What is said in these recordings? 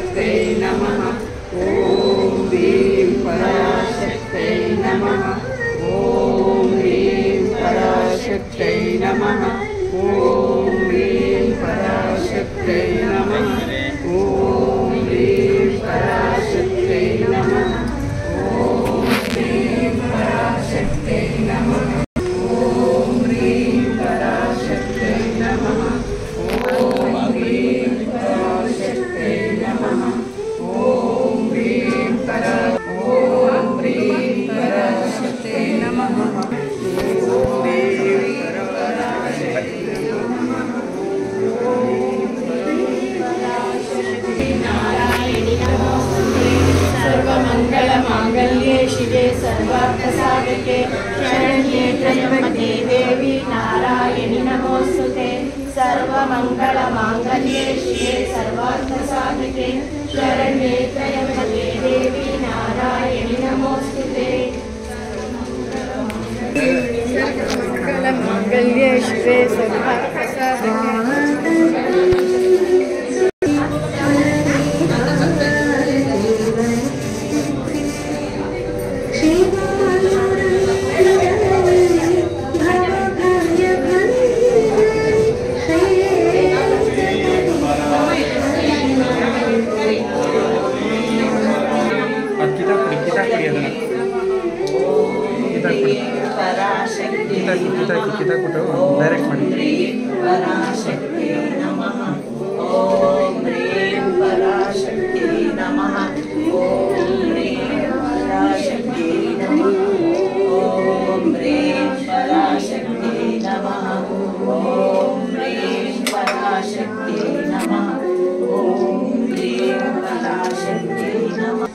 पराशक्त्यै नमः ॐ ह्रीं पराशक्त्यै नमः ॐ ह्रीं पराशक्त्यै नमः ॐ ह्रीं पराशक्त्यै नमः ॐ ह्रीं पराशक्त्यै नमः ॐ ह्रीं पराशक्त्यै नमः ॐ ह्रीं पराशक्त्यै नमः ॐ ह्रीं पराशक्त्यै नमः ॐ ह्रीं परा ॐ ह्रीं पराशक्त्यै नमः ॐ ह्रीं पराशक्त्यै नमः सर्वमङ्गलमाङ्गल्ये शिवे सर्वार्थसाधके शरण्ये त्र्यम्बके देवी नारायणि नमोऽस्तु ते सर्वमङ्गलमाङ्गल्ये शिवे सर्वार्थसाधके शरण्ये त्र्यम्बके देवी नारायणि नमोऽस्तु ते सर्वमङ्गलमाङ्गल्ये शिवे सर्वार्थसाधके ಅದು ಕಿತಾಕ್ ಕೊಡಿ ಕಿತಾಕ್ ಕೊಡಿ ಅದನ್ನು ಕಿತಾಕ್ ಕೊಡಿ ಕಿತಾಕ್ ಕಿತಾಕ್ ಕಿತಾಕ್ಬಿಟ್ಟು ಡೈರೆಕ್ಟ್ ಮಾಡಿ पराशक्ति नमः ॐ ह्रीं पराशक्ति नमः ॐ ह्रीं पराशक्ति नमः ॐ ह्रीं पराशक्ति नमः ॐ ह्रीं पराशक्ति नमः ॐ ह्रीं पराशक्ति नमः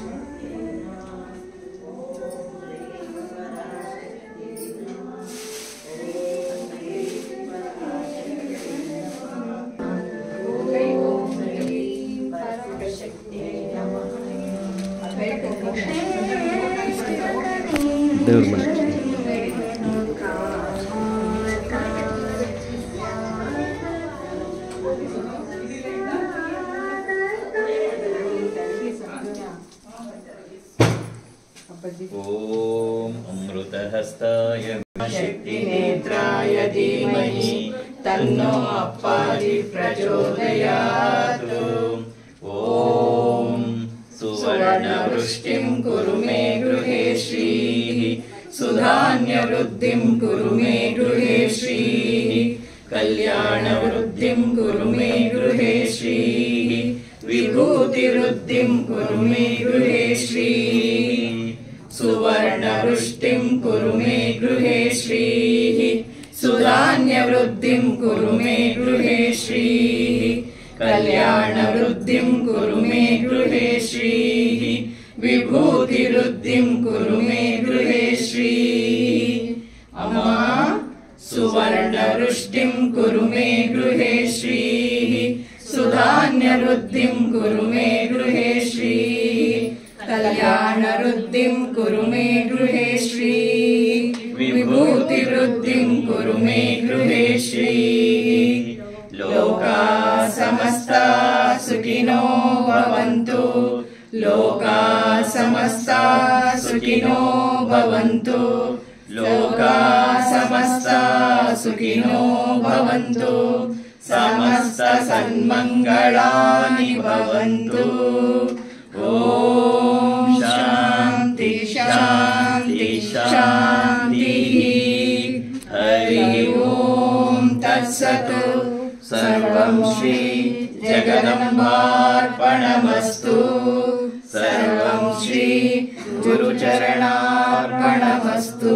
ದೇವ್ರ ಮನೆ ॐ अमृतहस्ताय शक्तिनेत्राय धीमहि तन्नो अप्पाजि प्रचोदयात् ॐ सुवर्णवृष्टिं कुरु मे गृहे श्रीः सुधान्यवृद्धिं कुरु मे गृहे श्रीः कल्याणवृद्धिं कुरु मे गृहे श्रीः विभूतिवृद्धिं कुरु मे गृहे श्रीः सुवर्णवृष्टिं कुरु मे गृहे श्रीः सुधान्यवृद्धिं कुरु मे गृहे श्रीः कल्याणवृद्धिं कुरु मे गृहे श्रीः विभूतिवृद्धिं कुरु मे गृहे श्रीः अमा सुवर्णवृष्टिं कुरु मे गृहे श्रीः सुधान्यवृद्धिं कुरु मे गृहे श्रीः कल्याणवृद्धिं कुरु मे गृहे श्रीः विभूतिवृद्धिं कुरु मे गृहे श्रीः लोका समस्ता सुखिनो भवन्तु लोका समस्ता सुखिनो भवन्तु लोका समस्ता सुखिनो भवन्तु समस्त सन्मङ्गलानि भवन्तु ॐ शान्ति शान्ति शान्तिः हरि ॐ तत्सत् सर्वं श्री जगदम्बार्पणमस्तु सर्वं श्री गुरुचरणार्पणमस्तु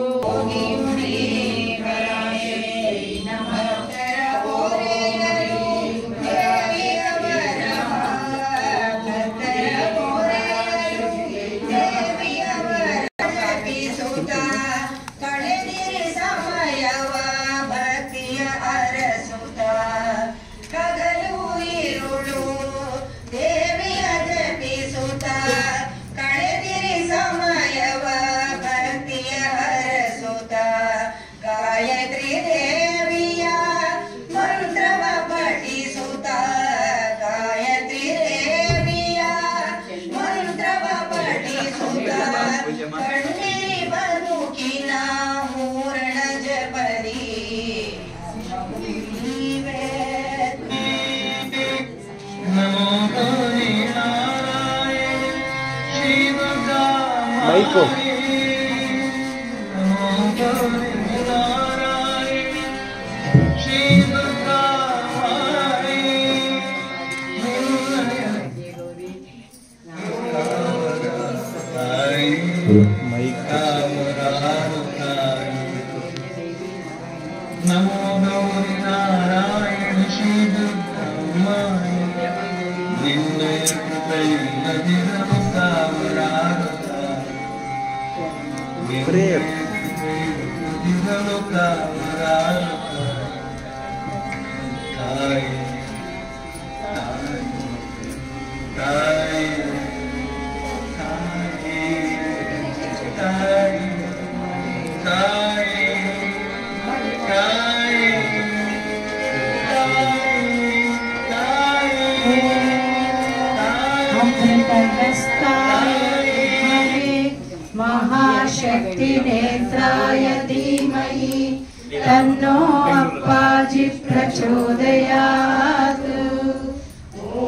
ಕಳೆದಿರಿ ಸಮಯವ ಭಕ್ತಿಯ ಅರಸುತ ಕಗಲು ಇರುಳು ದೇವಿಯ ಜಪಿಸುತ್ತ ಕಳೆದಿರಿ ಸಮಯವ ಭಕ್ತಿಯ ಮೈಕು ಮೈಕ್ ನಮೋ ಗೌರಿ ನಾರಾಯಣ ಶ್ರೀ ದುರ್ಗಮ್ಮಾಯ ನಿನ್ನ ಕೃಪೆಯಿಲ್ಲದಿರಲು ಕಾವಲಾಗುತ್ತ Prayer. ಇರಲು ಕಾವಲಾಗುತ್ತ ತಾಯಿ ತಾಯಿ ತಾಯಿ ತಾಯಿ ತಾಯಿ ತಾಯಿ महाशक्ति नेत्राय धीमहि तन्नो अप्पाजि प्रचोदयात् ॐ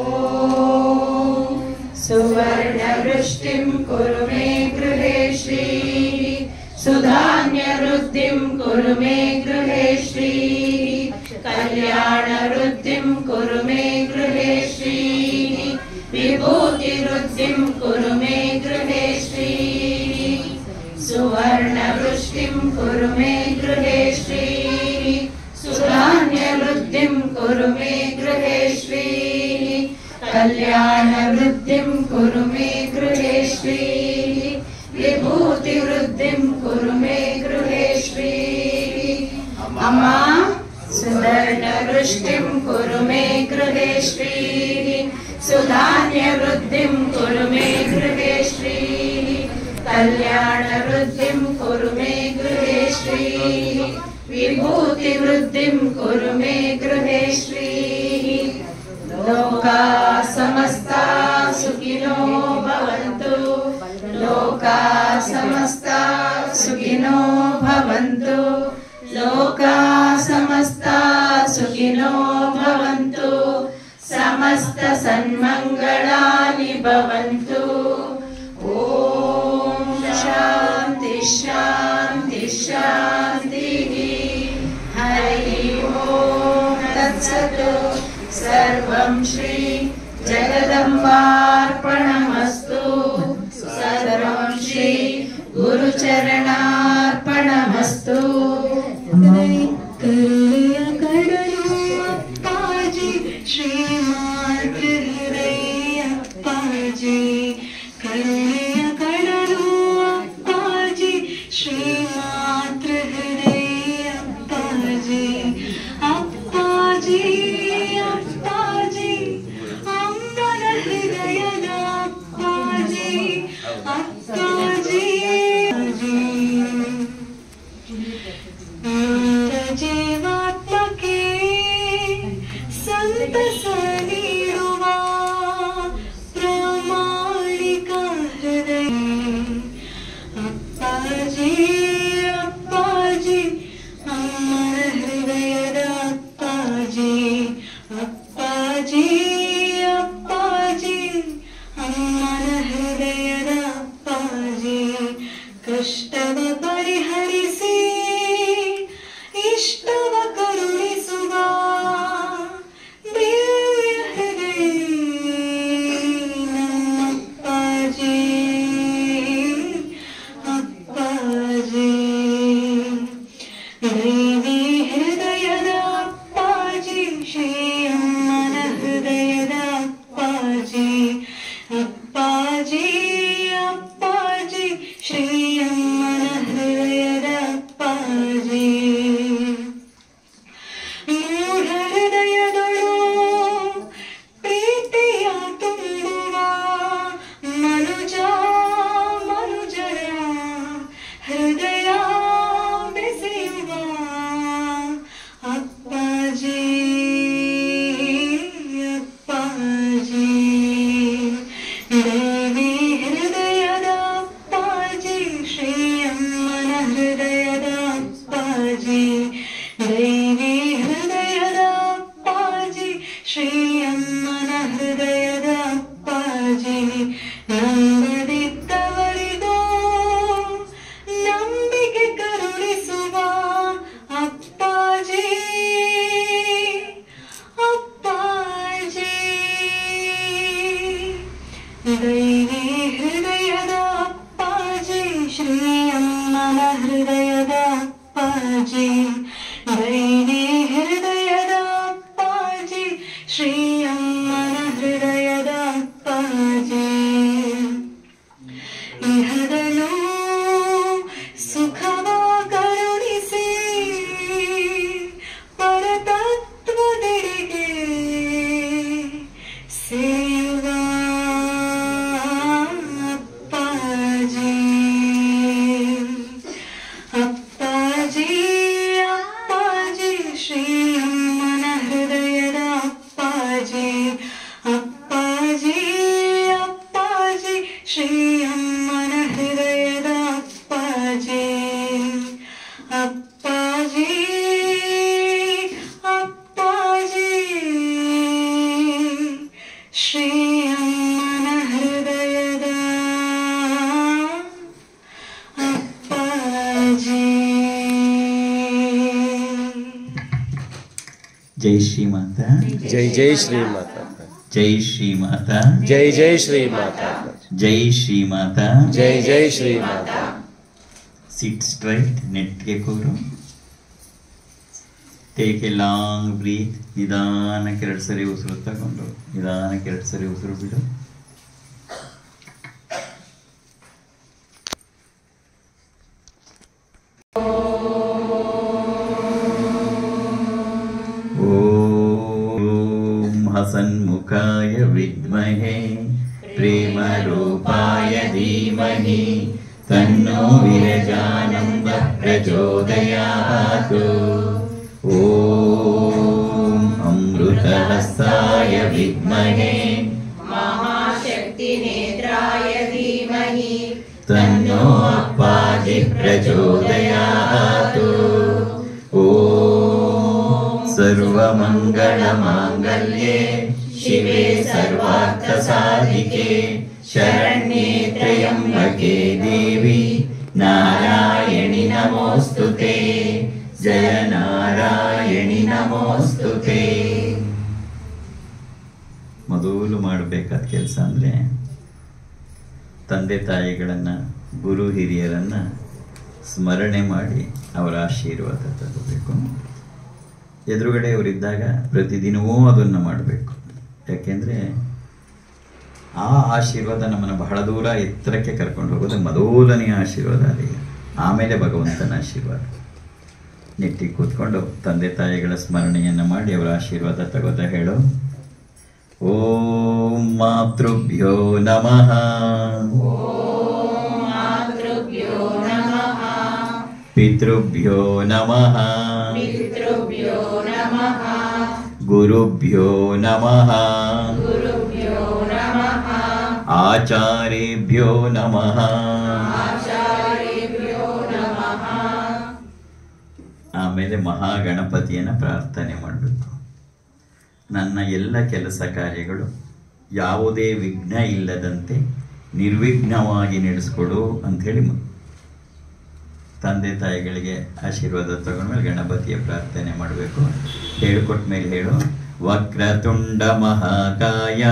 सुवर्णवृष्टिं कुरु मे गृहे श्रीः सुधान्यवृद्धिं कुरु मे गृहे श्रीः कल्याणवृद्धिं कुरु मे गृहे श्रीः विभूतिवृद्धिं कुरु मे गृहे श्रीः सुवर्णवृष्टिं कुरु मे गृहे श्रीः सुधान्यवृद्धिं कुरु मे गृहे श्रीः कल्याणवृद्धिं कुरु मे गृहे श्रीः विभूतिवृद्धिं कुरु मे गृहे श्रीः अमा सुवर्णवृष्टिं कुरु मे गृहे श्रीः सुधान्यवृद्धिं कुरु मे गृहे श्रीः कल्याणवृद्धिं कुरु मे गृहे श्रीः विभूतिवृद्धिं कुरु मे गृहे श्रीः लोका समस्ता सुखिनो भवन्तु लोका समस्ता सुखिनो भवन्तु लोका समस्ता सुखिनो भवन्तु समस्त सन्मङ्गलानि भवन्तु ॐ शान्ति शान्ति शान्तिः हरिः ॐ तत्सत् सर्वं श्री जगदम्बार्पणमस्तु सर्वं श्री गुरुचरणार्पणमस्तु ಅಪ್ಪಾಜಿ ಶ್ರೀಮಾತೃ ಹೃದಯ ಅಪ್ಪಾಜಿ ಕರುಣೆಯ ಕಡಲು ಅಪ್ಪಾಜಿ ಶ್ರೀಮಾತೃ ಹೃದಯ ಅಪ್ಪಾಜಿ ಅಪ್ಪಾಜಿ ಅಪ್ಪಾಜಿ ಅಮ್ಮನ ಹೃದಯದ ಅಪ್ಪಾಜಿ ಅಪ್ಪಾಜಿ ಜೀವಾತ್ಮಕ್ಕೆ ಸಂತಸ ನೀಡುವ ಪ್ರಾಮಾಣಿಕ ಹೃದಯ ಅಪ್ಪಾಜಿ ಅಪ್ಪಾಜಿ ಅಮ್ಮನ ಹೃದಯದ ಅಪ್ಪಾಜಿ ಅಪ್ಪಾಜಿ ಅಪ್ಪಾಜಿ ಅಮ್ಮನ ಹೃದಯದ ಅಪ್ಪಾಜಿ ಕಷ್ಟವ ಪರಿಹರಿಸಿ ಇಷ್ಟವ ಕರುಣಿಸುವ ದಿವ್ಯ ಹೃದಯ ನಮ್ಮಪ್ಪಾಜಿ ಅಪ್ಪಾಜಿ ದೈವಿ ಹೃದಯದ ಅಪ್ಪಾಜಿ ಶ್ರೀ ಅಮ್ಮನ ಹೃದಯದ ಅಪ್ಪಾಜಿ ಅಪ್ಪಾಜಿ ಅಪ್ಪಾಜಿ ಶ್ರೀ ಅಮ್ಮನ ಹೃದಯದ ಅಪ್ಪಾಜಿ ಮೂಢ ಹೃದಯದೊಳು ಪ್ರೀತಿಯ ತುಂಬುವ ಮನುಜ ಮನುಜರ ಹೃದಯ ಬೆಸೆಯುವ ಅಪ್ಪಾಜಿ ಅಪ್ಪಾಜಿ ದೇವಿ ಹೃದಯದ ಅಪ್ಪಾಜಿ ಶ್ರೀ ಅಮ್ಮನ ಹೃದಯದ ಅಪ್ಪಾಜಿ ದೇವಿ ಹೃದಯದ ಅಪ್ಪಾಜಿ ಶ್ರೀ ಅಮ್ಮನ ಹೃದಯದ ಅಪ್ಪಾಜಿ ನಂಬದಿದ್ದವರಿಗೂ ದೈವಿ ಹೃದಯದ ಅಪ್ಪಾಜಿ ಶ್ರೀ ಅಮ್ಮನ ಹೃದಯದ ಅಪ್ಪಾಜಿ ದೈವಿ ಹೃದಯದ ಅಪ್ಪಾಜಿ ಶ್ರೀ ಅಮ್ಮನ ಹೃದಯದ ಅಪ್ಪಾಜಿ ಇಹದನು ಸುಖವ ಕರುಣಿಸಿ ಪರತತ್ವದೆಡೆಗೆ ಸೇವ ಅಪ್ಪಾಜಿ ಅಪ್ಪಾಜಿ ಅಪ್ಪಾಜಿ ಶ್ರೀ ಅಮ್ಮನ ಹೃದಯದ ಅಪ್ಪಾಜಿ ಅಪ್ಪಾಜಿ ಅಪ್ಪಾಜಿ ಶ್ರೀ ಅಮ್ಮನ ಹೃದಯದ ಅಪ್ಪಾಜಿ ಅಪ್ಪಾಜಿ ಅಪ್ಪಾಜಿ ಶ್ರೀ ಅಮ್ಮನ ಹೃದಯದ ಅಪ್ಪಾಜಿ ಜೈ ಶ್ರೀ ಮಾತಾ ಜೈ ಜೈ ಶ್ರೀ ಮಾತಾ ಜೈ ಶ್ರೀ ಮಾತಾ ಜೈ ಜೈ ಶ್ರೀ ಮಾತಾ ಜೈ ಶ್ರೀ ಮಾತಾ ಜೈ ಜೈ ಶ್ರೀ ಮಾತಾ ಸಿಟ್ ಸ್ಟ್ರೈಟ್ ನೆಟ್ಗೆ ಕೂರು ಟೇಕ್ ಎ ಲಾಂಗ್ ಬ್ರೀತ್ ನಿಧಾನಕ್ಕೆ ಎರಡು ಸರಿ ಉಸಿರು ತಗೊಂಡು ನಿಧಾನಕ್ಕೆ ಎರಡು ಸರಿ ಉಸಿರು ಬಿಡು ಓಂ ಹಸನ್ಮುಖಾಯ ವಿದ್ಮಹೇ ಪ್ರೇಮರೂಪಾಯ ಧೀಮಹಿ ತನ್ನೋ ವಿರಜಾನಂದ ಪ್ರಚೋದಯಾತ್ ಓಂ ಅಮೃತಹಸ್ತಾಯ ವಿದ್ಮಹೇ महाशक्तिनेत्राय धीमहि तन्नो अप्पाजि प्रचोदयात् ॐ सर्वमङ्गलमाङ्गल्ये शिवे सर्वार्थसाधिके शरण्ये त्र्यम्बके देवी नारायणि नमोऽस्तु ते जय नारायणि नमोऽस्तु ते ಮೊದಲು ಮಾಡಬೇಕಾದ ಕೆಲಸ ಅಂದರೆ ತಂದೆ ತಾಯಿಗಳನ್ನು ಗುರು ಹಿರಿಯರನ್ನು ಸ್ಮರಣೆ ಮಾಡಿ ಅವರ ಆಶೀರ್ವಾದ ತಗೋಬೇಕು ಎದುರುಗಡೆ ಅವರಿದ್ದಾಗ ಪ್ರತಿದಿನವೂ ಅದನ್ನು ಮಾಡಬೇಕು ಯಾಕೆಂದರೆ ಆ ಆಶೀರ್ವಾದ ನಮ್ಮನ್ನು ಬಹಳ ದೂರ ಎತ್ತರಕ್ಕೆ ಕರ್ಕೊಂಡು ಹೋಗೋದು ಮೊದಲನೆಯ ಆಶೀರ್ವಾದ ಅದೇ ಆಮೇಲೆ ಭಗವಂತನ ಆಶೀರ್ವಾದ ನೆಟ್ಟಿಗೆ ಕೂತ್ಕೊಂಡು ತಂದೆ ತಾಯಿಗಳ ಸ್ಮರಣೆಯನ್ನು ಮಾಡಿ ಅವರ ಆಶೀರ್ವಾದ ತಗೋತಾ ಹೇಳು ಓಂ ಮಾತೃಭ್ಯೋ ನಮಃ मातृभ्यो नमः ಪಿತೃಭ್ಯೋ ನಮಃ पितृभ्यो नमः ಗುರುಭ್ಯೋ ನಮಃ गुरुभ्यो नमः ಆಚಾರ್ಯೇಭ್ಯೋ ನಮಃ आचार्येभ्यो नमः ಆಮೇಲೆ ಮಹಾಗಣಪತಿಯನ್ನು ಪ್ರಾರ್ಥನೆ ಮಾಡಬೇಕು ನನ್ನ ಎಲ್ಲ ಕೆಲಸ ಕಾರ್ಯಗಳು ಯಾವುದೇ ವಿಘ್ನ ಇಲ್ಲದಂತೆ ನಿರ್ವಿಘ್ನವಾಗಿ ನಡೆಸ್ಕೊಡು ಅಂಥೇಳಿ ಮ- ತಂದೆ ತಾಯಿಗಳಿಗೆ ಆಶೀರ್ವಾದ ತಗೊಂಡ್ಮೇಲೆ ಗಣಪತಿಯ ಪ್ರಾರ್ಥನೆ ಮಾಡಬೇಕು ಹೇಳ್ಕೊಟ್ಟ ಮೇಲೆ ಹೇಳು ವಕ್ರತುಂಡ ಮಹಾಕಾಯ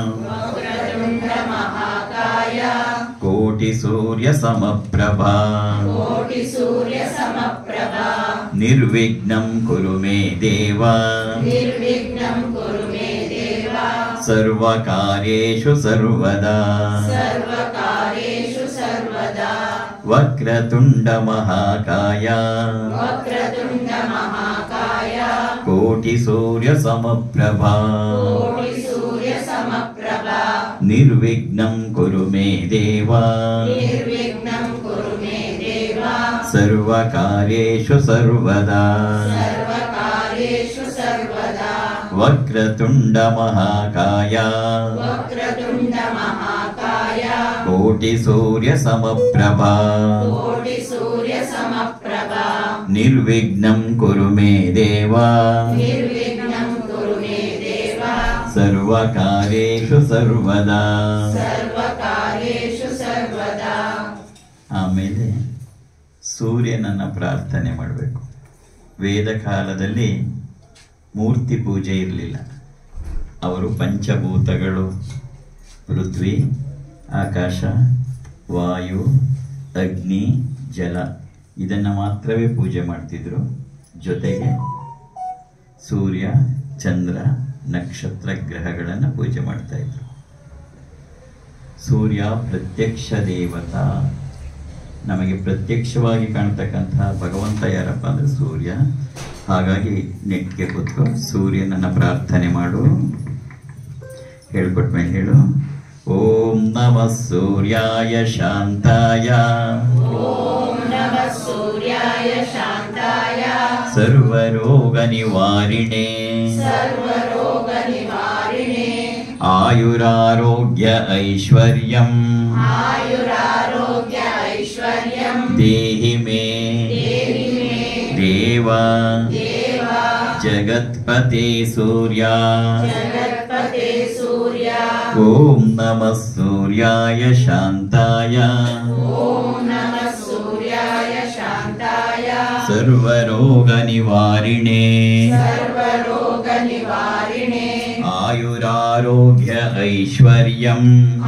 महाकाय ಕೋಟಿ ಸೂರ್ಯ ಸಮಪ್ರಭಾ कोटिसूर्यसमप्रभा ನಿರ್ವಿಘ್ನಂ ಕುರು ಮೇ ದೇವ निर्विघ्नं कुरु मे देव ಸರ್ವಕಾರ್ಯೇಷು ಸರ್ವದಾ सर्वकार्येषु सर्वदा ವಕ್ರತುಂಡ ಮಹಾಕಾಯ वक्रतुण्डमहाकाय ಕೋಟಿ ಸೂರ್ಯ ಸಮಪ್ರಭಾ कोटिसूर्यसमप्रभा ನಿರ್ವಿಘ್ನಂ ಕುರು ಮೇ ದೇವ निर्विघ्नं कुरु मे देव ಸರ್ವಕಾರ್ಯೇಷು ಸರ್ವದಾ सर्वकार्येषु सर्वदा ವಕ್ರತುಂಡ ಮಹಾಕಾಯ वक्रतुण्डमहाकाय ಕೋಟಿ ಸೂರ್ಯ ಸಮಪ್ರಭಾ कोटिसूर्यसमप्रभा ನಿರ್ವಿಘ್ನಂ ಕುರು ಮೇ ದೇವ निर्विघ्नं कुरु मे देव ಸರ್ವಕಾರ್ಯೇಷು ಸರ್ವದಾ सर्वकार्येषु सर्वदा ಆಮೇಲೆ ಸೂರ್ಯನನ್ನ ಪ್ರಾರ್ಥನೆ ಮಾಡಬೇಕು ವೇದ ಕಾಲದಲ್ಲಿ ಮೂರ್ತಿ ಪೂಜೆ ಇರಲಿಲ್ಲ ಅವರು ಪಂಚಭೂತಗಳು ಪೃಥ್ವಿ ಆಕಾಶ ವಾಯು ಅಗ್ನಿ ಜಲ ಇದನ್ನು ಮಾತ್ರವೇ ಪೂಜೆ ಮಾಡ್ತಿದ್ರು ಜೊತೆಗೆ ಸೂರ್ಯ ಚಂದ್ರ ನಕ್ಷತ್ರ ಗ್ರಹಗಳನ್ನು ಪೂಜೆ ಮಾಡ್ತಾ ಇದ್ರು ಸೂರ್ಯ ಪ್ರತ್ಯಕ್ಷ ದೇವತಾ ನಮಗೆ ಪ್ರತ್ಯಕ್ಷವಾಗಿ ಕಾಣ್ತಕ್ಕಂತಹ ಭಗವಂತ ಯಾರಪ್ಪ ಅಂದ್ರೆ ಸೂರ್ಯ ಹಾಗಾಗಿ ನೆಟ್ಗೆ ಕೂತ್ಕೊ ಸೂರ್ಯನನ್ನ ಪ್ರಾರ್ಥನೆ ಮಾಡು ಹೇಳ್ಕೊಟ್ಮೇಲೆ ಹೇಳು ಓಂ ನಮಃ ಸೂರ್ಯಾಯ ಶಾಂತಾಯ नमः सूर्याय शान्ताय ಸರ್ವರೋಗ ನಿವಾರಿಣೆ सर्वरोगनिवारिणे ಆಯುರಾರೋಗ್ಯ ಐಶ್ವರ್ಯಂ आयुरारोग्य ऐश्वर्यं ದೇಹಿ ಮೇ देहि मे ದೇವ देव ಜಗತ್ಪತೆ ಸೂರ್ಯ जगत्पते सूर्य ಓಂ ನಮಃ ಸೂರ್ಯಾಯ ಶಾಂತಾಯ ॐ नमः सूर्याय शान्ताय ಸರ್ವರೋಗ ನಿವಾರಿಣೆ सर्वरोगनिवारिणे ಆಯುರಾರೋಗ್ಯ ಐಶ್ವರ್ಯಂ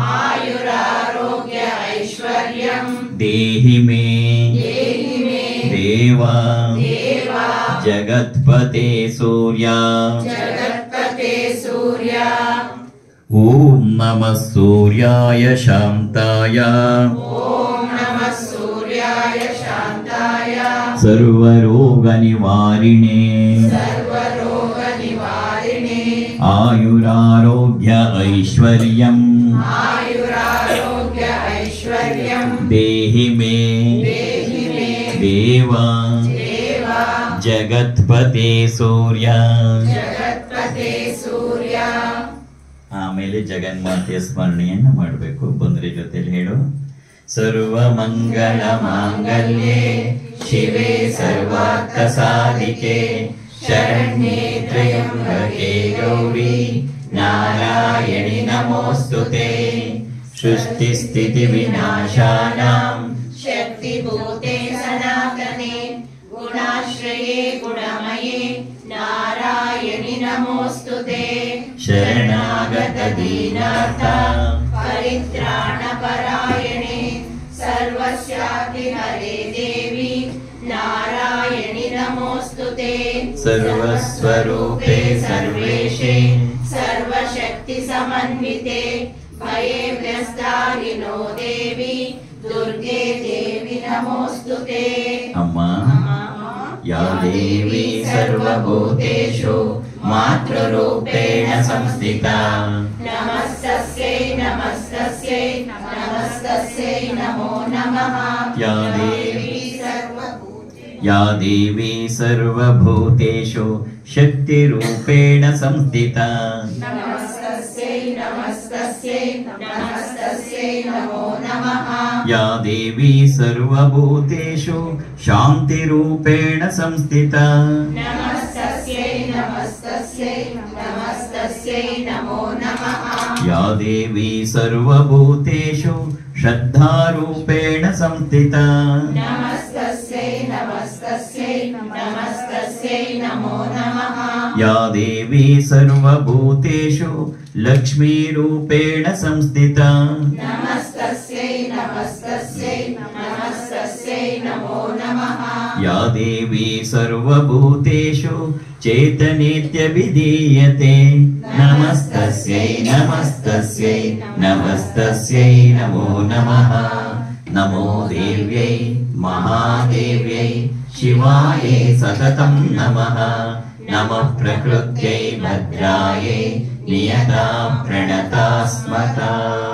आयुरारोग्य ऐश्वर्यं ದೇಹಿ ಮೇ देहि मे ದೇವ देव ಜಗತ್ಪತೆ ಸೂರ್ಯ जगत्पते सूर्य ಓಂ ನಮಃ ಸೂರ್ಯಾಯ ಶಾಂತಾಯ ॐ नमः सूर्याय शान्ताय ಸರ್ವರೋಗ ನಿವಾರಿಣೆ सर्वरोगनिवारिणे ಆಯುರಾರೋಗ್ಯ ಐಶ್ವರ್ಯಂ आयुरारोग्य ऐश्वर्यं ದೇಹಿ ಮೇ देहि मे ದೇವ देव ಜಗತ್ಪತೆ ಸೂರ್ಯ जगत्पते सूर्य ಆಮೇಲೆ ಜಗನ್ಮಾತೆಯ ಸ್ಮರಣೆಯನ್ನು ಮಾಡಬೇಕು ಬಂದ್ರೆ ಜೊತೆಲಿ ಹೇಳು ಸರ್ವ ಮಂಗಳ ಮಾಂಗಲ್ಯೆ ಶಿವೆ ಸರ್ವಾರ್ಥ ಸಾಧಿಕೆ ಶರಣ್ಯೆ ತ್ರಯಂಬಕೆ ಗೌರಿ ನಾರಾಯಣಿ ನಮೋಸ್ತುತೆ ಸೃಷ್ಟಿ ಸ್ಥಿತಿ ವಿನಾಶಾನಾಂ शक्तिभूते सनातने गुणाश्रये गुणमये नारायणि नमोऽस्तु ते ಶರಣಾಗತ ದೀನಾಥ परित्राणपरायणे सर्वस्यापि हरे देवी नारायणि नमोऽस्तु ते ಸರ್ವಸ್ವರೂಪೇ ಸರ್ವೇಶೇ सर्वशक्तिसमन्विते भयेभ्यस्तारिणो देवी दुर्गे देवी नमोऽस्तु ते ಅಮ್ಮ ಯಾ ದೇವಿ ಸರ್ವಭೂತೇಷು ಮಾತೃರೂಪೇಣ ಸಂಸ್ಥಿತಾ नमस्तस्यै नमस्तस्यै नमस्तस्यै नमो नमः या देवी सर्वभूते ಯಾ ದೇವಿ ಸರ್ವಭೂತೇಷು ಶಕ್ತಿರೂಪೇಣ ಸಂಸ್ಥಿತಾ नमस्तस्यै नमस्तस्यै नमस्तस्यै नमो नमः ಯಾ ದೇವಿ ಸರ್ವಭೂತೇಷು ಶಾಂತಿರೂಪೇಣ ಸಂಸ್ಥಿತಾ नमस्तस्यै नमस्तस्यै नमस्तस्यै नमो नमः ಯಾ ದೇವಿ ಸರ್ವಭೂತೇಷು ಶ್ರದ್ಧಾರೂಪೇಣ ಸಂಸ್ಥಿತಾ नमस्तस्यै नमस्तस्यै नमस्तस्यै नमो नमः या देवी सर्वभूतेषु लक्ष्मीरूपेण संस्थिता नमस्तस्यै नमस्तस्यै नमस्तस्यै नमो नमः या देवी सर्वभूतेषु चेतनेत्यभिधीयते नमस्तस्यै नमस्तस्यै नमस्तस्यै नमो नमः नमो देव्यै महादेव्यै शिवायै सततं नमः नमः प्रकृत्यै भद्रायै नियता ಪ್ರಣತಾ ಸ್ಮತಾ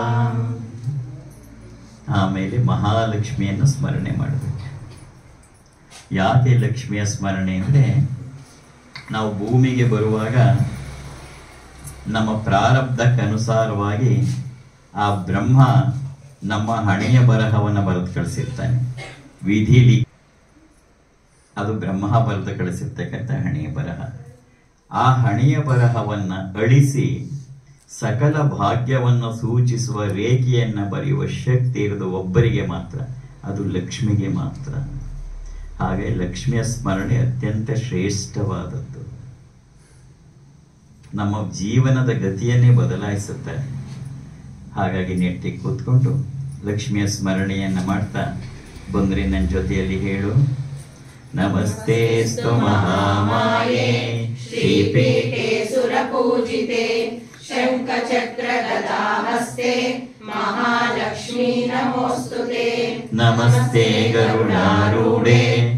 ಆಮೇಲೆ ಮಹಾಲಕ್ಷ್ಮಿಯನ್ನು ಸ್ಮರಣೆ ಮಾಡಬೇಕು ಯಾಕೆ ಲಕ್ಷ್ಮಿಯ ಸ್ಮರಣೆ ಅಂದರೆ ನಾವು ಭೂಮಿಗೆ ಬರುವಾಗ ನಮ್ಮ ಪ್ರಾರಬ್ಧಕ್ಕನುಸಾರವಾಗಿ ಆ ಬ್ರಹ್ಮ ನಮ್ಮ ಹಣೆಯ ಬರಹವನ್ನು ಬರೆದು ಕಳಿಸಿರ್ತಾನೆ ವಿಧಿಲಿ ಅದು ಬ್ರಹ್ಮ ಬರೆದು ಕಳಿಸಿರ್ತಕ್ಕಂಥ ಹಣೆಯ ಬರಹ ಆ ಹಣೆಯ ಬರಹವನ್ನ ಅಳಿಸಿ ಸಕಲ ಭಾಗ್ಯವನ್ನು ಸೂಚಿಸುವ ರೇಖೆಯನ್ನ ಬರೆಯುವ ಶಕ್ತಿ ಇರೋದು ಒಬ್ಬರಿಗೆ ಮಾತ್ರ ಅದು ಲಕ್ಷ್ಮಿಗೆ ಮಾತ್ರ ಹಾಗೆ ಲಕ್ಷ್ಮಿಯ ಸ್ಮರಣೆ ಅತ್ಯಂತ ಶ್ರೇಷ್ಠವಾದದ್ದು ನಮ್ಮ ಜೀವನದ ಗತಿಯನ್ನೇ ಬದಲಾಯಿಸುತ್ತೆ ಹಾಗಾಗಿ ನೆಟ್ಟಿಗೆ ಕೂತ್ಕೊಂಡು ಲಕ್ಷ್ಮಿಯ ಸ್ಮರಣೆಯನ್ನು ಮಾಡ್ತಾ ಬಂದ್ರೆ ನನ್ನ ಜೊತೆಯಲ್ಲಿ ಹೇಳು ನಮಸ್ತೆ ಸ್ತು ಮಹಾಮಾಯೆ श्रीपीठे सुरपूजिते शङ्खचक्रगदाहस्ते महालक्ष्मी नमोऽस्तु ते नमस्ते गरुडारूढे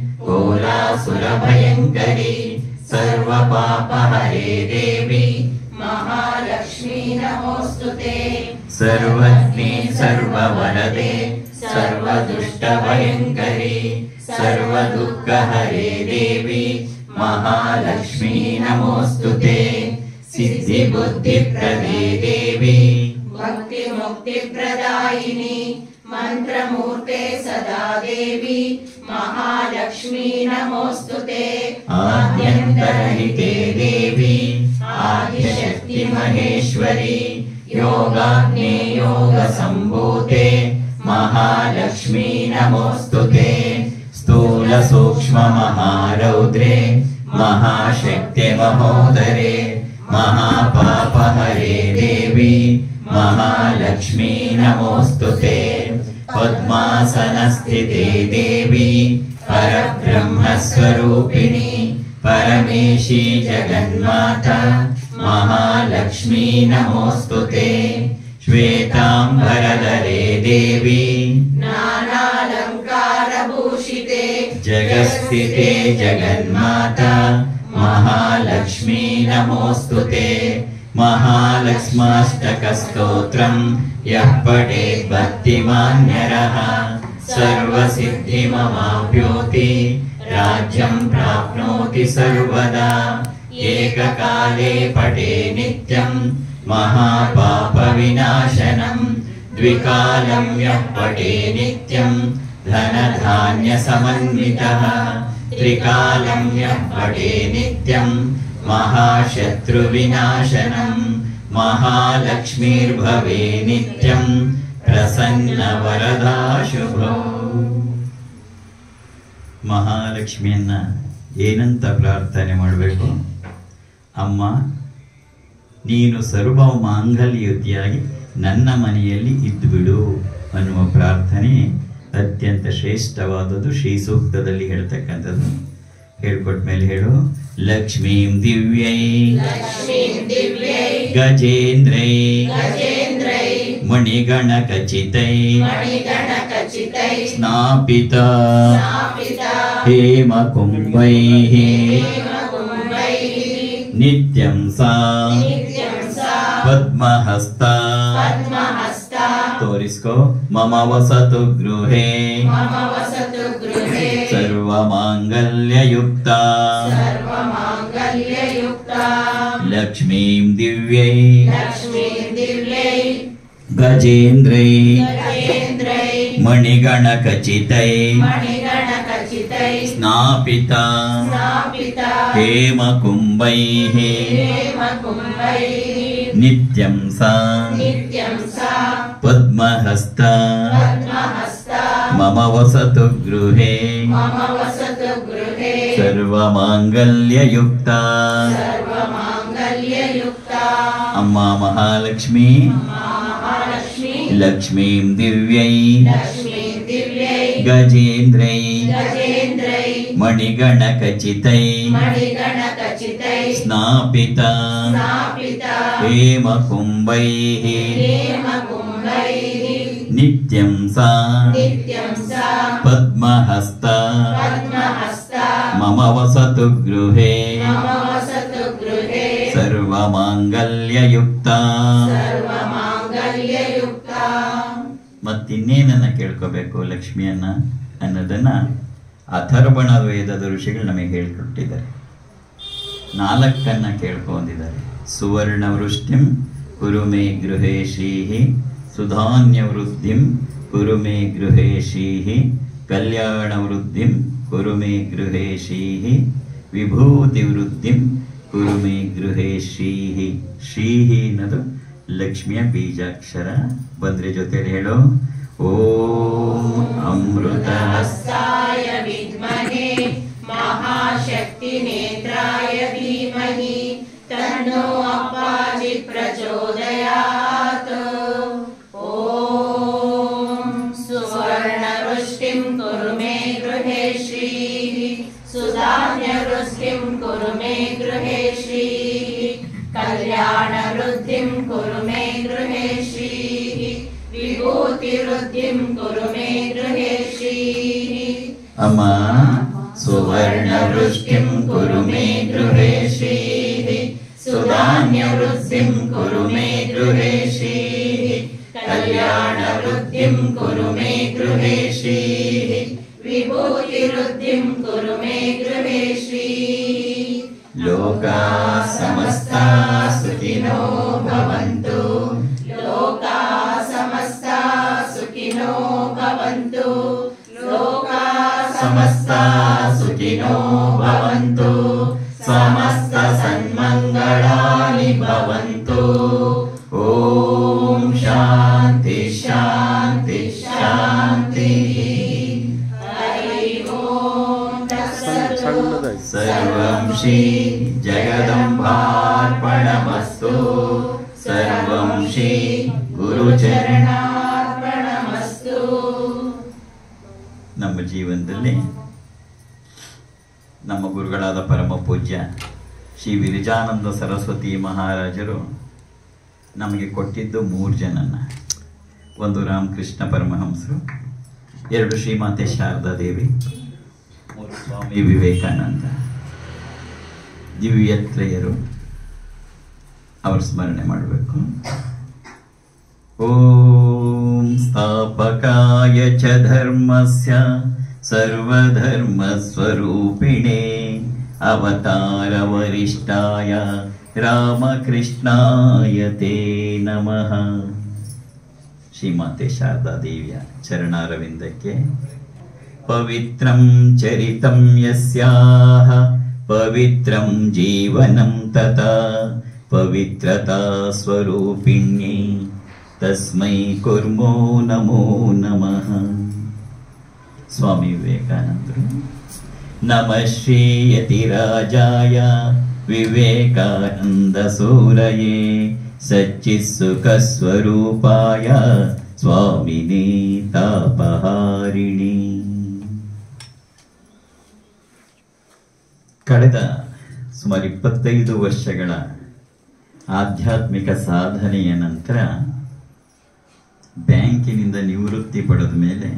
भयङ्करी सर्वपापहरे देवी महालक्ष्मी नमोऽस्तु ते सर्वज्ञे सर्ववरदे सर्वदुष्टभयङ्करी सर्वदुःखहरे देवी महालक्ष्मी नमोऽस्तु ते सिद्धिबुद्धिप्रदे देवी भक्तिमुक्तिप्रदायिनी मन्त्रमूर्ते सदा देवी महालक्ष्मी नमोऽस्तु ते आद्यन्तरहिते देवी आदिशक्तिमहेश्वरी योगाग्ने योगसम्भूते महालक्ष्मी नमोऽस्तु ते स्थूलसूक्ष्ममहारौद्रे महाशक्ते महोदरे महापापहरे देवी महालक्ष्मी नमोऽस्तु ते पद्मासनस्थिते देवी परब्रह्मस्वरूपिणी परमेशी जगन्माता महालक्ष्मी नमोऽस्तु ते श्वेताम्बरधरे देवी नानालङ्कारभूषिते जगस्थिते जगन्माता महालक्ष्मी नमोऽस्तु ते महालक्ष्माष्टकस्तोत्रम् यः पठेत् भक्तिमान्यरः सर्वसिद्धिमवाप्नोति राज्यं प्राप्नोति सर्वदा एककाले पठे नित्यं महापापविनाशनम् द्विकालं यः पठे नित्यं धनधान्यसमन्वितः त्रिकालं यः पठे नित्यं महाशत्रुविनाशनम् महालक्ष्मीर्भवे नित्यं ಪ್ರಸನ್ನವರದಾ ಶುಭೋ ಮಹಾಲಕ್ಷ್ಮಿಯನ್ನ ಏನಂತ ಪ್ರಾರ್ಥನೆ ಮಾಡಬೇಕು ಅಮ್ಮ ನೀನು ಸರ್ವ ಮಾಂಗಲ್ಯಯುತಿಯಾಗಿ ನನ್ನ ಮನೆಯಲ್ಲಿ ಇದ್ದುಬಿಡು ಅನ್ನುವ ಪ್ರಾರ್ಥನೆ ಅತ್ಯಂತ ಶ್ರೇಷ್ಠವಾದದ್ದು ಶ್ರೀ ಸೂಕ್ತದಲ್ಲಿ ಹೇಳ್ತಕ್ಕಂಥದ್ದು ಹೇಳ್ಕೊಟ್ಟ ಮೇಲೆ ಹೇಳು ಲಕ್ಷ್ಮೀಂ ದಿವ್ಯೈ लक्ष्मीं दिव्यै ಗಜೇಂದ್ರೈ गजेन्द्रै ಮಣಿಗಣ ಖಚಿತೈ मणिगणखचितै ಸ್ನಾಪಿತ स्थापिता ಹೇಮ ಕುಂಭೈ हेमकुम्भैः ನಿತ್ಯಂ ಸಾ नित्यं सा ಪದ್ಮಹಸ್ತ पद्महस्ता ತೋರಿಸ್ಕೋ ಮಮ ವಸತು ಗೃಹೇ मम वसतु गृहे ಸರ್ವಮಾಂಗಲ್ಯಯುಕ್ತ सर्वमाङ्गल्ययुक्ता ಲಕ್ಷ್ಮೀಂ ದಿವ್ಯೈ लक्ष्मीं दिव्यै ಗಜೇಂದ್ರೈ गजेन्द्रै ಮಣಿಗಣ ಖಚಿತೈ मणिगणखचितै ಸ್ನಾಪಿತ स्थापिता ಹೇಮ ಕುಂಭೈ हेमकुम्भैः ನಿತ್ಯಂ ಸಾ नित्यं सा ಪದ್ಮಹಸ್ತ पद्महस्ता ಮಮ ವಸತು ಗೃಹೇ मम वसतु गृहे ಸರ್ವಮಾಂಗಲ್ಯಯುಕ್ತ सर्वमाङ्गल्ययुक्ता ಅಮ್ಮ ಮಹಾಲಕ್ಷ್ಮಿ महालक्ष्मी ಲಕ್ಷ್ಮೀಂ ದಿವ್ಯೈ लक्ष्मीं दिव्यै ಗಜೇಂದ್ರೈ गजेन्द्रै ಮಣಿಗಣ ಖಚಿತೈ मणिगणखचितै ಸ್ನಾಪಿತ स्थापिता ಹೇಮ ಕುಂಭೈ हेमकुम्भैः ನಿತ್ಯಂ ಸಾ नित्यं सा ಪದ್ಮಹಸ್ತ पद्महस्ता ಮಮ ವಸತು ಗೃಹೇ मम वसतु गृहे ಸರ್ವಮಾಂಗಲ್ಯಯುಕ್ತ सर्वमाङ्गल्ययुक्ता ಮತ್ತಿನ್ನೇನನ್ನ ಕೇಳ್ಕೋಬೇಕು ಲಕ್ಷ್ಮಿಯನ್ನ ಅನ್ನೋದನ್ನ ಅಥರ್ವಣ ವೇದದ ಋಷಿಗಳು ನಮಗೆ ಹೇಳಿಕೊಟ್ಟಿದ್ದಾರೆ ನಾಲ್ಕನ್ನ ಕೇಳ್ಕೊಂಡಿದ್ದಾರೆ ಸುವರ್ಣ ವೃಷ್ಟಿಂ ಕುರು ಮೇ ಗೃಹೇ ಶ್ರೀಹಿ ಸುಧಾನ್ಯ ವೃದ್ಧಿಂ ಕುರು ಮೇ ಗೃಹೇ ಶ್ರೀಹಿ ಕಲ್ಯಾಣ ವೃದ್ಧಿಂ ಕುರು ಮೇ ಗೃಹೇ ಶ್ರೀಹಿ ವಿಭೂತಿ ವೃದ್ಧಿಂ ಕುರು ಮೇ ಗೃಹೇ ಶ್ರೀಹಿ ಶ್ರೀಹಿ ಅನ್ನೋದು ಲಕ್ಷ್ಮಿಯ ಬೀಜಾಕ್ಷರ ಬಂದ್ರೆ ಜೊತೆಲಿ ಹೇಳು ಓಂ ಅಮೃತ हस्ताय विद्महे महाशक्तिनेत्राय धीमहि तन्नो अप्पाजि प्रचोदयात् कल्याणवृद्धिं कुरु मे गृहे श्रीः सुधान्यवृद्धिं कुरु मे गृहे श्रीः कल्याणवृद्धिं कुरु मे गृहे श्रीः विभूतिवृद्धिं कुरु मे गृहे श्रीः अम सुवर्णवृष्टिं कुरु मे गृहे श्रीः सुधान्यवृद्धिं कुरु मे गृहे श्रीः कल्याणवृद्धिं कुरु मे गृहे श्रीः विभूतिवृद्धिं कुरु मे गृहे श्रीः लोका समस्ता सुखिनो भवन्तु लोका समस्ता सुखिनो भवन्तु लोका समस्ता सुखिनो भवन्तु समस्त सन्मङ्गलानि भवन्तु ॐ शान्ति शान्ति शान्तिः हरि ओम् तत्सत् ಸಣ್ಣದಾಗಿ सर्वं श्री जगदम्बार्पणमस्तु सर्वं श्री ಗುರುಚರಣ अर्पणमस्तु ನಮ್ಮ ಜೀವನದಲ್ಲಿ ನಮ್ಮ ಗುರುಗಳಾದ ಪರಮ ಪೂಜ್ಯ ಶ್ರೀ ವಿರಜಾನಂದ ಸರಸ್ವತಿ ಮಹಾರಾಜರು ನಮಗೆ ಕೊಟ್ಟಿದ್ದು ಮೂರು ಜನನ ಒಂದು ರಾಮಕೃಷ್ಣ ಪರಮಹಂಸರು ಎರಡು ಶ್ರೀಮಾತೆ ಶಾರದಾ ದೇವಿ ಮೂರು ಸ್ವಾಮಿ ವಿವೇಕಾನಂದ ದಿವ್ಯತ್ರಯರು ಅವ್ರ ಸ್ಮರಣೆ ಮಾಡಬೇಕು ಓಂ ಸ್ಥಾಪಕಾಯ ಚ ಧರ್ಮಸ್ಯ ಸರ್ವಧರ್ಮಸ್ವರೂಪಿಣೆ ಅವತಾರ ವರಿಷ್ಠಾಯ ರಾಮಕೃಷ್ಣಾಯ ತೇ ನಮಃ ಶ್ರೀಮಾತೆ ಶಾರದಾ ದೇವಿಯ ಚರಣಾರವಿಂದಕ್ಕೆ ಪವಿತ್ರಂ ಚರಿತಂ ಯಸ್ಯಾಹ ಪವಿತ್ರಂ ಜೀವನಂ ತಥಾ ಪವಿತ್ರತಾ ಸ್ವರೂಪಿಣ್ಯೈ ತಸ್ಮೈ ಕುರ್ಮೋ ನಮೋ ನಮಃ ಸ್ವಾಮಿ ವಿವೇಕಾನಂದರು ನಮಃ ಶ್ರೀಯತಿರಾಜಾಯ ವಿವೇಕಾನಂದ ಸೂರಯೇ ಸಚ್ಚಿತ್ಸುಖಸ್ವರೂಪಾಯ ಸ್ವಾಮಿನೇ ತಾಪಹಾರಿಣಿ ಕಳೆದ ಸುಮಾರು ಇಪ್ಪತ್ತೈದು ವರ್ಷಗಳ ಆಧ್ಯಾತ್ಮಿಕ ಸಾಧನೆಯ ನಂತರ ಬ್ಯಾಂಕಿನಿಂದ ನಿವೃತ್ತಿ ಪಡೆದ ಮೇಲೆ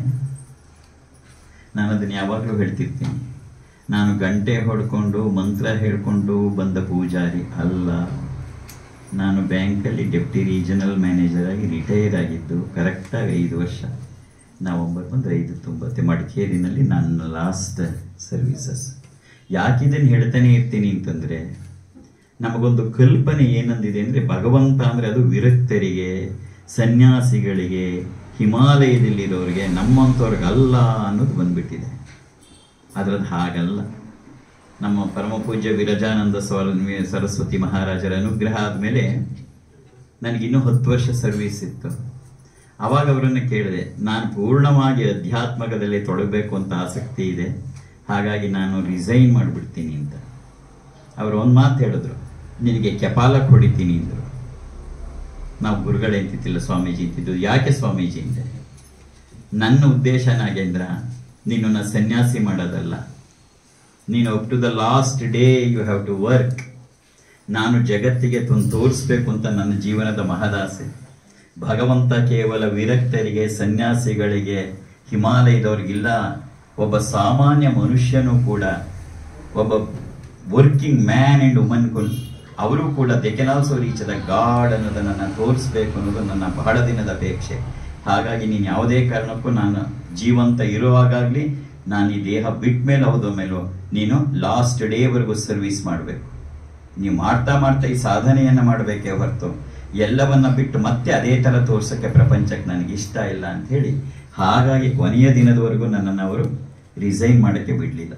ನಾನು ಅದನ್ನು ಯಾವಾಗಲೂ ಹೇಳ್ತಿರ್ತೀನಿ ನಾನು ಗಂಟೆ ಹೊಡ್ಕೊಂಡು ಮಂತ್ರ ಹೇಳ್ಕೊಂಡು ಬಂದ ಪೂಜಾರಿ ಅಲ್ಲ ನಾನು ಬ್ಯಾಂಕಲ್ಲಿ ಡೆಪ್ಟಿ ರೀಜನಲ್ ಮ್ಯಾನೇಜರ್ ಆಗಿ ರಿಟೈರ್ ಆಗಿದ್ದು ಕರೆಕ್ಟಾಗಿ ಐದು ವರ್ಷ ನವಂಬರ್ ಬಂದು ಐದು ತೊಂಬತ್ತು ಮಡಿಕೇರಿನಲ್ಲಿ ನನ್ನ ಲಾಸ್ಟ್ ಸರ್ವೀಸಸ್ ಯಾಕಿದನ್ನು ಹೇಳ್ತಾನೆ ಇರ್ತೀನಿ ಅಂತಂದರೆ ನಮಗೊಂದು ಕಲ್ಪನೆ ಏನಂದಿದೆ ಅಂದರೆ ಭಗವಂತ ಅಂದರೆ ಅದು ವಿರಕ್ತರಿಗೆ ಸನ್ಯಾಸಿಗಳಿಗೆ ಹಿಮಾಲಯದಲ್ಲಿರೋರಿಗೆ ನಮ್ಮಂಥವ್ರಿಗೆ ಅಲ್ಲ ಅನ್ನೋದು ಬಂದ್ಬಿಟ್ಟಿದೆ ಅದರದ್ದು ಹಾಗಲ್ಲ ನಮ್ಮ ಪರಮ ಪೂಜ್ಯ ವಿರಜಾನಂದ ಸ್ವಾಮಿ ಸರಸ್ವತಿ ಮಹಾರಾಜರ ಅನುಗ್ರಹ ಆದಮೇಲೆ ನನಗಿನ್ನೂ ಹತ್ತು ವರ್ಷ ಸರ್ವೀಸ್ ಇತ್ತು ಆವಾಗ ಅವರನ್ನು ಕೇಳಿದೆ ನಾನು ಪೂರ್ಣವಾಗಿ ಅಧ್ಯಾತ್ಮಕದಲ್ಲಿ ತೊಡಗಬೇಕು ಅಂತ ಆಸಕ್ತಿ ಇದೆ ಹಾಗಾಗಿ ನಾನು ರಿಸೈನ್ ಮಾಡಿಬಿಡ್ತೀನಿ ಅಂತ ಅವರು ಒಂದು ಮಾತು ಹೇಳಿದ್ರು ನಿನಗೆ ಕೆಪಾಲಕ್ಕೆ ಹೊಡಿತೀನಿ ಅಂದರು ನಾವು ಗುರುಗಳೇ ಅಂತಿದ್ದಿಲ್ಲ ಸ್ವಾಮೀಜಿ ಅಂತಿದ್ದು ಯಾಕೆ ಸ್ವಾಮೀಜಿ ಅಂದೆ ನನ್ನ ಉದ್ದೇಶ ನಾಗೇಂದ್ರ ನಿನ್ನನ್ನು ಸನ್ಯಾಸಿ ಮಾಡೋದಲ್ಲ ನೀನು up to the last day you have to work ನಾನು ಜಗತ್ತಿಗೆ ತಂದು ತೋರಿಸ್ಬೇಕು ಅಂತ ನನ್ನ ಜೀವನದ ಮಹದಾಸೆ ಭಗವಂತ ಕೇವಲ ವಿರಕ್ತರಿಗೆ ಸನ್ಯಾಸಿಗಳಿಗೆ ಹಿಮಾಲಯದವ್ರಿಗಿಲ್ಲ ಒಬ್ಬ ಸಾಮಾನ್ಯ ಮನುಷ್ಯನೂ ಕೂಡ ಒಬ್ಬ ವರ್ಕಿಂಗ್ ಮ್ಯಾನ್ ಆ್ಯಂಡ್ ವುಮನ್ ಕುಲ್ ಅವರು ಕೂಡ they can also reach the god ಅನ್ನೋದನ್ನು ನಾನು ತೋರಿಸ್ಬೇಕು ಅನ್ನೋದು ನನ್ನ ಬಹಳ ದಿನದ ಅಪೇಕ್ಷೆ ಹಾಗಾಗಿ ನೀನು ಯಾವುದೇ ಕಾರಣಕ್ಕೂ ನಾನು ಜೀವಂತ ಇರುವಾಗಲಿ ನಾನು ಈ ದೇಹ ಬಿಟ್ಟ ಮೇಲೆ ಹೌದೋ ಮೇಲೋ ನೀನು ಲಾಸ್ಟ್ ಡೇವರೆಗೂ ಸರ್ವಿಸ್ ಮಾಡಬೇಕು ನೀವು ಮಾಡ್ತಾ ಮಾಡ್ತಾ ಈ ಸಾಧನೆಯನ್ನು ಮಾಡಬೇಕೇ ಹೊರತು ಎಲ್ಲವನ್ನ ಬಿಟ್ಟು ಮತ್ತೆ ಅದೇ ಥರ ತೋರ್ಸೋಕ್ಕೆ ಪ್ರಪಂಚಕ್ಕೆ ನನಗೆ ಇಷ್ಟ ಇಲ್ಲ ಅಂತ ಹೇಳಿ ಹಾಗಾಗಿ ಕೊನೆಯ ದಿನದವರೆಗೂ ನನ್ನನ್ನು ಅವರು ರಿಸೈನ್ ಮಾಡೋಕ್ಕೆ ಬಿಡಲಿಲ್ಲ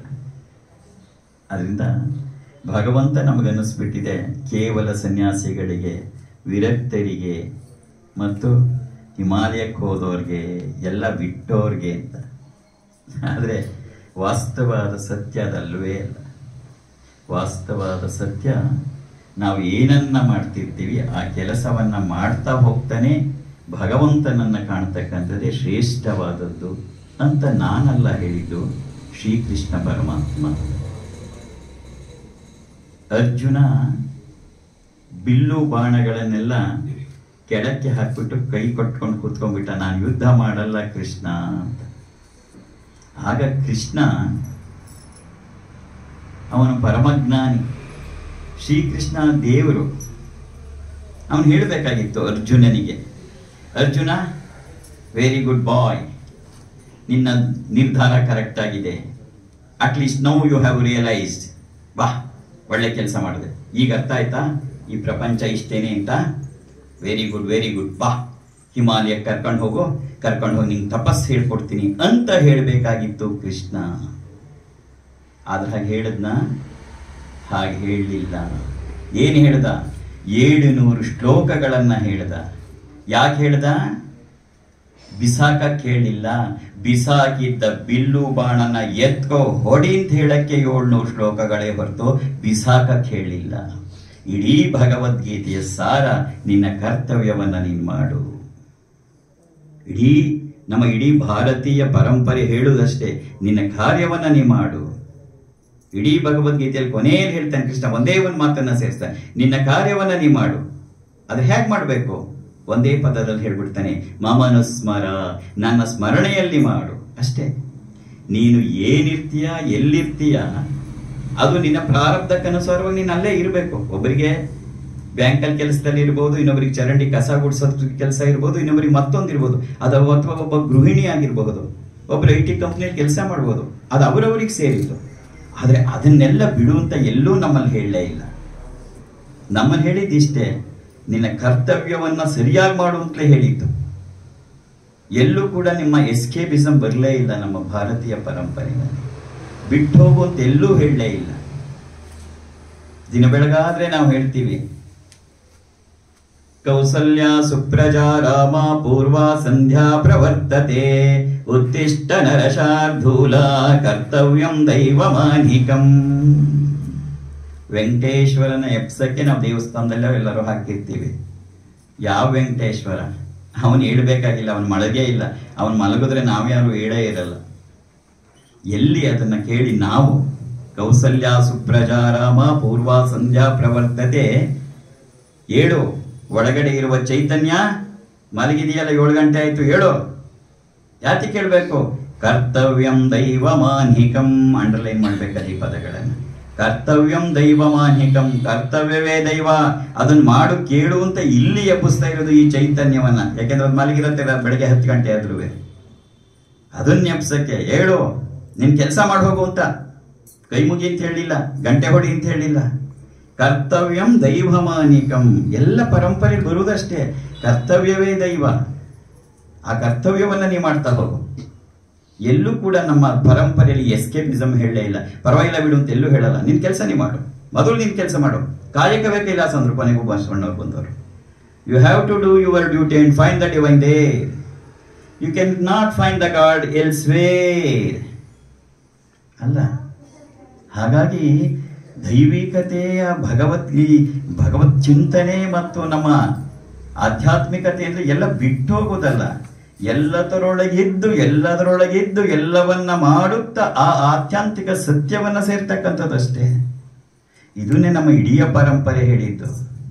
ಅದರಿಂದ ಭಗವಂತ ನಮಗನ್ನಿಸ್ಬಿಟ್ಟಿದೆ ಕೇವಲ ಸನ್ಯಾಸಿಗಳಿಗೆ ವಿರಕ್ತರಿಗೆ ಮತ್ತು ಹಿಮಾಲಯಕ್ಕೆ ಹೋದವ್ರಿಗೆ ಎಲ್ಲ ಬಿಟ್ಟೋರ್ಗೆ ಅಂತ ಆದರೆ ವಾಸ್ತವವಾದ ಸತ್ಯ ಅದಲ್ವೇ ಅಲ್ಲ ವಾಸ್ತವವಾದ ಸತ್ಯ ನಾವು ಏನನ್ನ ಮಾಡ್ತಿರ್ತೀವಿ ಆ ಕೆಲಸವನ್ನ ಮಾಡ್ತಾ ಹೋಗ್ತಾನೆ ಭಗವಂತನನ್ನ ಕಾಣ್ತಕ್ಕಂಥದ್ದೇ ಶ್ರೇಷ್ಠವಾದದ್ದು ಅಂತ ನಾನಲ್ಲ ಹೇಳಿದ್ದು ಶ್ರೀಕೃಷ್ಣ ಪರಮಾತ್ಮ ಅರ್ಜುನ ಬಿಲ್ಲು ಬಾಣಗಳನ್ನೆಲ್ಲ ಕೆಳಕ್ಕೆ ಹಾಕ್ಬಿಟ್ಟು ಕೈ ಕೊಟ್ಕೊಂಡು ಕೂತ್ಕೊಂಡ್ಬಿಟ್ಟ ನಾನು ಯುದ್ಧ ಮಾಡಲ್ಲ ಕೃಷ್ಣ ಅಂತ ಆಗ ಕೃಷ್ಣ ಅವನು ಪರಮಜ್ಞಾನಿ ಶ್ರೀಕೃಷ್ಣ ದೇವರು ಅವನು ಹೇಳಬೇಕಾಗಿತ್ತು ಅರ್ಜುನನಿಗೆ ಅರ್ಜುನ ವೆರಿ ಗುಡ್ ಬಾಯ್ ನಿನ್ನ ನಿರ್ಧಾರ ಕರೆಕ್ಟ್ ಆಗಿದೆ at least now you have realised ಬಾ ಒಳ್ಳೆ ಕೆಲಸ ಮಾಡಿದೆ ಈಗ ಅರ್ಥ ಆಯ್ತಾ ಈ ಪ್ರಪಂಚ ಇಷ್ಟೇನೆ ಅಂತ ವೆರಿ ಗುಡ್ ವೆರಿ ಗುಡ್ ಬಾ ಹಿಮಾಲಯ ಕರ್ಕೊಂಡು ಹೋಗು ಕರ್ಕೊಂಡು ಹೋಗಿ ನಿಂಗೆ ತಪಸ್ ಹೇಳ್ಕೊಡ್ತೀನಿ ಅಂತ ಹೇಳಬೇಕಾಗಿತ್ತು ಕೃಷ್ಣ ಆದ್ರೆ ಹಾಗೆ ಹೇಳದ್ನ ಹಾಗೆ ಹೇಳಲಿಲ್ಲ ಏನು ಹೇಳ್ದ ಏಳು ನೂರು ಶ್ಲೋಕಗಳನ್ನ ಹೇಳ್ದ ಯಾಕೆ ಹೇಳ್ದ ಬಿಸಾಕಕ್ಕೆ ಹೇಳಿಲ್ಲ ಬಿಸಾಕಿದ್ದ ಬಿಲ್ಲು ಬಾಣನ ಎತ್ಕೋ ಹೊಡಿ ಅಂತ ಹೇಳಕ್ಕೆ ಏಳ್ನೂರು ಶ್ಲೋಕಗಳೇ ಹೊರತು ಬಿಸಾಕಕ್ಕೆ ಹೇಳಿಲ್ಲ ಇಡೀ ಭಗವದ್ಗೀತೆಯ ಸಾರ ನಿನ್ನ ಕರ್ತವ್ಯವನ್ನ ನೀನು ಮಾಡು ಇಡೀ ನಮ್ಮ ಇಡೀ ಭಾರತೀಯ ಪರಂಪರೆ ಹೇಳುವುದಷ್ಟೇ ನಿನ್ನ ಕಾರ್ಯವನ್ನ ನೀ ಮಾಡು ಇಡೀ ಭಗವದ್ಗೀತೆಯಲ್ಲಿ ಕೊನೆಯಲ್ಲಿ ಹೇಳ್ತಾನೆ ಕೃಷ್ಣ ಒಂದೇ ಒಂದು ಮಾತನ್ನ ಸೇರಿಸ್ತಾನೆ ನಿನ್ನ ಕಾರ್ಯವನ್ನ ನೀ ಮಾಡು ಅದು ಹೇಗೆ ಮಾಡಬೇಕು ಒಂದೇ ಪದದಲ್ಲಿ ಹೇಳ್ಬಿಡ್ತಾನೆ ಮಮನುಸ್ಮರ ನನ್ನ ಸ್ಮರಣೆಯಲ್ಲಿ ಮಾಡು ಅಷ್ಟೇ ನೀನು ಏನಿರ್ತೀಯ ಎಲ್ಲಿರ್ತೀಯ ಅದು ನಿನ್ನ ಪ್ರಾರಬ್ಧಕ್ಕನುಸಾರವಾಗಿ ನೀನು ಅಲ್ಲೇ ಇರಬೇಕು ಒಬ್ಬರಿಗೆ ಬ್ಯಾಂಕಲ್ಲಿ ಕೆಲಸದಲ್ಲಿ ಇರ್ಬೋದು ಇನ್ನೊಬ್ಬರಿಗೆ ಚರಂಡಿ ಕಸ ಗುಡಿಸೋದ್ ಕೆಲಸ ಇರ್ಬೋದು ಇನ್ನೊಬ್ಬರಿಗೆ ಮತ್ತೊಂದು ಇರ್ಬೋದು ಅದು ಅಥವಾ ಒಬ್ಬ ಗೃಹಿಣಿ ಆಗಿರಬಹುದು ಒಬ್ಬರು ಐ ಟಿ ಕಂಪ್ನಿಯಲ್ಲಿ ಕೆಲಸ ಮಾಡ್ಬೋದು ಅದು ಅವರವರಿಗೆ ಸೇರಿದ್ದು ಆದರೆ ಅದನ್ನೆಲ್ಲ ಬಿಡುವಂತ ಎಲ್ಲೂ ನಮ್ಮಲ್ಲಿ ಹೇಳಲೇ ಇಲ್ಲ ನಮ್ಮಲ್ಲಿ ಹೇಳಿದ್ದು ಇಷ್ಟೇ ನಿನ್ನ ಕರ್ತವ್ಯವನ್ನ ಸರಿಯಾಗಿ ಮಾಡುವಂತಲೇ ಹೇಳಿದ್ದು ಎಲ್ಲೂ ಕೂಡ ನಿಮ್ಮ ಎಸ್ಕೇಪಿಸಮ್ ಬರಲೇ ಇಲ್ಲ ನಮ್ಮ ಭಾರತೀಯ ಪರಂಪರೆಯಲ್ಲಿ ಬಿಟ್ಟು ಹೋಗುವಂತ ಎಲ್ಲೂ ಹೇಳಲೇ ಇಲ್ಲ ದಿನ ಬೆಳಗಾದ್ರೆ ನಾವು ಹೇಳ್ತೀವಿ ಕೌಸಲ್ಯ ಸುಪ್ರಜಾ ರಾಮ ಪೂರ್ವ ಸಂಧ್ಯಾ ಪ್ರವರ್ತತೆ ಉತ್ತಿಷ್ಟ ನರಶಾರ್ಧೂಲ ಕರ್ತವ್ಯಂ ದೈವಮಾನಿಕಂ ವೆಂಕಟೇಶ್ವರನ ಎಪ್ಸಕ್ಕೆ ನಾವು ದೇವಸ್ಥಾನದಲ್ಲೇ ಎಲ್ಲರೂ ಹಾಕಿರ್ತೀವಿ ಯಾವ ವೆಂಕಟೇಶ್ವರ ಅವನು ಹೇಳ್ಬೇಕಾಗಿಲ್ಲ ಅವನು ಮಳಗೇ ಇಲ್ಲ ಅವನು ಮಲಗಿದ್ರೆ ನಾವ್ಯಾರು ಹೇಳೇ ಇರಲ್ಲ ಎಲ್ಲಿ ಅದನ್ನ ಕೇಳಿ ನಾವು ಕೌಸಲ್ಯ ಸುಪ್ರಜಾ ರಾಮ ಪೂರ್ವ ಸಂಧ್ಯಾ ಪ್ರವರ್ತತೆ ಏಳು ಒಳಗಡೆ ಇರುವ ಚೈತನ್ಯ ಮಲಗಿದೆಯಲ್ಲ ಏಳು ಗಂಟೆ ಆಯ್ತು ಹೇಳು ಯಾಕೆ ಕೇಳಬೇಕು ಕರ್ತವ್ಯಂ ದೈವಮಾನ್ಹಿಕಂ ಅಂಡರ್ಲೈನ್ ಮಾಡ್ಬೇಕಾದ ಈ ಪದಗಳನ್ನು ಕರ್ತವ್ಯಂ ದೈವಮಾನ್ಹಿಕಂ ಕರ್ತವ್ಯವೇ ದೈವ ಅದನ್ನ ಮಾಡು ಕೇಳು ಅಂತ ಇಲ್ಲಿ ಎಬ್ಬಿಸ್ತಾ ಇರೋದು ಈ ಚೈತನ್ಯವನ್ನ ಯಾಕೆಂದ್ರೆ ಅದು ಮಲಗಿರುತ್ತೆ ಬೆಳಗ್ಗೆ ಹತ್ತು ಗಂಟೆ ಆದ್ರೂ ಅದನ್ನ ಎಬ್ಸಕ್ಕೆ ಹೇಳು ನಿನ್ ಕೆಲಸ ಮಾಡಿ ಹೋಗು ಅಂತ ಕೈ ಮುಗಿ ಅಂತ ಹೇಳಿಲ್ಲ ಗಂಟೆ ಹೊಡಿ ಅಂತ ಹೇಳಿಲ್ಲ ಕರ್ತವ್ಯಂ ದೈವಮಾನಿಕಂ ಎಲ್ಲ ಪರಂಪರೆ ಬರುವುದಷ್ಟೇ ಕರ್ತವ್ಯವೇ ದೈವ ಆ ಕರ್ತವ್ಯವನ್ನ ನೀವು ಮಾಡ್ತಾ ಹೋಗು ಎಲ್ಲೂ ಕೂಡ ನಮ್ಮ ಪರಂಪರೆಯಲ್ಲಿ ಎಸ್ಕೇಪಿಸಮ್ ಹೇಳಲೇ ಇಲ್ಲ ಪರವಾಗಿಲ್ಲ ಬಿಡು ಅಂತ ಎಲ್ಲೂ ಹೇಳಲ್ಲ ನಿನ್ ಕೆಲಸ ನೀ ಮಾಡು ಮೊದಲು ನಿನ್ ಕೆಲಸ ಮಾಡು ಕಾಯಕವೇ ಕೈಲಾಸ ಅಂದ್ರು ಕೊನೆಗೂ ಬಸವಣ್ಣವ್ರು ಬಂದವರು you have to do your duty and find the divine they you can not find the god elsewhere ಅಲ್ಲ ಹಾಗಾಗಿ ದೈವಿಕತೆಯ ಭಗವದ್ ಈ ಭಗವತ್ ಚಿಂತನೆ ಮತ್ತು ನಮ್ಮ ಆಧ್ಯಾತ್ಮಿಕತೆ ಅಂದ್ರೆ ಎಲ್ಲ ಬಿಟ್ಟು ಹೋಗೋದಲ್ಲ ಎಲ್ಲದರೊಳಗಿದ್ದು ಎಲ್ಲದರೊಳಗಿದ್ದು ಎಲ್ಲವನ್ನ ಮಾಡುತ್ತಾ ಆ ಆತ್ಯಾಂತಿಕ ಸತ್ಯವನ್ನ ಸೇರ್ತಕ್ಕಂಥದ್ದಷ್ಟೇ ಇದನ್ನೇ ನಮ್ಮ ಇಡೀ ಪರಂಪರೆ ಹೇಳಿದ್ದು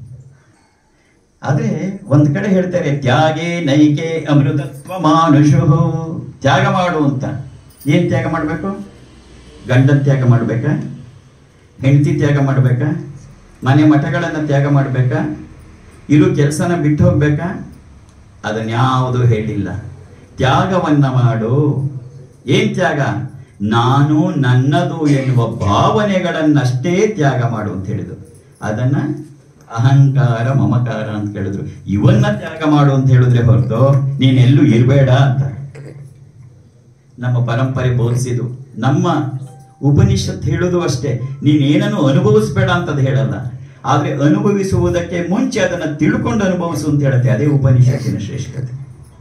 ಆದ್ರೆ ಒಂದ್ ಕಡೆ ಹೇಳ್ತಾರೆ ತ್ಯಾಗೇ ನೈಕೆ ಅಮೃತತ್ವ ಮಾನುಷು ತ್ಯಾಗ ಮಾಡು ಅಂತ ಏನ್ ತ್ಯಾಗ ಮಾಡ್ಬೇಕು ಗಂಡನ್ ತ್ಯಾಗ ಮಾಡ್ಬೇಕಾ ಹೆಂಡತಿ ತ್ಯಾಗ ಮಾಡ್ಬೇಕಾ ಮನೆ ಮಠಗಳನ್ನ ತ್ಯಾಗ ಮಾಡ್ಬೇಕಾ ಇರು ಕೆಲಸನ ಬಿಟ್ಟು ಹೋಗ್ಬೇಕಾ ಅದನ್ಯಾವುದು ಹೇಳಿಲ್ಲ ತ್ಯಾಗವನ್ನ ಮಾಡು ಏನ್ ತ್ಯಾಗ ನಾನು ನನ್ನದು ಎನ್ನುವ ಭಾವನೆಗಳನ್ನಷ್ಟೇ ತ್ಯಾಗ ಮಾಡು ಅಂತ ಹೇಳಿದ್ರು ಅದನ್ನ ಅಹಂಕಾರ ಮಮಕಾರ ಅಂತ ಹೇಳಿದ್ರು ಇವನ್ನ ತ್ಯಾಗ ಮಾಡು ಅಂತ ಹೇಳಿದ್ರೆ ಹೊರತು ನೀನೆಲ್ಲೂ ಇರಬೇಡ ಅಂತ ನಮ್ಮ ಪರಂಪರೆ ಬೋಧಿಸಿದು ನಮ್ಮ ಉಪನಿಷತ್ ಹೇಳೋದು ಅಷ್ಟೇ ನೀನೇನನ್ನು ಅನುಭವಿಸ್ಬೇಡ ಅಂತದ್ ಹೇಳಲ್ಲ ಆದ್ರೆ ಅನುಭವಿಸುವುದಕ್ಕೆ ಮುಂಚೆ ಅದನ್ನ ತಿಳ್ಕೊಂಡು ಅನುಭವಿಸು ಅಂತ ಹೇಳುತ್ತೆ ಅದೇ ಉಪನಿಷತ್ತಿನ ಶ್ರೇಷ್ಠತೆ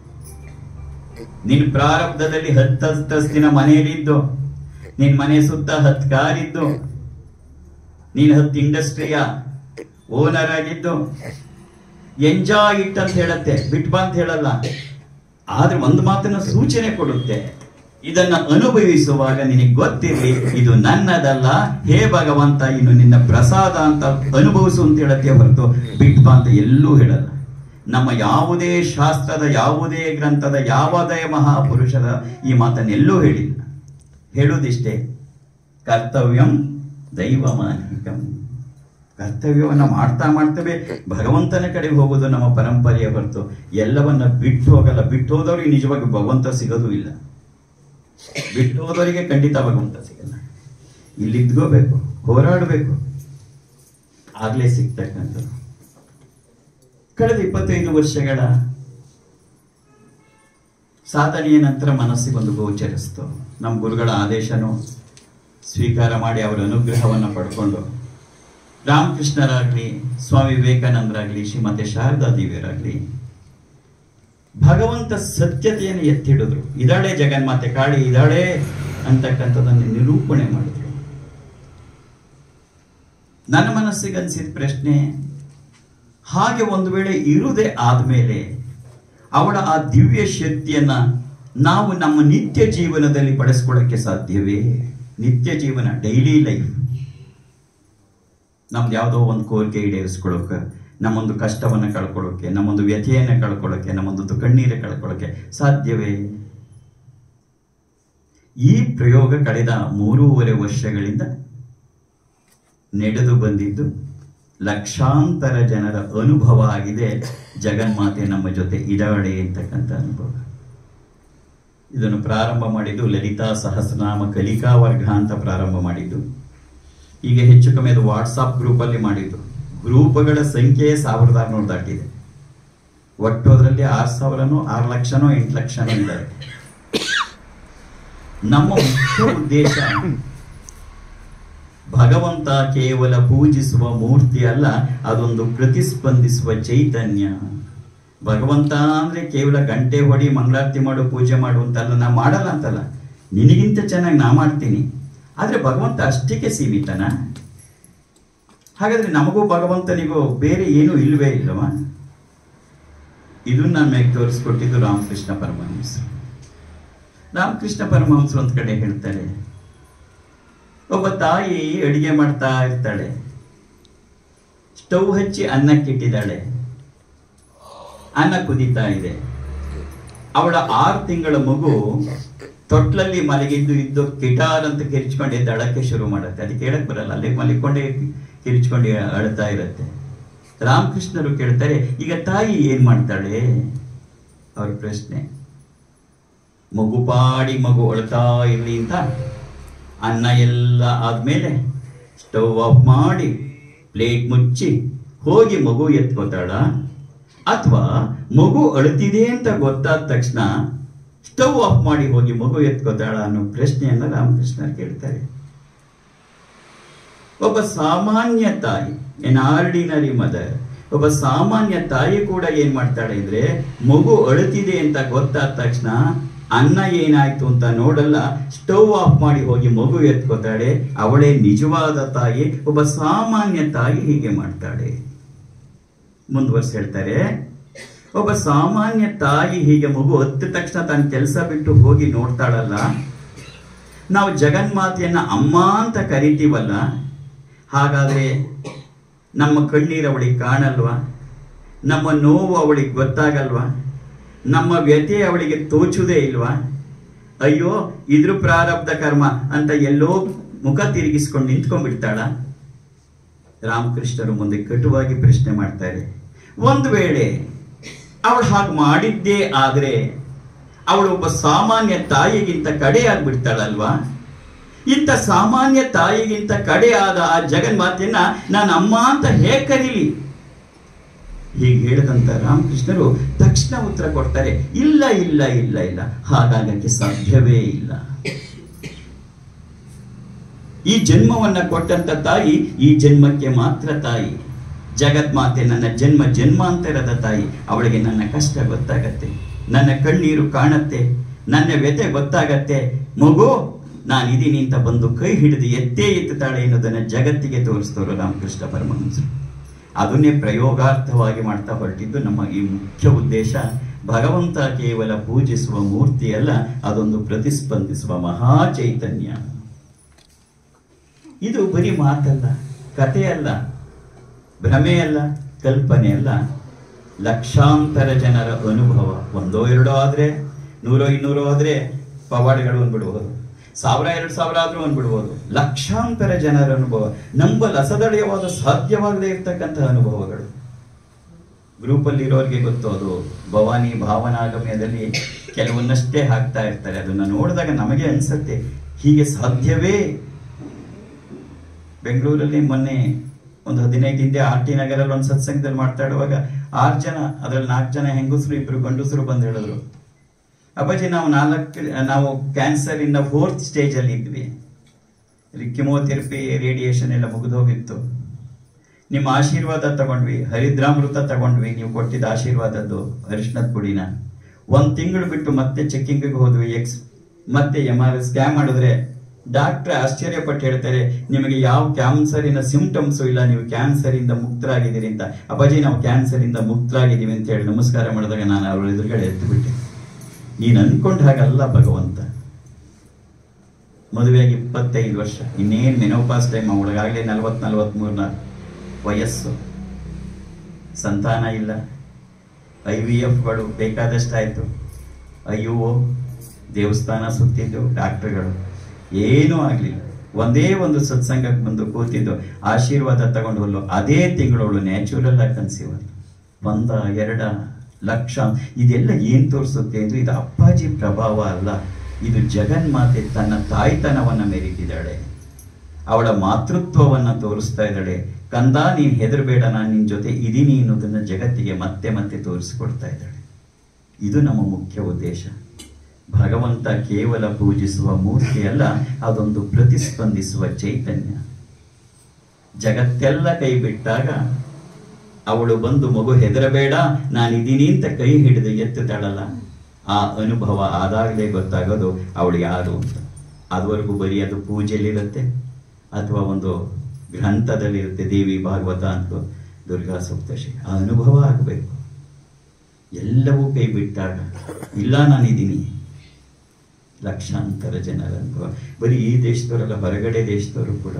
ನಿನ್ ಪ್ರಾರಬ್ಧದಲ್ಲಿ ಹತ್ತಷ್ಟು ದಿನ ಮನೆಯಲ್ಲಿದ್ದು ನಿನ್ ಮನೆ ಸುತ್ತ ಹತ್ತು ಕಾರಿದ್ದು ನೀನ್ ಹತ್ತು ಇಂಡಸ್ಟ್ರಿಯ ಓನರ್ ಆಗಿದ್ದು ಎಂಜಾಯ್ ಇಟ್ ಅಂತ ಹೇಳತ್ತೆ ಬಿಟ್ ಬಾ ಅಂತ ಹೇಳಲ್ಲ ಆದ್ರೆ ಒಂದು ಮಾತನ್ನ ಸೂಚನೆ ಕೊಡುತ್ತೆ ಇದನ್ನ ಅನುಭವಿಸುವಾಗ ನಿನಗೆ ಗೊತ್ತಿರಲಿ ಇದು ನನ್ನದಲ್ಲ ಹೇ ಭಗವಂತ ಇನ್ನು ನಿನ್ನ ಪ್ರಸಾದ ಅಂತ ಅನುಭವಿಸು ಅಂತ ಹೇಳತ್ತೆ ಹೊರತು ಬಿಟ್ಟು ಬಾ ಅಂತ ಎಲ್ಲೂ ಹೇಳಲ್ಲ ನಮ್ಮ ಯಾವುದೇ ಶಾಸ್ತ್ರದ ಯಾವುದೇ ಗ್ರಂಥದ ಯಾವುದೇ ಮಹಾಪುರುಷರ ಈ ಮಾತನ್ನು ಎಲ್ಲೂ ಹೇಳಿಲ್ಲ ಹೇಳುವುದಿಷ್ಟೇ ಕರ್ತವ್ಯಂ ದೈವಮಾನಿಕಂ ಕರ್ತವ್ಯವನ್ನ ಮಾಡ್ತಾ ಮಾಡ್ತೇವೆ ಭಗವಂತನ ಕಡೆಗೆ ಹೋಗೋದು ನಮ್ಮ ಪರಂಪರೆಯ ಹೊರತು ಎಲ್ಲವನ್ನ ಬಿಟ್ಟು ಹೋಗಲ್ಲ ಬಿಟ್ಟು ಹೋದವ್ರಿಗೆ ನಿಜವಾಗಿ ಭಗವಂತ ಸಿಗೋದು ಇಲ್ಲ ಬಿಟ್ಟು ಹೋದವರಿಗೆ ಖಂಡಿತ ಭಗವಂತ ಸಿಗಲ್ಲ ಇಲ್ಲಿ ಇದ್ಕೋಬೇಕು ಹೋರಾಡಬೇಕು ಆಗ್ಲೇ ಸಿಗ್ತಕ್ಕಂಥದ್ದು ಕಳೆದ ಇಪ್ಪತ್ತೈದು ವರ್ಷಗಳ ಸಾಧನೆಯ ನಂತರ ಮನಸ್ಸಿಗೊಂದು ಗೋಚರಿಸ್ತು ನಮ್ಮ ಗುರುಗಳ ಆದೇಶನು ಸ್ವೀಕಾರ ಮಾಡಿ ಅವರ ಅನುಗ್ರಹವನ್ನು ಪಡ್ಕೊಂಡು ರಾಮಕೃಷ್ಣರಾಗ್ಲಿ ಸ್ವಾಮಿ ವಿವೇಕಾನಂದರಾಗ್ಲಿ ಶ್ರೀಮತಿ ಶಾರದಾ ದೇವಿಯರಾಗ್ಲಿ ಭಗವಂತ ಸತ್ಯತೆಯನ್ನು ಎತ್ತಿಡಿದ್ರು ಇದಾಳೆ ಜಗನ್ಮಾತೆ ಕಾಳಿ ಇದಾಳೆ ಅಂತಕ್ಕಂಥದ್ದನ್ನು ನಿರೂಪಣೆ ಮಾಡಿದ್ರು ನನ್ನ ಮನಸ್ಸಿಗೆ ಅನ್ಸಿದ ಪ್ರಶ್ನೆ ಹಾಗೆ ಒಂದು ವೇಳೆ ಇರುವುದೇ ಆದ್ಮೇಲೆ ಅವಳ ಆ ದಿವ್ಯ ಶಕ್ತಿಯನ್ನ ನಾವು ನಮ್ಮ ನಿತ್ಯ ಜೀವನದಲ್ಲಿ ಬಳಸ್ಕೊಳ್ಳಕ್ಕೆ ಸಾಧ್ಯವೇ ನಿತ್ಯ ಜೀವನ ಡೈಲಿ ಲೈಫ್ ನಮ್ದು ಯಾವುದೋ ಒಂದು ಕೋರಿಕೆ ಈಡೇರಿಸ್ಕೊಳ್ಳೋಕೆ ನಮ್ಮೊಂದು ಕಷ್ಟವನ್ನು ಕಳ್ಕೊಳ್ಳೋಕೆ ನಮ್ಮೊಂದು ವ್ಯಥೆಯನ್ನು ಕಳ್ಕೊಳ್ಳೋಕೆ ನಮ್ಮೊಂದು ಕಣ್ಣೀರು ಕಳ್ಕೊಳ್ಳೋಕೆ ಸಾಧ್ಯವೇ ಈ ಪ್ರಯೋಗ ಕಳೆದ ಮೂರೂವರೆ ವರ್ಷಗಳಿಂದ ನಡೆದು ಬಂದಿದ್ದು ಲಕ್ಷಾಂತರ ಜನರ ಅನುಭವ ಆಗಿದೆ ಜಗನ್ಮಾತೆ ನಮ್ಮ ಜೊತೆ ಇದಾಳೆ ಅಂತಕ್ಕಂಥ ಅನುಭವ ಇದನ್ನು ಪ್ರಾರಂಭ ಮಾಡಿದ್ದು ಲಲಿತಾ ಸಹಸ್ರನಾಮ ಕಲಿಕಾ ವರ್ಗ ಅಂತ ಪ್ರಾರಂಭ ಮಾಡಿದ್ದು ಈಗ ಹೆಚ್ಚು ಕಮ್ಮಿ ಅದು ವಾಟ್ಸಾಪ್ ಗ್ರೂಪಲ್ಲಿ ಮಾಡಿದ್ದು ಗ್ರೂಪ್ಗಳ ಸಂಖ್ಯೆ ಸಾವಿರದ ಆರುನೂರು ದಾಟಿದೆ ಒಟ್ಟು ಅದರಲ್ಲಿ ಆರು ಸಾವಿರನೋ ಆರು ಲಕ್ಷನೋ ಎಂಟು ಲಕ್ಷನೋ ಇದ್ದಾರೆ ನಮ್ಮ ಮುಖ್ಯ ಉದ್ದೇಶ ಭಗವಂತ ಕೇವಲ ಪೂಜಿಸುವ ಮೂರ್ತಿ ಅಲ್ಲ ಅದೊಂದು ಪ್ರತಿಸ್ಪಂದಿಸುವ ಚೈತನ್ಯ ಭಗವಂತ ಅಂದ್ರೆ ಕೇವಲ ಗಂಟೆ ಹೊಡಿ ಮಂಗಳಾರತಿ ಮಾಡು ಪೂಜೆ ಮಾಡು ಅಂತಲ್ಲ ನಾ ಮಾಡಲ್ಲ ಅಂತಲ್ಲ ನಿನಗಿಂತ ಚೆನ್ನಾಗಿ ನಾ ಮಾಡ್ತೀನಿ ಆದ್ರೆ ಭಗವಂತ ಅಷ್ಟಕ್ಕೆ ಸೀಮಿತನ ಹಾಗಾದ್ರೆ ನಮಗೂ ಭಗವಂತನಿಗೂ ಬೇರೆ ಏನೂ ಇಲ್ವೇ ಇಲ್ಲವಾ ಇದನ್ನ ನಮಗೆ ತೋರಿಸ್ಕೊಟ್ಟಿದ್ದು ರಾಮಕೃಷ್ಣ ಪರಮಹಂಸರು ರಾಮಕೃಷ್ಣ ಪರಮಹಂಸರು ಒಂದ್ ಕಡೆ ಹೇಳ್ತಾರೆ ಒಬ್ಬ ತಾಯಿ ಅಡಿಗೆ ಮಾಡ್ತಾ ಇರ್ತಾಳೆ ಸ್ಟವ್ ಹಚ್ಚಿ ಅನ್ನಕ್ಕಿಟ್ಟಿದ್ದಾಳೆ ಅನ್ನ ಕುದೀತಾ ಇದೆ ಅವಳ ಆರು ತಿಂಗಳ ಮಗು ತೊಟ್ಲಲ್ಲಿ ಮಲಗಿದ್ದು ಇದ್ದು ಕಿಟಾರ್ ಅಂತ ಕಿರಿಚ್ಕೊಂಡು ಎದ್ದು ಅಳಕ್ಕೆ ಶುರು ಮಾಡುತ್ತೆ ಅದಕ್ಕೆ ಹೇಳಕ್ ಬರಲ್ಲ ಅಲ್ಲಿ ಮಲಿಕೊಂಡೇ ಕಿರಿಚ್ಕೊಂಡು ಅಳ್ತಾ ಇರುತ್ತೆ ರಾಮಕೃಷ್ಣರು ಕೇಳ್ತಾರೆ ಈಗ ತಾಯಿ ಏನ್ ಮಾಡ್ತಾಳೆ ಅವ್ರ ಪ್ರಶ್ನೆ ಮಗು ಪಾಡಿ ಮಗು ಅಳ್ತಾ ಇರ್ಲಿ ಅಂತ ಅನ್ನ ಎಲ್ಲ ಆದ್ಮೇಲೆ ಸ್ಟವ್ ಆಫ್ ಮಾಡಿ ಪ್ಲೇಟ್ ಮುಚ್ಚಿ ಹೋಗಿ ಮಗು ಎತ್ಕೋತಾಳ ಅಥವಾ ಮಗು ಅಳುತ್ತಿದೆ ಅಂತ ಗೊತ್ತಾದ ತಕ್ಷಣ ಸ್ಟವ್ ಆಫ್ ಮಾಡಿ ಹೋಗಿ ಮಗು ಎತ್ಕೋತಾಳ ಅನ್ನೋ ಪ್ರಶ್ನೆಯನ್ನ ರಾಮಕೃಷ್ಣ ಕೇಳ್ತಾರೆ ಒಬ್ಬ ಸಾಮಾನ್ಯ ತಾಯಿ ಎನ್ ಆರ್ಡಿನರಿ ಮದರ್ ಒಬ್ಬ ಸಾಮಾನ್ಯ ತಾಯಿ ಕೂಡ ಏನ್ ಮಾಡ್ತಾಳೆ ಅಂದ್ರೆ ಮಗು ಅಳುತ್ತಿದೆ ಅಂತ ಗೊತ್ತಾದ ತಕ್ಷಣ ಅನ್ನ ಏನಾಯ್ತು ಅಂತ ನೋಡಲ್ಲ ಸ್ಟವ್ ಆಫ್ ಮಾಡಿ ಹೋಗಿ ಮಗು ಎತ್ಕೋತಾಳೆ ಅವಳೇ ನಿಜವಾದ ತಾಯಿ ಒಬ್ಬ ಸಾಮಾನ್ಯ ತಾಯಿ ಹೀಗೆ ಮಾಡ್ತಾಳೆ ಮುಂದುವರ್ಸಿ ಹೇಳ್ತಾರೆ ಒಬ್ಬ ಸಾಮಾನ್ಯ ತಾಯಿ ಹೀಗೆ ಮಗು ಹತ್ತ ತಕ್ಷಣ ತನ್ನ ಕೆಲಸ ಬಿಟ್ಟು ಹೋಗಿ ನೋಡ್ತಾಳಲ್ಲ ನಾವು ಜಗನ್ಮಾತೆಯನ್ನ ಅಮ್ಮ ಅಂತ ಕರಿತೀವಲ್ಲ ಹಾಗಾದ್ರೆ ನಮ್ಮ ಕಣ್ಣೀರು ಅವಳಿಗೆ ಕಾಣಲ್ವಾ ನಮ್ಮ ನೋವು ಅವಳಿಗೆ ಗೊತ್ತಾಗಲ್ವಾ ನಮ್ಮ ವ್ಯಥೆ ಅವಳಿಗೆ ತೋಚುವುದೇ ಇಲ್ವಾ ಅಯ್ಯೋ ಇದ್ರ ಪ್ರಾರಬ್ಧ ಕರ್ಮ ಅಂತ ಎಲ್ಲೋ ಮುಖ ತಿರುಗಿಸ್ಕೊಂಡು ನಿಂತ್ಕೊಂಡ್ಬಿಡ್ತಾಳ ರಾಮಕೃಷ್ಣರು ಮುಂದೆ ಕಟುವಾಗಿ ಪ್ರಶ್ನೆ ಮಾಡ್ತಾರೆ ಒಂದು ವೇಳೆ ಅವಳು ಹಾಗೆ ಮಾಡಿದ್ದೇ ಆದ್ರೆ ಅವಳು ಒಬ್ಬ ಸಾಮಾನ್ಯ ತಾಯಿಗಿಂತ ಕಡೆ ಆಗ್ಬಿಡ್ತಾಳಲ್ವಾ ಇಂಥ ಸಾಮಾನ್ಯ ತಾಯಿಗಿಂತ ಕಡೆ ಆದ ಆ ಜಗನ್ಮಾತೆಯನ್ನ ನಾನು ಅಮ್ಮ ಅಂತ ಹೇಗೆ ಕರೀಲಿ ಹೀಗೆ ಹೇಳಿದಂತ ರಾಮಕೃಷ್ಣರು ತಕ್ಷಣ ಉತ್ತರ ಕೊಡ್ತಾರೆ ಇಲ್ಲ ಇಲ್ಲ ಇಲ್ಲ ಇಲ್ಲ ಹಾಗಾಗಕ್ಕೆ ಸಾಧ್ಯವೇ ಇಲ್ಲ ಈ ಜನ್ಮವನ್ನ ಕೊಟ್ಟಂತ ತಾಯಿ ಈ ಜನ್ಮಕ್ಕೆ ಮಾತ್ರ ತಾಯಿ ಜಗನ್ಮಾತೆ ನನ್ನ ಜನ್ಮ ಜನ್ಮಾಂತರದ ತಾಯಿ ಅವಳಿಗೆ ನನ್ನ ಕಷ್ಟ ಗೊತ್ತಾಗತ್ತೆ ನನ್ನ ಕಣ್ಣೀರು ಕಾಣತ್ತೆ ನನ್ನ ವ್ಯಥೆ ಗೊತ್ತಾಗತ್ತೆ ಮಗು ನಾನಿದ್ದೀನಿ ಅಂತ ಬಂದು ಕೈ ಹಿಡಿದು ಎತ್ತೇ ಎತ್ತುತ್ತಾಳೆ ಎನ್ನುವುದನ್ನು ಜಗತ್ತಿಗೆ ತೋರಿಸ್ತವರು ರಾಮಕೃಷ್ಣ ಪರಮಹಂಸರು ಅದನ್ನೇ ಪ್ರಯೋಗಾರ್ಥವಾಗಿ ಮಾಡ್ತಾ ಹೊರಟಿದ್ದು ನಮ್ಮ ಈ ಮುಖ್ಯ ಉದ್ದೇಶ ಭಗವಂತ ಕೇವಲ ಪೂಜಿಸುವ ಮೂರ್ತಿ ಅಲ್ಲ ಅದೊಂದು ಪ್ರತಿಸ್ಪಂದಿಸುವ ಮಹಾ ಚೈತನ್ಯ ಇದು ಬರೀ ಮಾತಲ್ಲ ಕಥೆ ಅಲ್ಲ ಭ್ರಮೆ ಅಲ್ಲ ಕಲ್ಪನೆ ಅಲ್ಲ ಲಕ್ಷಾಂತರ ಜನರ ಅನುಭವ ಒಂದೋ ಎರಡೋ ಆದ್ರೆ ನೂರೋ ಇನ್ನೂರೋ ಆದ್ರೆ ಪವಾಡಗಳು ಅಂದ್ಬಿಡ್ಬೋದು ಸಾವಿರ ಎರಡು ಸಾವಿರ ಆದ್ರೂ ಅಂದ್ಬಿಡ್ಬೋದು ಲಕ್ಷಾಂತರ ಜನರ ಅನುಭವ ನಂಬಲ್ ಅಸದಳೆಯವಾದ ಸಾಧ್ಯವಾಗದೇ ಇರ್ತಕ್ಕಂಥ ಅನುಭವಗಳು ಗ್ರೂಪಲ್ಲಿ ಇರೋರಿಗೆ ಗೊತ್ತು ಅದು ಭವಾನಿ ಭಾವನಾಗಮ್ಯದಲ್ಲಿ ಕೆಲವನ್ನಷ್ಟೇ ಹಾಕ್ತಾ ಇರ್ತಾರೆ ಅದನ್ನ ನೋಡಿದಾಗ ನಮಗೆ ಅನ್ಸತ್ತೆ ಹೀಗೆ ಸಾಧ್ಯವೇ ಬೆಂಗಳೂರಲ್ಲಿ ಮೊನ್ನೆ ಒಂದು ಹದಿನೈದು ಹಿಂದೆ ಆರ್ ಟಿ ನಗರಲ್ಲಿ ಒಂದು ಸತ್ಸಂಗದಲ್ಲಿ ಮಾತಾಡುವಾಗ ಆರು ಜನ ಅದ್ರಲ್ಲಿ ನಾಲ್ಕು ಜನ ಹೆಂಗಸರು ಇಬ್ರು ಗಂಡಸರು ಬಂದು ಹೇಳಿದ್ರು ಅಪ್ಪಾಜಿ ನಾವು ನಾಲ್ಕು ನಾವು ಕ್ಯಾನ್ಸರ್ ಇಂದ ಫೋರ್ತ್ ಸ್ಟೇಜ್ ಅಲ್ಲಿ ಇದ್ವಿ ಕಿಮೋಥೆರಪಿ ರೇಡಿಯೇಷನ್ ಎಲ್ಲ ಮುಗಿದು ಹೋಗಿತ್ತು ನಿಮ್ಮ ಆಶೀರ್ವಾದ ತಗೊಂಡ್ವಿ ಹರಿದ್ರಾಮೃತ ತಗೊಂಡ್ವಿ ನೀವು ಕೊಟ್ಟಿದ್ದ ಆಶೀರ್ವಾದದ್ದು ಅರಿಶಿನದ ಪುಡಿನ ಒಂದ್ ತಿಂಗಳು ಬಿಟ್ಟು ಮತ್ತೆ ಚೆಕಿಂಗ್ ಹೋದ್ವಿ ಎಕ್ಸ್ ಮತ್ತೆ ಎಮ್ ಆರ್ ಸ್ಕ್ಯಾನ್ ಮಾಡಿದ್ರೆ ಡಾಕ್ಟರ್ ಆಶ್ಚರ್ಯಪಟ್ಟು ಹೇಳ್ತಾರೆ ನಿಮಗೆ ಯಾವ ಕ್ಯಾನ್ಸರಿನ ಸಿಂಪ್ಟಮ್ಸ್ ಇಲ್ಲ ನೀವು ಕ್ಯಾನ್ಸರ್ ಇಂದ ಮುಕ್ತರಾಗಿದ್ದೀರಿ ಅಂತ ಅಪ್ಪಾಜಿ ನಾವು ಕ್ಯಾನ್ಸರ್ ಇಂದ ಮುಕ್ತರಾಗಿದ್ದೀವಿ ಅಂತ ಹೇಳಿ ನಮಸ್ಕಾರ ಮಾಡಿದಾಗ ನಾನು ಅವ್ರ ಎದುರುಗಡೆ ಎದ್ದು ಬಿಟ್ಟೆ ನೀನು ಅನ್ಕೊಂಡ ಹಾಗಲ್ಲ ಭಗವಂತ ಮದುವೆಯಾಗಿ ಇಪ್ಪತ್ತೈದು ವರ್ಷ ಇನ್ನೇನು ಮೆನೋಪಾಸ್ ಟೈಮ್ ಅವಳಿಗಾಗಲೇ ನಲ್ವತ್ ನಲ್ವತ್ಮೂರನ ವಯಸ್ಸು ಸಂತಾನ ಇಲ್ಲ ಐ ವಿ ಎಫ್ಗಳು ಬೇಕಾದಷ್ಟಾಯಿತು ಐ ಯು ಒ ದೇವಸ್ಥಾನ ಸುತ್ತಿದ್ದು ಡಾಕ್ಟರ್ಗಳು ಏನೂ ಆಗಲಿಲ್ಲ ಒಂದೇ ಒಂದು ಸತ್ಸಂಗಕ್ಕೆ ಬಂದು ಕೂತಿದ್ದು ಆಶೀರ್ವಾದ ತಗೊಂಡು ಹೋದ್ಲು ಅದೇ ತಿಂಗಳವಳು ನ್ಯಾಚುರಲ್ ಆಗಿ ಕನ್ಸೀವ್ ಆದ್ಲು. ಒಂದ ಎರಡ ಲಕ್ಷ ಇದೆಲ್ಲ ಏನ್ ತೋರಿಸುತ್ತೆ ಅಂದ್ರೆ ಇದು ಅಪ್ಪಾಜಿ ಪ್ರಭಾವ ಅಲ್ಲ ಇದು ಜಗನ್ಮಾತೆ ತನ್ನ ತಾಯ್ತನವನ್ನ ಮೆರೀತಿದ್ದಾಳೆ ಅವಳ ಮಾತೃತ್ವವನ್ನ ತೋರಿಸ್ತಾ ಇದ್ದಾಳೆ ಕಂದ ನೀನ್ ಹೆದರ್ಬೇಡ ನಾನು ನಿನ್ ಜೊತೆ ಇದೀನಿ ಅನ್ನೋದನ್ನ ಜಗತ್ತಿಗೆ ಮತ್ತೆ ಮತ್ತೆ ತೋರಿಸ್ಕೊಡ್ತಾ ಇದ್ದಾಳೆ ಇದು ನಮ್ಮ ಮುಖ್ಯ ಉದ್ದೇಶ ಭಗವಂತ ಕೇವಲ ಪೂಜಿಸುವ ಮೂರ್ತಿ ಅಲ್ಲ ಅದೊಂದು ಪ್ರತಿಸ್ಪಂದಿಸುವ ಚೈತನ್ಯ ಜಗತ್ತೆಲ್ಲ ಕೈ ಬಿಟ್ಟಾಗ ಅವಳು ಬಂದು ಮಗು ಹೆದರಬೇಡ ನಾನಿದ್ದೀನಿ ಅಂತ ಕೈ ಹಿಡಿದು ಎತ್ತುತ್ತಾಳಲ್ಲ ಆ ಅನುಭವ ಆದಾಗಲೇ ಗೊತ್ತಾಗೋದು ಅವಳು ಯಾರು ಅಂತ ಅದುವರೆಗೂ ಬರೀ ಅದು ಪೂಜೆಯಲ್ಲಿರುತ್ತೆ ಅಥವಾ ಒಂದು ಗ್ರಂಥದಲ್ಲಿರುತ್ತೆ ದೇವಿ ಭಾಗವತ ಅಂತ ದುರ್ಗಾ ಸಪ್ತಶಿ ಆ ಅನುಭವ ಆಗಬೇಕು ಎಲ್ಲವೂ ಕೈ ಬಿಟ್ಟಾಗ ಇಲ್ಲ ನಾನಿದ್ದೀನಿ ಲಕ್ಷಾಂತರ ಜನರ ಅನುಭವ ಬರೀ ಈ ದೇಶದವರಲ್ಲ ಹೊರಗಡೆ ದೇಶದವರು ಕೂಡ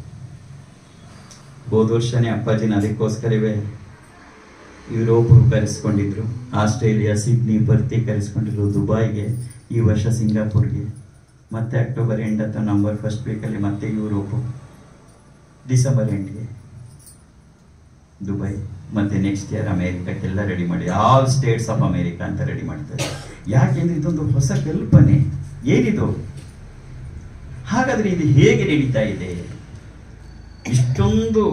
ಹೋದ ವರ್ಷನೇ ಅಪ್ಪಾಜಿನ ಅದಕ್ಕೋಸ್ಕರವೇ ಯುರೋಪ್ ಕರೆಸ್ಕೊಂಡಿದ್ರು ಆಸ್ಟ್ರೇಲಿಯಾ ಸಿಡ್ನಿ ಬರ್ತಿ ಕರೆಸ್ಕೊಂಡಿದ್ರು ದುಬೈಗೆ ಈ ವರ್ಷ ಸಿಂಗಾಪುರ್ಗೆ ಮತ್ತೆ ಅಕ್ಟೋಬರ್ ಎಂಡ್ ಅಥವಾ ನವಂಬರ್ ಫಸ್ಟ್ ವೀಕಲ್ಲಿ ಮತ್ತೆ ಯುರೋಪು ಡಿಸೆಂಬರ್ ಎಂಡ್ಗೆ ದುಬೈ ಮತ್ತೆ ನೆಕ್ಸ್ಟ್ ಇಯರ್ ಅಮೇರಿಕಕ್ಕೆಲ್ಲ ರೆಡಿ ಮಾಡಿ ಆಲ್ ಸ್ಟೇಟ್ಸ್ ಆಫ್ ಅಮೇರಿಕಾ ಅಂತ ರೆಡಿ ಮಾಡ್ತಾರೆ ಯಾಕೆಂದ್ರೆ ಇದೊಂದು ಹೊಸ ಕಲ್ಪನೆ ಏನಿದು ಹಾಗಾದ್ರೆ ಇದು ಹೇಗೆ ನಡೀತಾ ಇದೆ ಇಷ್ಟೊಂದು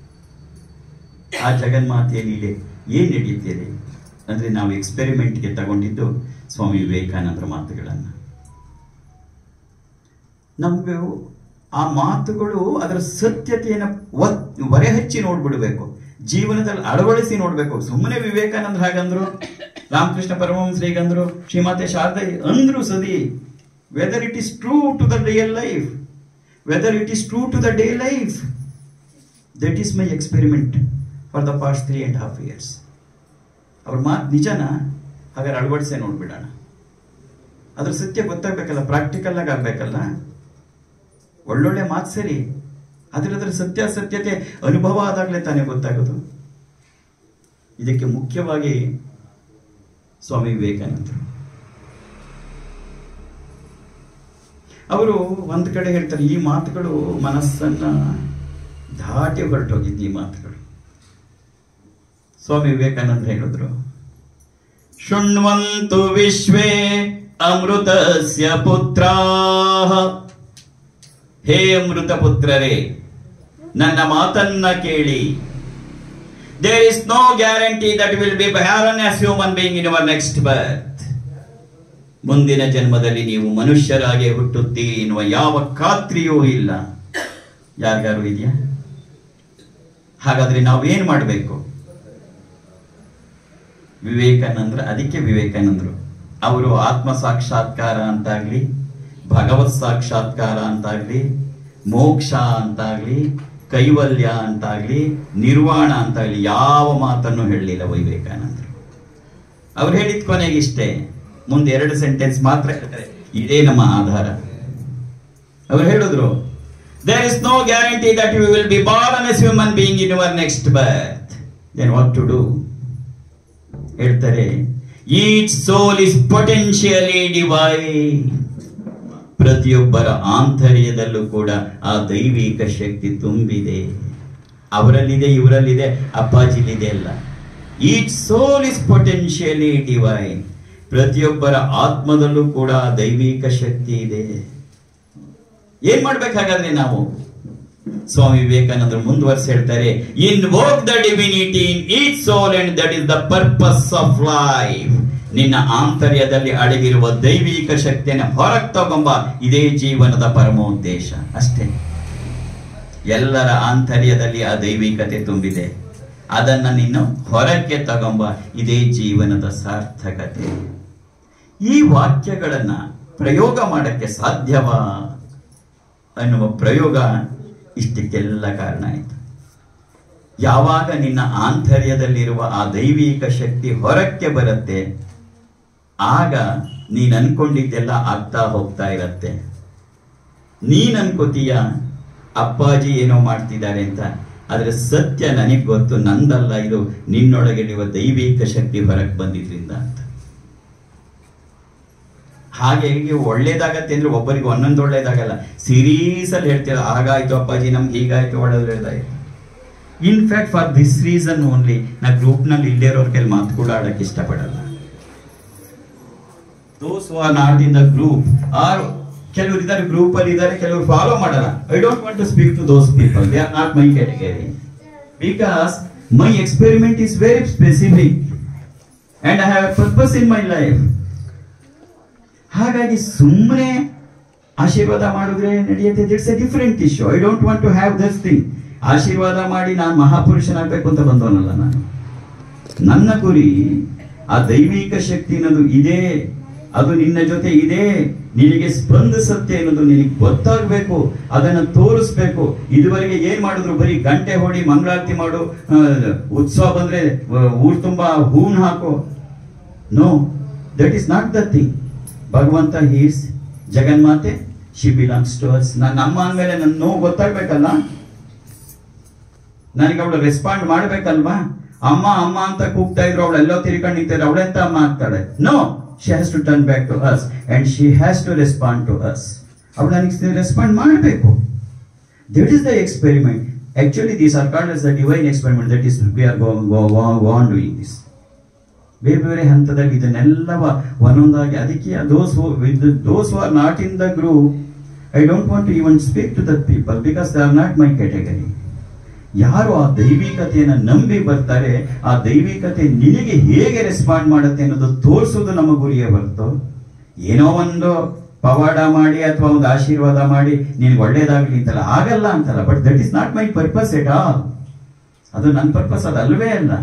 ಆ ಜಗನ್ಮಾತೆಯ ಲೀಲೆ ಏನ್ ನಡೀತಿದೆ ಅಂದ್ರೆ ನಾವು ಎಕ್ಸ್ಪೆರಿಮೆಂಟ್ಗೆ ತಗೊಂಡಿದ್ದು ಸ್ವಾಮಿ ವಿವೇಕಾನಂದರ ಮಾತುಗಳನ್ನ ನಮ್ಗೆ ಆ ಮಾತುಗಳು ಅದರ ಸತ್ಯತೆಯನ್ನು ಹೊರೆ ಹಚ್ಚಿ ನೋಡ್ಬಿಡ್ಬೇಕು ಜೀವನದಲ್ಲಿ ಅಳವಡಿಸಿ ನೋಡ್ಬೇಕು ಸುಮ್ಮನೆ ವಿವೇಕಾನಂದ್ರ ಹಾಗಂದ್ರು ರಾಮಕೃಷ್ಣ ಪರಮಹಂಸ ಹೇಗಂದ್ರು ಶ್ರೀಮಾತೆ ಶಾರದೆ ಅಂದ್ರು ಸದಿ whether it is true to the real life whether it is true to the day life that is my experiment for the past three and half years ಅವ್ರ ಮಾತು ನಿಜನಾ ಹಾಗಾದ್ರೆ ಅಳವಡಿಸೇ ನೋಡ್ಬಿಡೋಣ ಅದ್ರ ಸತ್ಯ ಗೊತ್ತಾಗ್ಬೇಕಲ್ಲ ಪ್ರಾಕ್ಟಿಕಲ್ ಆಗಿ ಆಗ್ಬೇಕಲ್ಲ ಒಳ್ಳೊಳ್ಳೆ ಮಾತು ಸರಿ ಅದ್ರ ಅದ್ರ ಸತ್ಯಾಸತ್ಯತೆ ಅನುಭವ ಆದಾಗಲೇ ತಾನೇ ಗೊತ್ತಾಗೋದು ಇದಕ್ಕೆ ಮುಖ್ಯವಾಗಿ ಸ್ವಾಮಿ ವಿವೇಕಾನಂದರು ಅವರು ಒಂದ್ ಕಡೆ ಹೇಳ್ತಾರೆ ಈ ಮಾತುಗಳು ಮನಸ್ಸನ್ನ ದಾಟಿ ಹೊರಟೋಗಿದ್ದು ಈ ಮಾತುಗಳು ಸ್ವಾಮಿ ವಿವೇಕಾನಂದ ಹೇಳಿದ್ರು ಶೃಣ್ವಂತು ವಿಶ್ವೇ ಅಮೃತಸ್ಯ ಪುತ್ರಾಹ ಹೇ ಅಮೃತ ಪುತ್ರರೇ ನನ್ನ ಮಾತನ್ನ ಕೇಳಿ there is no guarantee that will be barren as human being in our next birth ಮುಂದಿನ ಜನ್ಮದಲ್ಲಿ ನೀವು ಮನುಷ್ಯರಾಗಿ ಹುಟ್ಟುತ್ತೀರಿ ಎನ್ನುವ ಯಾವ ಖಾತ್ರಿಯೂ ಇಲ್ಲ ಯಾರ್ಯಾರು ಇದೆಯಾ ಹಾಗಾದ್ರೆ ನಾವೇನ್ ಮಾಡಬೇಕು ವಿವೇಕಾನಂದ್ರ ಅದಕ್ಕೆ ವಿವೇಕಾನಂದರು ಅವರು ಆತ್ಮ ಸಾಕ್ಷಾತ್ಕಾರ ಅಂತಾಗ್ಲಿ ಭಗವತ್ ಸಾಕ್ಷಾತ್ಕಾರ ಅಂತಾಗ್ಲಿ ಮೋಕ್ಷ ಅಂತಾಗ್ಲಿ ಕೈವಲ್ಯ ಅಂತಾಗ್ಲಿ ನಿರ್ವಾಣ ಅಂತಾಗ್ಲಿ ಯಾವ ಮಾತನ್ನು ಹೇಳಲಿಲ್ಲ ವಿವೇಕಾನಂದರು ಅವ್ರು ಹೇಳಿದ ಕೊನೆಗೆ ಇಷ್ಟೇ ಮುಂದೆ ಎರಡು ಸೆಂಟೆನ್ಸ್ ಮಾತ್ರ ಹೇಳ್ತಾರೆ ಇದೇ ನಮ್ಮ ಆಧಾರ ಅವ್ರು ಹೇಳಿದ್ರು there is no guarantee that you will be born as human being in your next birth then what to do ಹೇಳ್ತಾರೆ each soul is potentially divine ಪ್ರತಿಯೊಬ್ಬರ ಆಂತರ್ಯದಲ್ಲೂ ಕೂಡ ಆ ದೈವಿಕ ಶಕ್ತಿ ತುಂಬಿದೆ ಅವರಲ್ಲಿದೆ ಇವರಲ್ಲಿದೆ ಅಪ್ಪಾಜಿಲಿದೆ ಅಲ್ಲ each soul is potentially divine ಪ್ರತಿಯೊಬ್ಬರ ಆತ್ಮದಲ್ಲೂ ಕೂಡ ಆ ದೈವಿಕ ಶಕ್ತಿ ಇದೆ ಏನ್ ಮಾಡ್ಬೇಕಾಗಾದ್ರೆ ನಾವು ಸ್ವಾಮಿ ವಿವೇಕಾನಂದರು ಮುಂದುವರ್ಸಿ ಹೇಳ್ತಾರೆ invoke the divinity in each soul and that is the purpose of life ನಿನ್ನ ಆಂತರ್ಯದಲ್ಲಿ ಅಡಗಿರುವ ದೈವಿಕ ಶಕ್ತಿಯನ್ನು ಹೊರಗೆ ತಗೊಂಬ ಇದೇ ಜೀವನದ ಪರಮೋದ್ದೇಶ ಅಷ್ಟೇ ಎಲ್ಲರ ಆಂತರ್ಯದಲ್ಲಿ ಆ ದೈವಿಕತೆ ತುಂಬಿದೆ ಅದನ್ನ ನೀನು ಹೊರಕ್ಕೆ ತಗೊಂಬ ಇದೇ ಜೀವನದ ಸಾರ್ಥಕತೆ ಈ ವಾಕ್ಯಗಳನ್ನ ಪ್ರಯೋಗ ಮಾಡಕ್ಕೆ ಸಾಧ್ಯವಾ ಅನ್ನುವ ಪ್ರಯೋಗ ಇಷ್ಟಕ್ಕೆಲ್ಲ ಕಾರಣ ಆಯಿತು ಯಾವಾಗ ನಿನ್ನ ಆಂತರ್ಯದಲ್ಲಿರುವ ಆ ದೈವಿಕ ಶಕ್ತಿ ಹೊರಕ್ಕೆ ಬರುತ್ತೆ ಆಗ ನೀನ್ ಅನ್ಕೊಂಡಿದ್ದೆಲ್ಲ ಆಗ್ತಾ ಹೋಗ್ತಾ ಇರತ್ತೆ ನೀನ್ ಅನ್ಕೋತೀಯ ಅಪ್ಪಾಜಿ ಏನೋ ಮಾಡ್ತಿದ್ದಾರೆ ಅಂತ ಆದ್ರೆ ಸತ್ಯ ನನಗ್ ಗೊತ್ತು ನಂದಲ್ಲ ಇದು ನಿನ್ನೊಳಗಿರುವ ದೈವಿಕ ಶಕ್ತಿ ಹೊರಗೆ ಬಂದಿದ್ರಿಂದ ಅಂತ ಹಾಗೆ ಹೀಗೆ ಒಳ್ಳೇದಾಗತ್ತೆ ಅಂದ್ರೆ ಒಬ್ಬರಿಗೆ ಒಂದೊಂದು ಒಳ್ಳೇದಾಗಲ್ಲ ಸೀರೀಸ್ ಅಲ್ಲಿ ಹೇಳ್ತೀರ ಹಾಗಾಯ್ತು ಅಪ್ಪಾಜಿ ನಮ್ಗೆ ಹೀಗಾಯ್ತು ಒಳ್ಳೇದಾಯ್ತು in fact for this reason only ನಾ ಗ್ರೂಪ್ನಲ್ಲಿ ಇಲ್ಲೇ ಇರೋರ್ ಕೈಲಿ ಮಾತು ಕೂಡ ಆಡಕ್ಕೆ ಇಷ್ಟಪಡಲ್ಲ those are not in the group are ಕೆಲವರು ಇದ್ದಾರೆ ಗ್ರೂಪ್ ಅಲ್ಲಿ ಇದ್ದಾರೆ ಕೆಲವರು ಫಾಲೋ ಮಾಡಲ್ಲ I don't want to speak to those people they are not my category because my experiment is very specific and I have purpose in my life ಹಾಗಾಗಿ ಸುಮ್ಮನೆ ಆಶೀರ್ವಾದ ಮಾಡಿದ್ರೆ ನಡೆಯುತ್ತೆ it's a different issue I don't want to have this thing ಆಶೀರ್ವಾದ ಮಾಡಿ ನಾನು ಮಹಾಪುರುಷನಾಗಬೇಕು ಅಂತ ಬಂದವನಲ್ಲ ನಾನು ನನ್ನ ಗುರಿ ಆ ದೈವಿಕ ಶಕ್ತಿ ಅನ್ನೋದು ಇದೆ ಅದು ನಿನ್ನ ಜೊತೆ ಇದೆ ನಿನಗೆ ಸ್ಪಂದಿಸುತ್ತೆ ಅನ್ನೋದು ನಿನಗೆ ಗೊತ್ತಾಗಬೇಕು ಅದನ್ನ ತೋರಿಸ್ಬೇಕು ಇದುವರೆಗೆ ಏನ್ ಮಾಡಿದ್ರು ಬರೀ ಗಂಟೆ ಹೊಡಿ ಮಂಗಳಾರತಿ ಮಾಡು ಆ, ಉತ್ಸವ ಬಂದ್ರೆ ಆ, ಊರ್ ತುಂಬಾ ಹೂನ್ ಹಾಕು no that is not the thing ಭಗವಂತ ಹೀಸ್ ಜಗನ್ಮಾತೆ ಶಿ ಬಿಲಾಂಗ್ಸ್ ಟು ಅಸ್ ನಾನು ನಮ್ಮ ಅಂದ್ಮೇಲೆ ನನ್ನ ನೋವು ಗೊತ್ತಾಗ್ಬೇಕಲ್ಲ ನನಗೆ ಅವಳು ರೆಸ್ಪಾಂಡ್ ಮಾಡ್ಬೇಕಲ್ವಾ ಅಮ್ಮ ಅಮ್ಮ ಅಂತ ಕೂಗ್ತಾ ಇದ್ರು ಅವಳು ಎಲ್ಲೋ ತಿರ್ಕೊಂಡು ನಿಂತಿದ್ರೆ ಅವಳೆಂತ ಅಮ್ಮ ಆಗ್ತಾಳೆ no she has to turn back to us and she has to respond to us ಅವಳು ನನಗೆ ರೆಸ್ಪಾಂಡ್ ಮಾಡಬೇಕು that is the experiment actually these are called as the divine experiment that is we are gone doing this ಬೇರೆ ಬೇರೆ ಹಂತದಲ್ಲಿ ಇದನ್ನೆಲ್ಲವ ಒಂದೊಂದಾಗಿ ಅದಕ್ಕೆ those with those are not in the group I don't want to even speak to that people because they are not my category ಯಾರು ಆ ದೈವಿಕತೆಯನ್ನು ನಂಬಿ ಬರ್ತಾರೆ ಆ ದೈವಿಕತೆ ನಿನಗೆ ಹೇಗೆ ರೆಸ್ಪಾಂಡ್ ಮಾಡುತ್ತೆ ಅನ್ನೋದು ತೋರಿಸೋದು ನಮ್ಮ ಗುರಿಯೇ ಹೊರತು ಏನೋ ಒಂದು ಪವಾಡ ಮಾಡಿ ಅಥವಾ ಒಂದು ಆಶೀರ್ವಾದ ಮಾಡಿ ನಿನ್ಗೆ ಒಳ್ಳೇದಾಗ್ಲಿ ಅಂತಲ್ಲ ಆಗಲ್ಲ ಅಂತಲ್ಲ but that is not my purpose at all ಅದು ನನ್ನ ಪರ್ಪಸ್ ಅದು ಅಲ್ವೇ ಅಲ್ಲ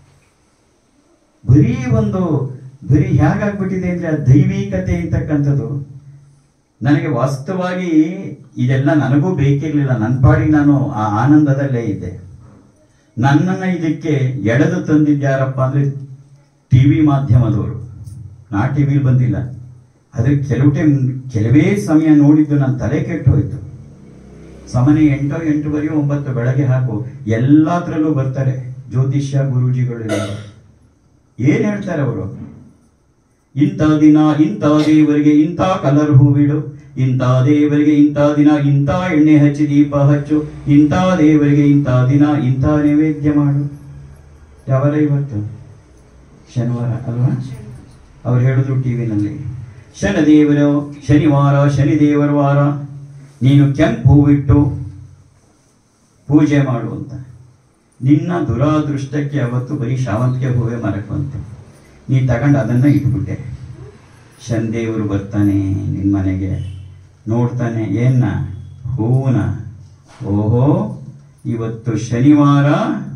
ಬರೀ ಒಂದು ಬರೀ ಹೇಗಾಗ್ಬಿಟ್ಟಿದೆ ಅಂದ್ರೆ ಆ ದೈವಿಕತೆ ಅಂತಕ್ಕಂಥದ್ದು ನನಗೆ ವಾಸ್ತವವಾಗಿ ಇದೆಲ್ಲ ನನಗೂ ಬೇಕಿರ್ಲಿಲ್ಲ ನನ್ನ ಪಾಡಿಗೆ ನಾನು ಆ ಆನಂದದಲ್ಲೇ ಇದ್ದೆ ನನ್ನನ್ನ ಇದಕ್ಕೆ ಎಳೆದು ತಂದಿದ್ಯಾರಪ್ಪ ಅಂದ್ರೆ ಟಿವಿ ಮಾಧ್ಯಮದವರು ನಾ ಟಿವಿಲಿ ಬಂದಿಲ್ಲ ಆದ್ರೆ ಕೆಲವು ಟೈಮ್ ಕೆಲವೇ ಸಮಯ ನೋಡಿದ್ದು ನನ್ನ ತಲೆ ಕೆಟ್ಟು ಹೋಯ್ತು ಸಮನೆ ಎಂಟೋ ಎಂಟುವರೆ ಒಂಬತ್ತು ಬೆಳಗ್ಗೆ ಹಾಕು ಎಲ್ಲಾದ್ರಲ್ಲೂ ಬರ್ತಾರೆ ಜ್ಯೋತಿಷ್ಯ ಗುರೂಜಿಗಳೆಲ್ಲ ಏನ್ ಹೇಳ್ತಾರೆ ಅವರು ಇಂಥ ದಿನ ಇಂಥ ದೇವರಿಗೆ ಇಂಥ ಕಲರ್ ಹೂವಿಡು ಇಂಥ ದೇವರಿಗೆ ಇಂಥ ದಿನ ಇಂಥ ಎಣ್ಣೆ ಹಚ್ಚಿ ದೀಪ ಹಚ್ಚು ಇಂಥ ದೇವರಿಗೆ ಇಂಥ ದಿನ ಇಂಥ ನೈವೇದ್ಯ ಮಾಡು ಯಾವಾರ ಇವತ್ತು ಶನಿವಾರ ಅಲ್ವಾ ಅವ್ರು ಹೇಳಿದ್ರು ಟಿವಿನಲ್ಲಿ ಶನಿದೇವರು ಶನಿವಾರ ಶನಿದೇವರ ವಾರ ನೀನು ಕೆಂಪು ಹೂವಿಟ್ಟು ಪೂಜೆ ಮಾಡು ಅಂತ ನಿನ್ನ ದುರಾದೃಷ್ಟಕ್ಕೆ ಅವತ್ತು ಬರೀ ಶಾವಂತಿಗೆ ಹೂವೇ ಮರಕ್ಕೆ ಬಂತು ನೀ ತಗೊಂಡು ಅದನ್ನ ಇಟ್ಬಿಟ್ಟೆ ಶನಿದೇವರು ಬರ್ತಾನೆ ನಿನ್ನ ಮನೆಗೆ ನೋಡ್ತಾನೆ ಏನ ಹೂವನ ಓಹೋ ಇವತ್ತು ಶನಿವಾರ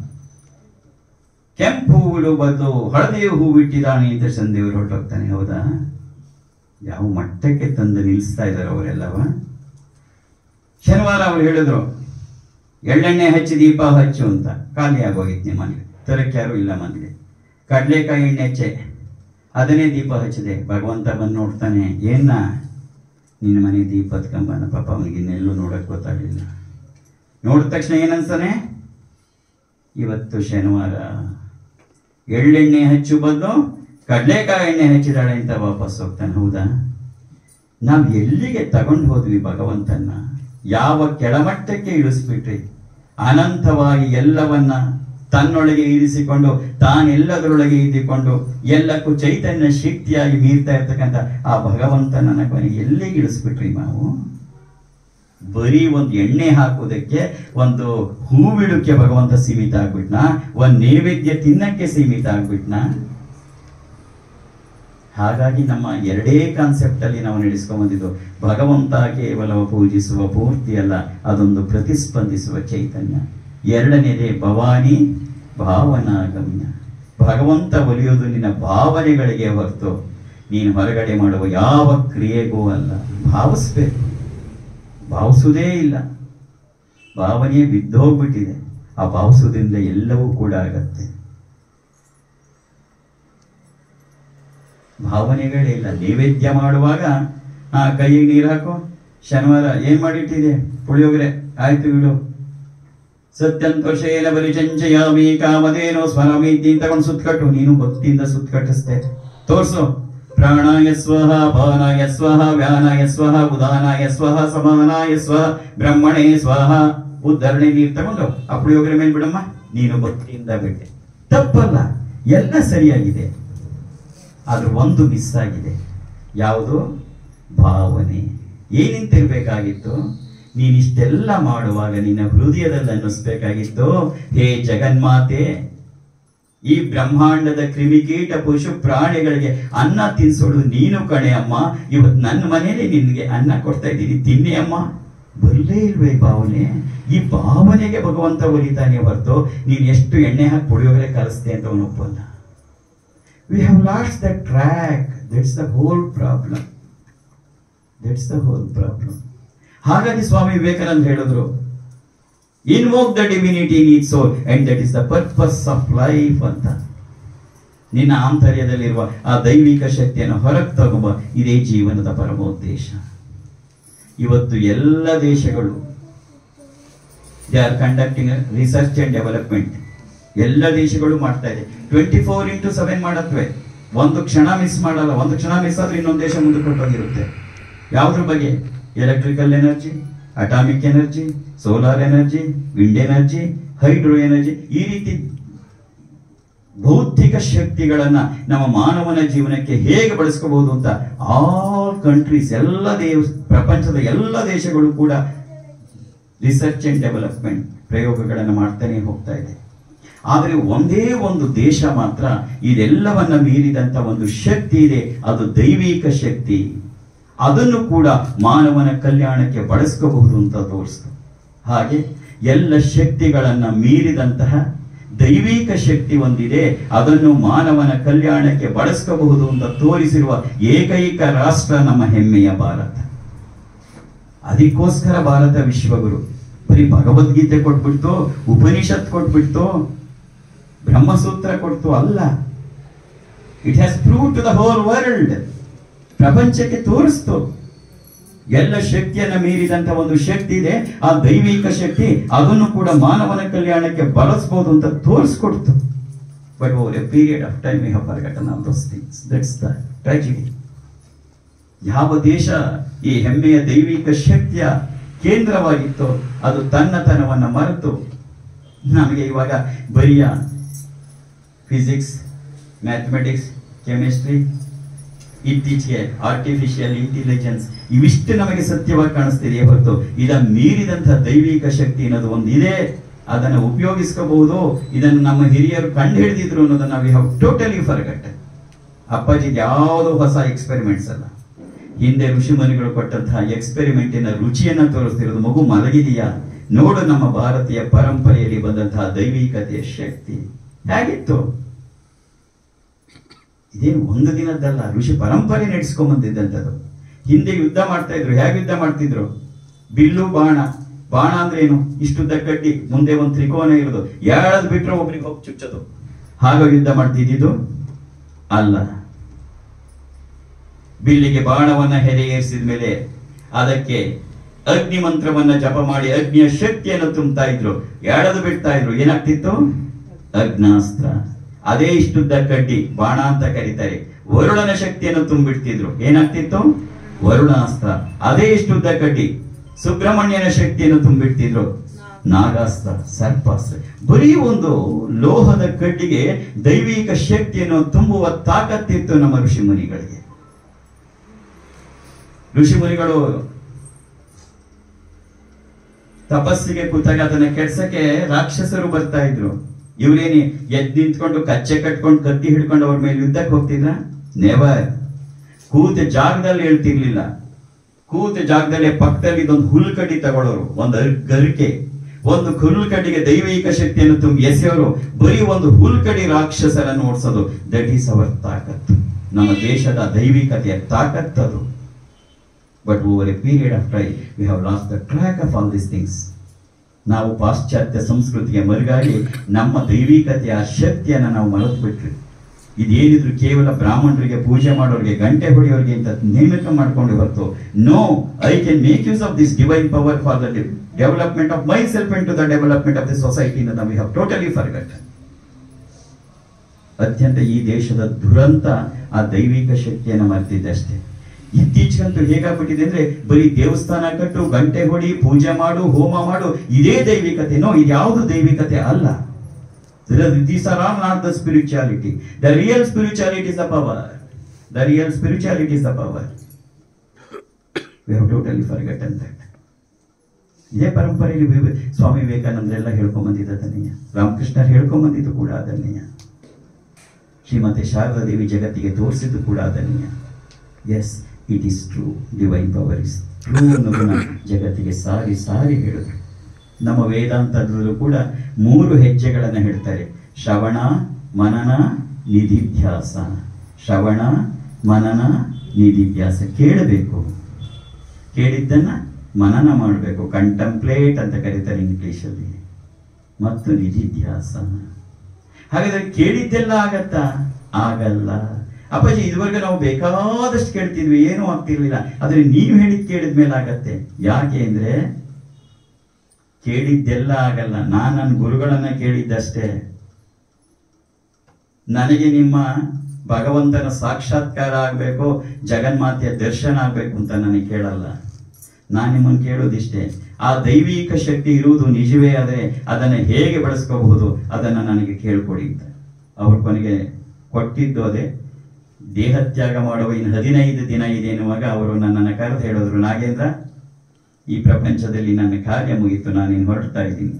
ಕೆಂಪು ಹೂವಿಡು ಬದಲು ಹಳದಿ ಹೂವು ಇಟ್ಟಿದ್ದಾನೆ ಅಂತ ಶನಿದೇವರು ಹೊರಟೋಗ್ತಾನೆ ಹೌದಾ ಯಾವ ಮಟ್ಟಕ್ಕೆ ತಂದು ನಿಲ್ಲಿಸ್ತಾ ಇದ್ದಾರೆ ಅವರೆಲ್ಲವ ಶನಿವಾರ ಅವ್ರು ಹೇಳಿದ್ರು ಎಳ್ಳೆಣ್ಣೆ ಹಚ್ಚಿ ದೀಪ ಹಚ್ಚು ಅಂತ ಖಾಲಿ ಆಗೋಗಿತ್ತು ನಿಮ್ಮ ಮನೆಗೆ ತರಕ್ಕೆ ಯಾರು ಇಲ್ಲ ಮನೆಗೆ ಕಡಲೆಕಾಯಿ ಎಣ್ಣೆ ಹಚ್ಚೆ ಅದನ್ನೇ ದೀಪ ಹಚ್ಚಿದೆ ಭಗವಂತ ಬಂದು ನೋಡ್ತಾನೆ ಏನ ನಿನ್ನ ಮನೆ ದೀಪ ಹತ್ಕೊಂಬನ ಪಾಪ ಅವನಿಗೆ ಇನ್ನೆಲ್ಲೂ ನೋಡಕ್ ಗೊತ್ತಾಗಲಿಲ್ಲ ನೋಡಿದ ತಕ್ಷಣ ಏನನ್ಸನೆ ಇವತ್ತು ಶನಿವಾರ ಎಳ್ಳೆಣ್ಣೆ ಹಚ್ಚು ಬದಲು ಕಡಲೆಕಾಯಿ ಎಣ್ಣೆ ಹಚ್ಚಿದಾಳೆ ಅಂತ ವಾಪಸ್ ಹೋಗ್ತಾನೆ ಹೌದಾ ನಾವು ಎಲ್ಲಿಗೆ ತಗೊಂಡು ಹೋದ್ವಿ ಭಗವಂತನ ಯಾವ ಕೆಳಮಟ್ಟಕ್ಕೆ ಇಳಿಸ್ಬಿಟ್ರಿ ಅನಂತವಾಗಿ ಎಲ್ಲವನ್ನ ತನ್ನೊಳಗೆ ಇರಿಸಿಕೊಂಡು ತಾನೆಲ್ಲದರೊಳಗೆ ಇದ್ದುಕೊಂಡು ಎಲ್ಲಕ್ಕೂ ಚೈತನ್ಯ ಶಕ್ತಿಯಾಗಿ ಮೀರ್ತಾ ಇರ್ತಕ್ಕಂಥ ಆ ಭಗವಂತನನ್ನ ಕೊನೆಗೆ ಎಲ್ಲಿಗೆ ಇಳಿಸ್ಬಿಟ್ರಿ ನಾವು ಬರೀ ಒಂದು ಎಣ್ಣೆ ಹಾಕುವುದಕ್ಕೆ ಒಂದು ಹೂವಿಡುಕ್ಕೆ ಭಗವಂತ ಸೀಮಿತ ಆಗ್ಬಿಟ್ನ ಒಂದ್ ನೈವೇದ್ಯ ತಿನ್ನಕ್ಕೆ ಸೀಮಿತ ಆಗ್ಬಿಟ್ನ ಹಾಗಾಗಿ ನಮ್ಮ ಎರಡೇ ಕಾನ್ಸೆಪ್ಟ್ ಅಲ್ಲಿ ನಾವು ನಡೆಸ್ಕೊಂಡ್ ಬಂದಿದ್ದು ಭಗವಂತ ಕೇವಲ ಪೂಜಿಸುವ ಪೂರ್ತಿ ಅಲ್ಲ ಅದೊಂದು ಪ್ರತಿಸ್ಪಂದಿಸುವ ಚೈತನ್ಯ ಎರಡನೇದೇ ಭವಾನಿ ಭಾವನಾಗಮ್ಯ ಭಗವಂತ ಒಲಿಯೋದು ನಿನ್ನ ಭಾವನೆಗಳಿಗೆ ಹೊರತು ನೀನು ಹೊರಗಡೆ ಮಾಡುವ ಯಾವ ಕ್ರಿಯೆಗೂ ಅಲ್ಲ ಭಾವಿಸ್ಬೇಕು ಭಾವಿಸುವುದೇ ಇಲ್ಲ ಭಾವನೆ ಬಿದ್ದೋಗ್ಬಿಟ್ಟಿದೆ ಆ ಭಾವಿಸೋದ್ರಿಂದ ಎಲ್ಲವೂ ಕೂಡ ಆಗತ್ತೆ ಭಾವನೆಗಳೇ ಇಲ್ಲ ನೈವೇದ್ಯ ಮಾಡುವಾಗ ಆ ಕೈಗೆ ನೀರು ಹಾಕು ಶನಿವಾರ ಏನ್ ಮಾಡಿಟ್ಟಿದೆ ಪುಳಿಯೋಗರೆ ಆಯ್ತು ಬಿಡು ಸತ್ಯಂತೋಷೇನ ಬಲಿ ಚಂಚಯಾಮಿ ಕಾಮಧೇನೋ ಸ್ವರಾಮಿ ಅಂತ ತಗೊಂಡು ಸುತ್ತಕಟ್ಟು ನೀನು ಭಕ್ತಿಯಿಂದ ಸುತ್ತಕಟ್ಟಿಸ್ತೆ ತೋರ್ಸು ಪ್ರಾಣಾಯ ಸ್ವಹ ಪಾನಾಯ ಸ್ವಹ ವ್ಯಾನಾಯ ಸ್ವಹ ಉದಾನಾಯ ಸ್ವಹ ಸಮಾನಾಯ ಸ್ವಹ ಬ್ರಹ್ಮಣೇ ಸ್ವಹ ಉದ್ಧರಣೆ ನೀರು ತಗೊಂಡು ಆ ಪುಳಿಯೋಗರೆ ಮೇಲೆ ಬಿಡಮ್ಮ ನೀನು ಭಕ್ತಿಯಿಂದ ಬಿಟ್ಟೆ ತಪ್ಪಲ್ಲ ಎಲ್ಲ ಸರಿಯಾಗಿದೆ ಆದ್ರೆ ಒಂದು ಮಿಸ್ ಆಗಿದೆ ಯಾವುದು ಭಾವನೆ ಏನಿಂತಿರ್ಬೇಕಾಗಿತ್ತು ನೀನಿಷ್ಟೆಲ್ಲ ಮಾಡುವಾಗ ನಿನ್ನ ಹೃದಯದಲ್ಲಿ ಅನ್ನಿಸ್ಬೇಕಾಗಿತ್ತು ಹೇ ಜಗನ್ಮಾತೆ ಈ ಬ್ರಹ್ಮಾಂಡದ ಕ್ರಿಮಿಕೀಟ ಪಶು ಪ್ರಾಣಿಗಳಿಗೆ ಅನ್ನ ತಿನ್ಸೋಳು ನೀನು ಕಣೆ ಅಮ್ಮ ಇವತ್ತು ನನ್ನ ಮನೇಲಿ ನಿನ್ಗೆ ಅನ್ನ ಕೊಡ್ತಾ ಇದ್ದೀನಿ ತಿನ್ನಿ ಅಮ್ಮ ಬರಲೇ ಇಲ್ವೇ ಭಾವನೆ ಈ ಭಾವನೆಗೆ ಭಗವಂತ ಒಲಿತಾನೆ ಹೊರತು ನೀನು ಎಷ್ಟು ಎಣ್ಣೆ ಹಾಕಿ ಪುಳಿಯೋಗರೆ ಕಲಿಸ್ತೆ ಅಂತ ಅವನು ಒಪ್ಪಲ್ಲ we have lost the track that's the whole problem that's the whole problem ಹಾಗಾಗಿ ಸ್ವಾಮಿ ವಿವೇಕಾನಂದ ಹೇಳಿದ್ರು invoke the divinity need soul and that is the purpose of life ಅಂತ ನಿನ್ನ ಆಂತರ್ಯದಲ್ಲಿರುವ ಆ ದೈವಿಕ ಶಕ್ತಿಯನ್ನು ಹೊರಗೆ ತಗೊಂಬ ಇದೇ ಜೀವನದ ಪರಮೋದ್ದೇಶ ಇವತ್ತು ಎಲ್ಲ ದೇಶಗಳು they are conducting research and development ಎಲ್ಲ ದೇಶಗಳು ಮಾಡ್ತಾ ಇದೆ ಟ್ವೆಂಟಿ ಫೋರ್ ಇಂಟು ಸೆವೆನ್ ಮಾಡತ್ವೆ ಒಂದು ಕ್ಷಣ ಮಿಸ್ ಮಾಡಲ್ಲ ಒಂದು ಕ್ಷಣ ಮಿಸ್ ಆದ್ರೆ ಇನ್ನೊಂದು ದೇಶ ಮುಂದೆ ಕೊಟ್ಟೋಗಿರುತ್ತೆ ಯಾವ್ದ್ರ ಬಗ್ಗೆ electrical energy atomic energy solar energy wind energy hydro energy ಈ ರೀತಿ ಭೌತಿಕ ಶಕ್ತಿಗಳನ್ನ ನಮ್ಮ ಮಾನವನ ಜೀವನಕ್ಕೆ ಹೇಗೆ ಬಳಸ್ಕೋಬಹುದು ಅಂತ ಆಲ್ ಕಂಟ್ರೀಸ್ ಎಲ್ಲ ದೇಶ ಪ್ರಪಂಚದ ಎಲ್ಲ ದೇಶಗಳು ಕೂಡ ರಿಸರ್ಚ್ ಅಂಡ್ ಡೆವಲಪ್ಮೆಂಟ್ ಪ್ರಯೋಗಗಳನ್ನು ಮಾಡ್ತಾನೆ ಹೋಗ್ತಾ ಇದೆ ಆದರೆ ಒಂದೇ ಒಂದು ದೇಶ ಮಾತ್ರ ಇದೆಲ್ಲವನ್ನ ಮೀರಿದಂತ ಒಂದು ಶಕ್ತಿ ಇದೆ ಅದು ದೈವಿಕ ಶಕ್ತಿ ಅದನ್ನು ಕೂಡ ಮಾನವನ ಕಲ್ಯಾಣಕ್ಕೆ ಬಳಸ್ಕೋಬಹುದು ಅಂತ ತೋರಿಸ್ತು ಹಾಗೆ ಎಲ್ಲ ಶಕ್ತಿಗಳನ್ನ ಮೀರಿದಂತಹ ದೈವಿಕ ಶಕ್ತಿ ಒಂದಿದೆ ಅದನ್ನು ಮಾನವನ ಕಲ್ಯಾಣಕ್ಕೆ ಬಳಸ್ಕೋಬಹುದು ಅಂತ ತೋರಿಸಿರುವ ಏಕೈಕ ರಾಷ್ಟ್ರ ನಮ್ಮ ಹೆಮ್ಮೆಯ ಭಾರತ ಅದಕ್ಕೋಸ್ಕರ ಭಾರತ ವಿಶ್ವಗುರು ಬರೀ ಭಗವದ್ಗೀತೆ ಕೊಟ್ಬಿಡ್ತು ಉಪನಿಷತ್ ಕೊಟ್ಬಿಡ್ತು ಬ್ರಹ್ಮಸೂತ್ರ ಕೊಡ್ತು ಅಲ್ಲ it has prove to the whole world ಪ್ರಪಂಚಕ್ಕೆ ತೋರಿಸ್ತು ಎಲ್ಲ ಶಕ್ತಿಯನ್ನ ಮೀರಿದಂತ ಒಂದು ಶಕ್ತಿ ಇದೆ ಆ ದೈವಿಕ ಶಕ್ತಿ ಅದನ್ನು ಕೂಡ ಮಾನವನ ಕಲ್ಯಾಣಕ್ಕೆ ಬಳಸಬಹುದು ಅಂತ ತೋರಿಸ್ಕೊಡ್ತು but over a period of time we have forgotten all those things that's the tragedy ಯಾವ ದೇಶ ಈ ಹೆಮ್ಮೆಯ ದೈವಿಕ ಶಕ್ತಿಯ ಕೇಂದ್ರವಾಗಿತ್ತೋ ಅದು ತನ್ನತನವನ್ನ ಮರೆತು ನಮಗೆ ಇವಾಗ ಬರಿಯ ಫಿಸಿಕ್ಸ್ ಮ್ಯಾಥಮೆಟಿಕ್ಸ್ ಕೆಮಿಸ್ಟ್ರಿ ಇತ್ತೀಚೆಗೆ ಆರ್ಟಿಫಿಷಿಯಲ್ ಇಂಟೆಲಿಜೆನ್ಸ್ ಇವಿಷ್ಟು ನಮಗೆ ಸತ್ಯವಾಗಿ ಕಾಣಿಸ್ತಿದೆಯೇ ಹೊರತು ಇದನ್ನು ಮೀರಿದಂತಹ ದೈವಿಕ ಶಕ್ತಿ ಅನ್ನೋದು ಒಂದಿದೆ ಅದನ್ನು ಉಪಯೋಗಿಸ್ಕೋಬಹುದು ಇದನ್ನು ನಮ್ಮ ಹಿರಿಯರು ಕಂಡು ಹಿಡಿದಿದ್ರು ಅನ್ನೋದನ್ನ ವಿ ಹ್ಯಾವ್ ಟೋಟಲಿ ಫರ್ಗಟ್ ಅಪ್ಪಾಜಿಗೆ ಯಾವುದೋ ಹೊಸ ಎಕ್ಸ್ಪೆರಿಮೆಂಟ್ಸ್ ಅಲ್ಲ ಹಿಂದೆ ಋಷಿಮುನಿಗಳು ಕೊಟ್ಟಂತಹ ಎಕ್ಸ್ಪೆರಿಮೆಂಟಿನ ರುಚಿಯನ್ನ ತೋರಿಸ್ತಿರೋದು ಮಗು ಮಲಗಿದೆಯಾ ನೋಡು ನಮ್ಮ ಭಾರತೀಯ ಪರಂಪರೆಯಲ್ಲಿ ಬಂದಂತಹ ದೈವಿಕತೆಯ ಶಕ್ತಿ ಹೇಗಿತ್ತು ಇದೇನು ಒಂದು ದಿನದ್ದಲ್ಲ ಋಷಿ ಪರಂಪರೆ ನಡೆಸ್ಕೊಂಡ್ ಬಂದಿದ್ದಂಥದ್ದು ಹಿಂದೆ ಯುದ್ಧ ಮಾಡ್ತಾ ಇದ್ರು ಹೇಗೆ ಯುದ್ಧ ಮಾಡ್ತಿದ್ರು ಬಿಲ್ಲು ಬಾಣ ಬಾಣ ಅಂದ್ರೆ ಏನು ಇಷ್ಟುದ್ದ ಕಡ್ಡಿ ಮುಂದೆ ಒಂದು ತ್ರಿಕೋನ ಇರೋದು ಎಳದ್ ಬಿಟ್ರೆ ಒಬ್ರಿಗೆ ಹೋಗಿ ಚುಚ್ಚೋದು ಹಾಗೆ ಯುದ್ಧ ಮಾಡ್ತಿದ್ದು ಅಲ್ಲ ಬಿಲ್ಲಿಗೆ ಬಾಣವನ್ನ ಹೆರೆ ಏರಿಸಿದ ಮೇಲೆ ಅದಕ್ಕೆ ಅಗ್ನಿ ಮಂತ್ರವನ್ನ ಜಪ ಮಾಡಿ ಅಗ್ನಿಯ ಶಕ್ತಿಯನ್ನು ತುಂಬುತ್ತಾ ಇದ್ರು ಎಳೆದು ಬಿಡ್ತಾ ಇದ್ರು ಏನಾಗ್ತಿತ್ತು ಅಗ್ನಾಸ್ತ್ರ ಅದೇ ಇಷ್ಟುದ್ದ ಕಡ್ಡಿ ಬಾಣ ಅಂತ ಕರೀತಾರೆ ವರುಣನ ಶಕ್ತಿಯನ್ನು ತುಂಬಿಡ್ತಿದ್ರು ಏನಾಗ್ತಿತ್ತು ವರುಣಾಸ್ತ್ರ ಅದೇ ಇಷ್ಟುದ್ದ ಕಡ್ಡಿ ಸುಬ್ರಹ್ಮಣ್ಯನ ಶಕ್ತಿಯನ್ನು ತುಂಬಿಡ್ತಿದ್ರು ನಾಗಾಸ್ತ್ರ ಸರ್ಪಾಸ್ತ್ರ ಬರೀ ಒಂದು ಲೋಹದ ಕಡ್ಡಿಗೆ ದೈವಿಕ ಶಕ್ತಿಯನ್ನು ತುಂಬುವ ತಾಕತ್ತಿತ್ತು ನಮ್ಮ ಋಷಿ ಮುನಿಗಳಿಗೆ ಋಷಿ ಮುನಿಗಳು ತಪಸ್ಸಿಗೆ ಕೂತಾಗ ಅದನ್ನ ಕೆಡ್ಸಕ್ಕೆ ರಾಕ್ಷಸರು ಬರ್ತಾ ಇದ್ರು ಇವ್ರೇನಿ ಎದ್ ನಿಂತ್ಕೊಂಡು ಕಚ್ಚೆ ಕಟ್ಕೊಂಡು ಕತ್ತಿ ಹಿಡ್ಕೊಂಡು ಅವ್ರ ಮೇಲೆ ಯುದ್ಧಕ್ಕೆ ಹೋಗ್ತಿದ್ರ ನೆವರ್ ಕೂತ ಜಾಗದಲ್ಲಿ ಹೇಳ್ತಿರ್ಲಿಲ್ಲ ಕೂತ ಜಾಗದಲ್ಲೇ ಪಕ್ಕದಲ್ಲಿ ಇದೊಂದು ಹುಲ್ ಕಡ್ಡಿ ತಗೊಳ್ಳೋರು ಒಂದು ಅರ್- ಗರಿಕೆ ಒಂದು ಹುಲ್ ಕಡ್ಡಿಗೆ ದೈವಿಕ ಶಕ್ತಿಯನ್ನು ತುಂಬಿ ಎಸೆಯೋರು ಬರೀ ಒಂದು ಹುಲ್ ಕಡಿ ರಾಕ್ಷಸರನ್ನು ಓಡಿಸೋದು ದಟ್ ಈಸ್ ಅವರ್ ತಾಕತ್ತು ನಮ್ಮ ದೇಶದ ದೈವಿಕತೆಯ ತಾಕತ್ತದು but over a period of time we have lost the track of all this things ನಾವು ಪಾಶ್ಚಾತ್ಯ ಸಂಸ್ಕೃತಿಗೆ ಮರುಗಾಗಿ ನಮ್ಮ ದೈವಿಕತೆಯ ಶಕ್ತಿಯನ್ನು ನಾವು ಮರೆತು ಬಿಟ್ರಿ ಇದೇನಿದ್ರು ಕೇವಲ ಬ್ರಾಹ್ಮಣರಿಗೆ ಪೂಜೆ ಮಾಡೋರಿಗೆ ಗಂಟೆ ಹೊಡೆಯೋರಿಗೆ ಅಂತ ನೇಮಕ ಮಾಡ್ಕೊಂಡು ಹೊರತು no I can make use of this divine power for the development of myself and to the development of the society we have totally forgot ಅತ್ಯಂತ ಈ ದೇಶದ ದುರಂತ ಆ ದೈವಿಕ ಶಕ್ತಿಯನ್ನು ಮರೆತಿದ್ದಷ್ಟೇ ಇತ್ತೀಚೆಗಂತೂ ಹೇಗಾಗ್ಬಿಟ್ಟಿದೆ ಅಂದ್ರೆ ಬರೀ ದೇವಸ್ಥಾನ ಕಟ್ಟು ಗಂಟೆ ಹೊಡಿ ಪೂಜೆ ಮಾಡು ಹೋಮ ಮಾಡು ಇದೇ ದೈವಿಕತೆ ನೋ ಇದ್ಯಾವುದು ದೈವಿಕತೆ ಅಲ್ಲ these are all not the spirituality the real spirituality is the power the real spirituality is the power we have totally forgotten that ಇದೇ ಪರಂಪರೆಯಲ್ಲಿ ವಿವೆ- ಸ್ವಾಮಿ ವಿವೇಕಾನಂದರೆಲ್ಲ ಹೇಳ್ಕೊಂಡ್ ಬಂದಿದ್ದ ಅದನ್ನೆಯ ರಾಮಕೃಷ್ಣರು ಹೇಳ್ಕೊಂಡ್ ಬಂದಿದ್ದು ಕೂಡ ಅದನ್ನೆಯ ಶ್ರೀಮತಿ ಶಾರದಾ ದೇವಿ ಜಗತ್ತಿಗೆ ತೋರಿಸಿದ್ದು ಕೂಡ ಅದನ್ನೆಯ as it is true divine power is true ಅನ್ನೋದನ್ನ ಜಗತ್ತಿಗೆ ಸಾರಿ ಸಾರಿ ಹೇಳಿದ್ರು ನಮ್ಮ ವೇದಾಂತದಲ್ಲೂ ಕೂಡ ಮೂರು ಹೆಜ್ಜೆಗಳನ್ನು ಹೇಳ್ತಾರೆ ಶ್ರವಣ ಮನನ ನಿಧಿಧ್ಯಾಸ ಶ್ರವಣ ಮನನ ನಿಧಿಧ್ಯಾಸ ಕೇಳಬೇಕು ಕೇಳಿದ್ದನ್ನ ಮನನ ಮಾಡಬೇಕು ಕಂಟಂಪ್ಲೇಟ್ ಅಂತ ಕರೀತಾರೆ ಇಂಗ್ಲಿಷಲ್ಲಿ ಮತ್ತು ನಿಧಿಧ್ಯಾಸ ಹಾಗಾದ್ರೆ ಕೇಳಿದ್ದೆಲ್ಲ ಆಗತ್ತಾ ಆಗಲ್ಲ ಅಪ್ಪಾಜಿ ಇದುವರೆಗೆ ನಾವು ಬೇಕಾದಷ್ಟು ಕೇಳ್ತಿದ್ವಿ ಏನೂ ಆಗ್ತಿರ್ಲಿಲ್ಲ ಆದ್ರೆ ನೀವು ಹೇಳಿದ್ ಕೇಳಿದ ಮೇಲೆ ಆಗತ್ತೆ ಯಾಕೆ ಅಂದ್ರೆ ಕೇಳಿದ್ದೆಲ್ಲ ಆಗಲ್ಲ ನಾನು ನನ್ನ ಗುರುಗಳನ್ನ ಕೇಳಿದ್ದಷ್ಟೇ ನನಗೆ ನಿಮ್ಮ ಭಗವಂತನ ಸಾಕ್ಷಾತ್ಕಾರ ಆಗಬೇಕು ಜಗನ್ಮಾತೆಯ ದರ್ಶನ ಆಗಬೇಕು ಅಂತ ನನಗೆ ಕೇಳಲ್ಲ ನಾನು ನಿಮ್ಮನ್ನು ಕೇಳೋದಿಷ್ಟೇ ಆ ದೈವಿಕ ಶಕ್ತಿ ಇರುವುದು ನಿಜವೇ ಆದರೆ ಅದನ್ನು ಹೇಗೆ ಬಳಸ್ಕೋಬಹುದು ಅದನ್ನು ನನಗೆ ಕೇಳ್ಕೊಡಿ ಅಂತ ಅವ್ರ ಕೊನೆಗೆ ಕೊಟ್ಟಿದ್ದು ಅದೇ ದೇಹತ್ಯಾಗ ಮಾಡುವ ಇನ್ನು ಹದಿನೈದು ದಿನ ಇದೆ ಎನ್ನುವಾಗ ಅವರು ನನ್ನನ್ನು ಕರೆದು ಹೇಳಿದ್ರು ನಾಗೇಂದ್ರ ಈ ಪ್ರಪಂಚದಲ್ಲಿ ನನ್ನ ಕಾರ್ಯ ಮುಗಿತು ನಾನಿನ್ನು ಹೊರಡ್ತಾ ಇದ್ದೀನಿ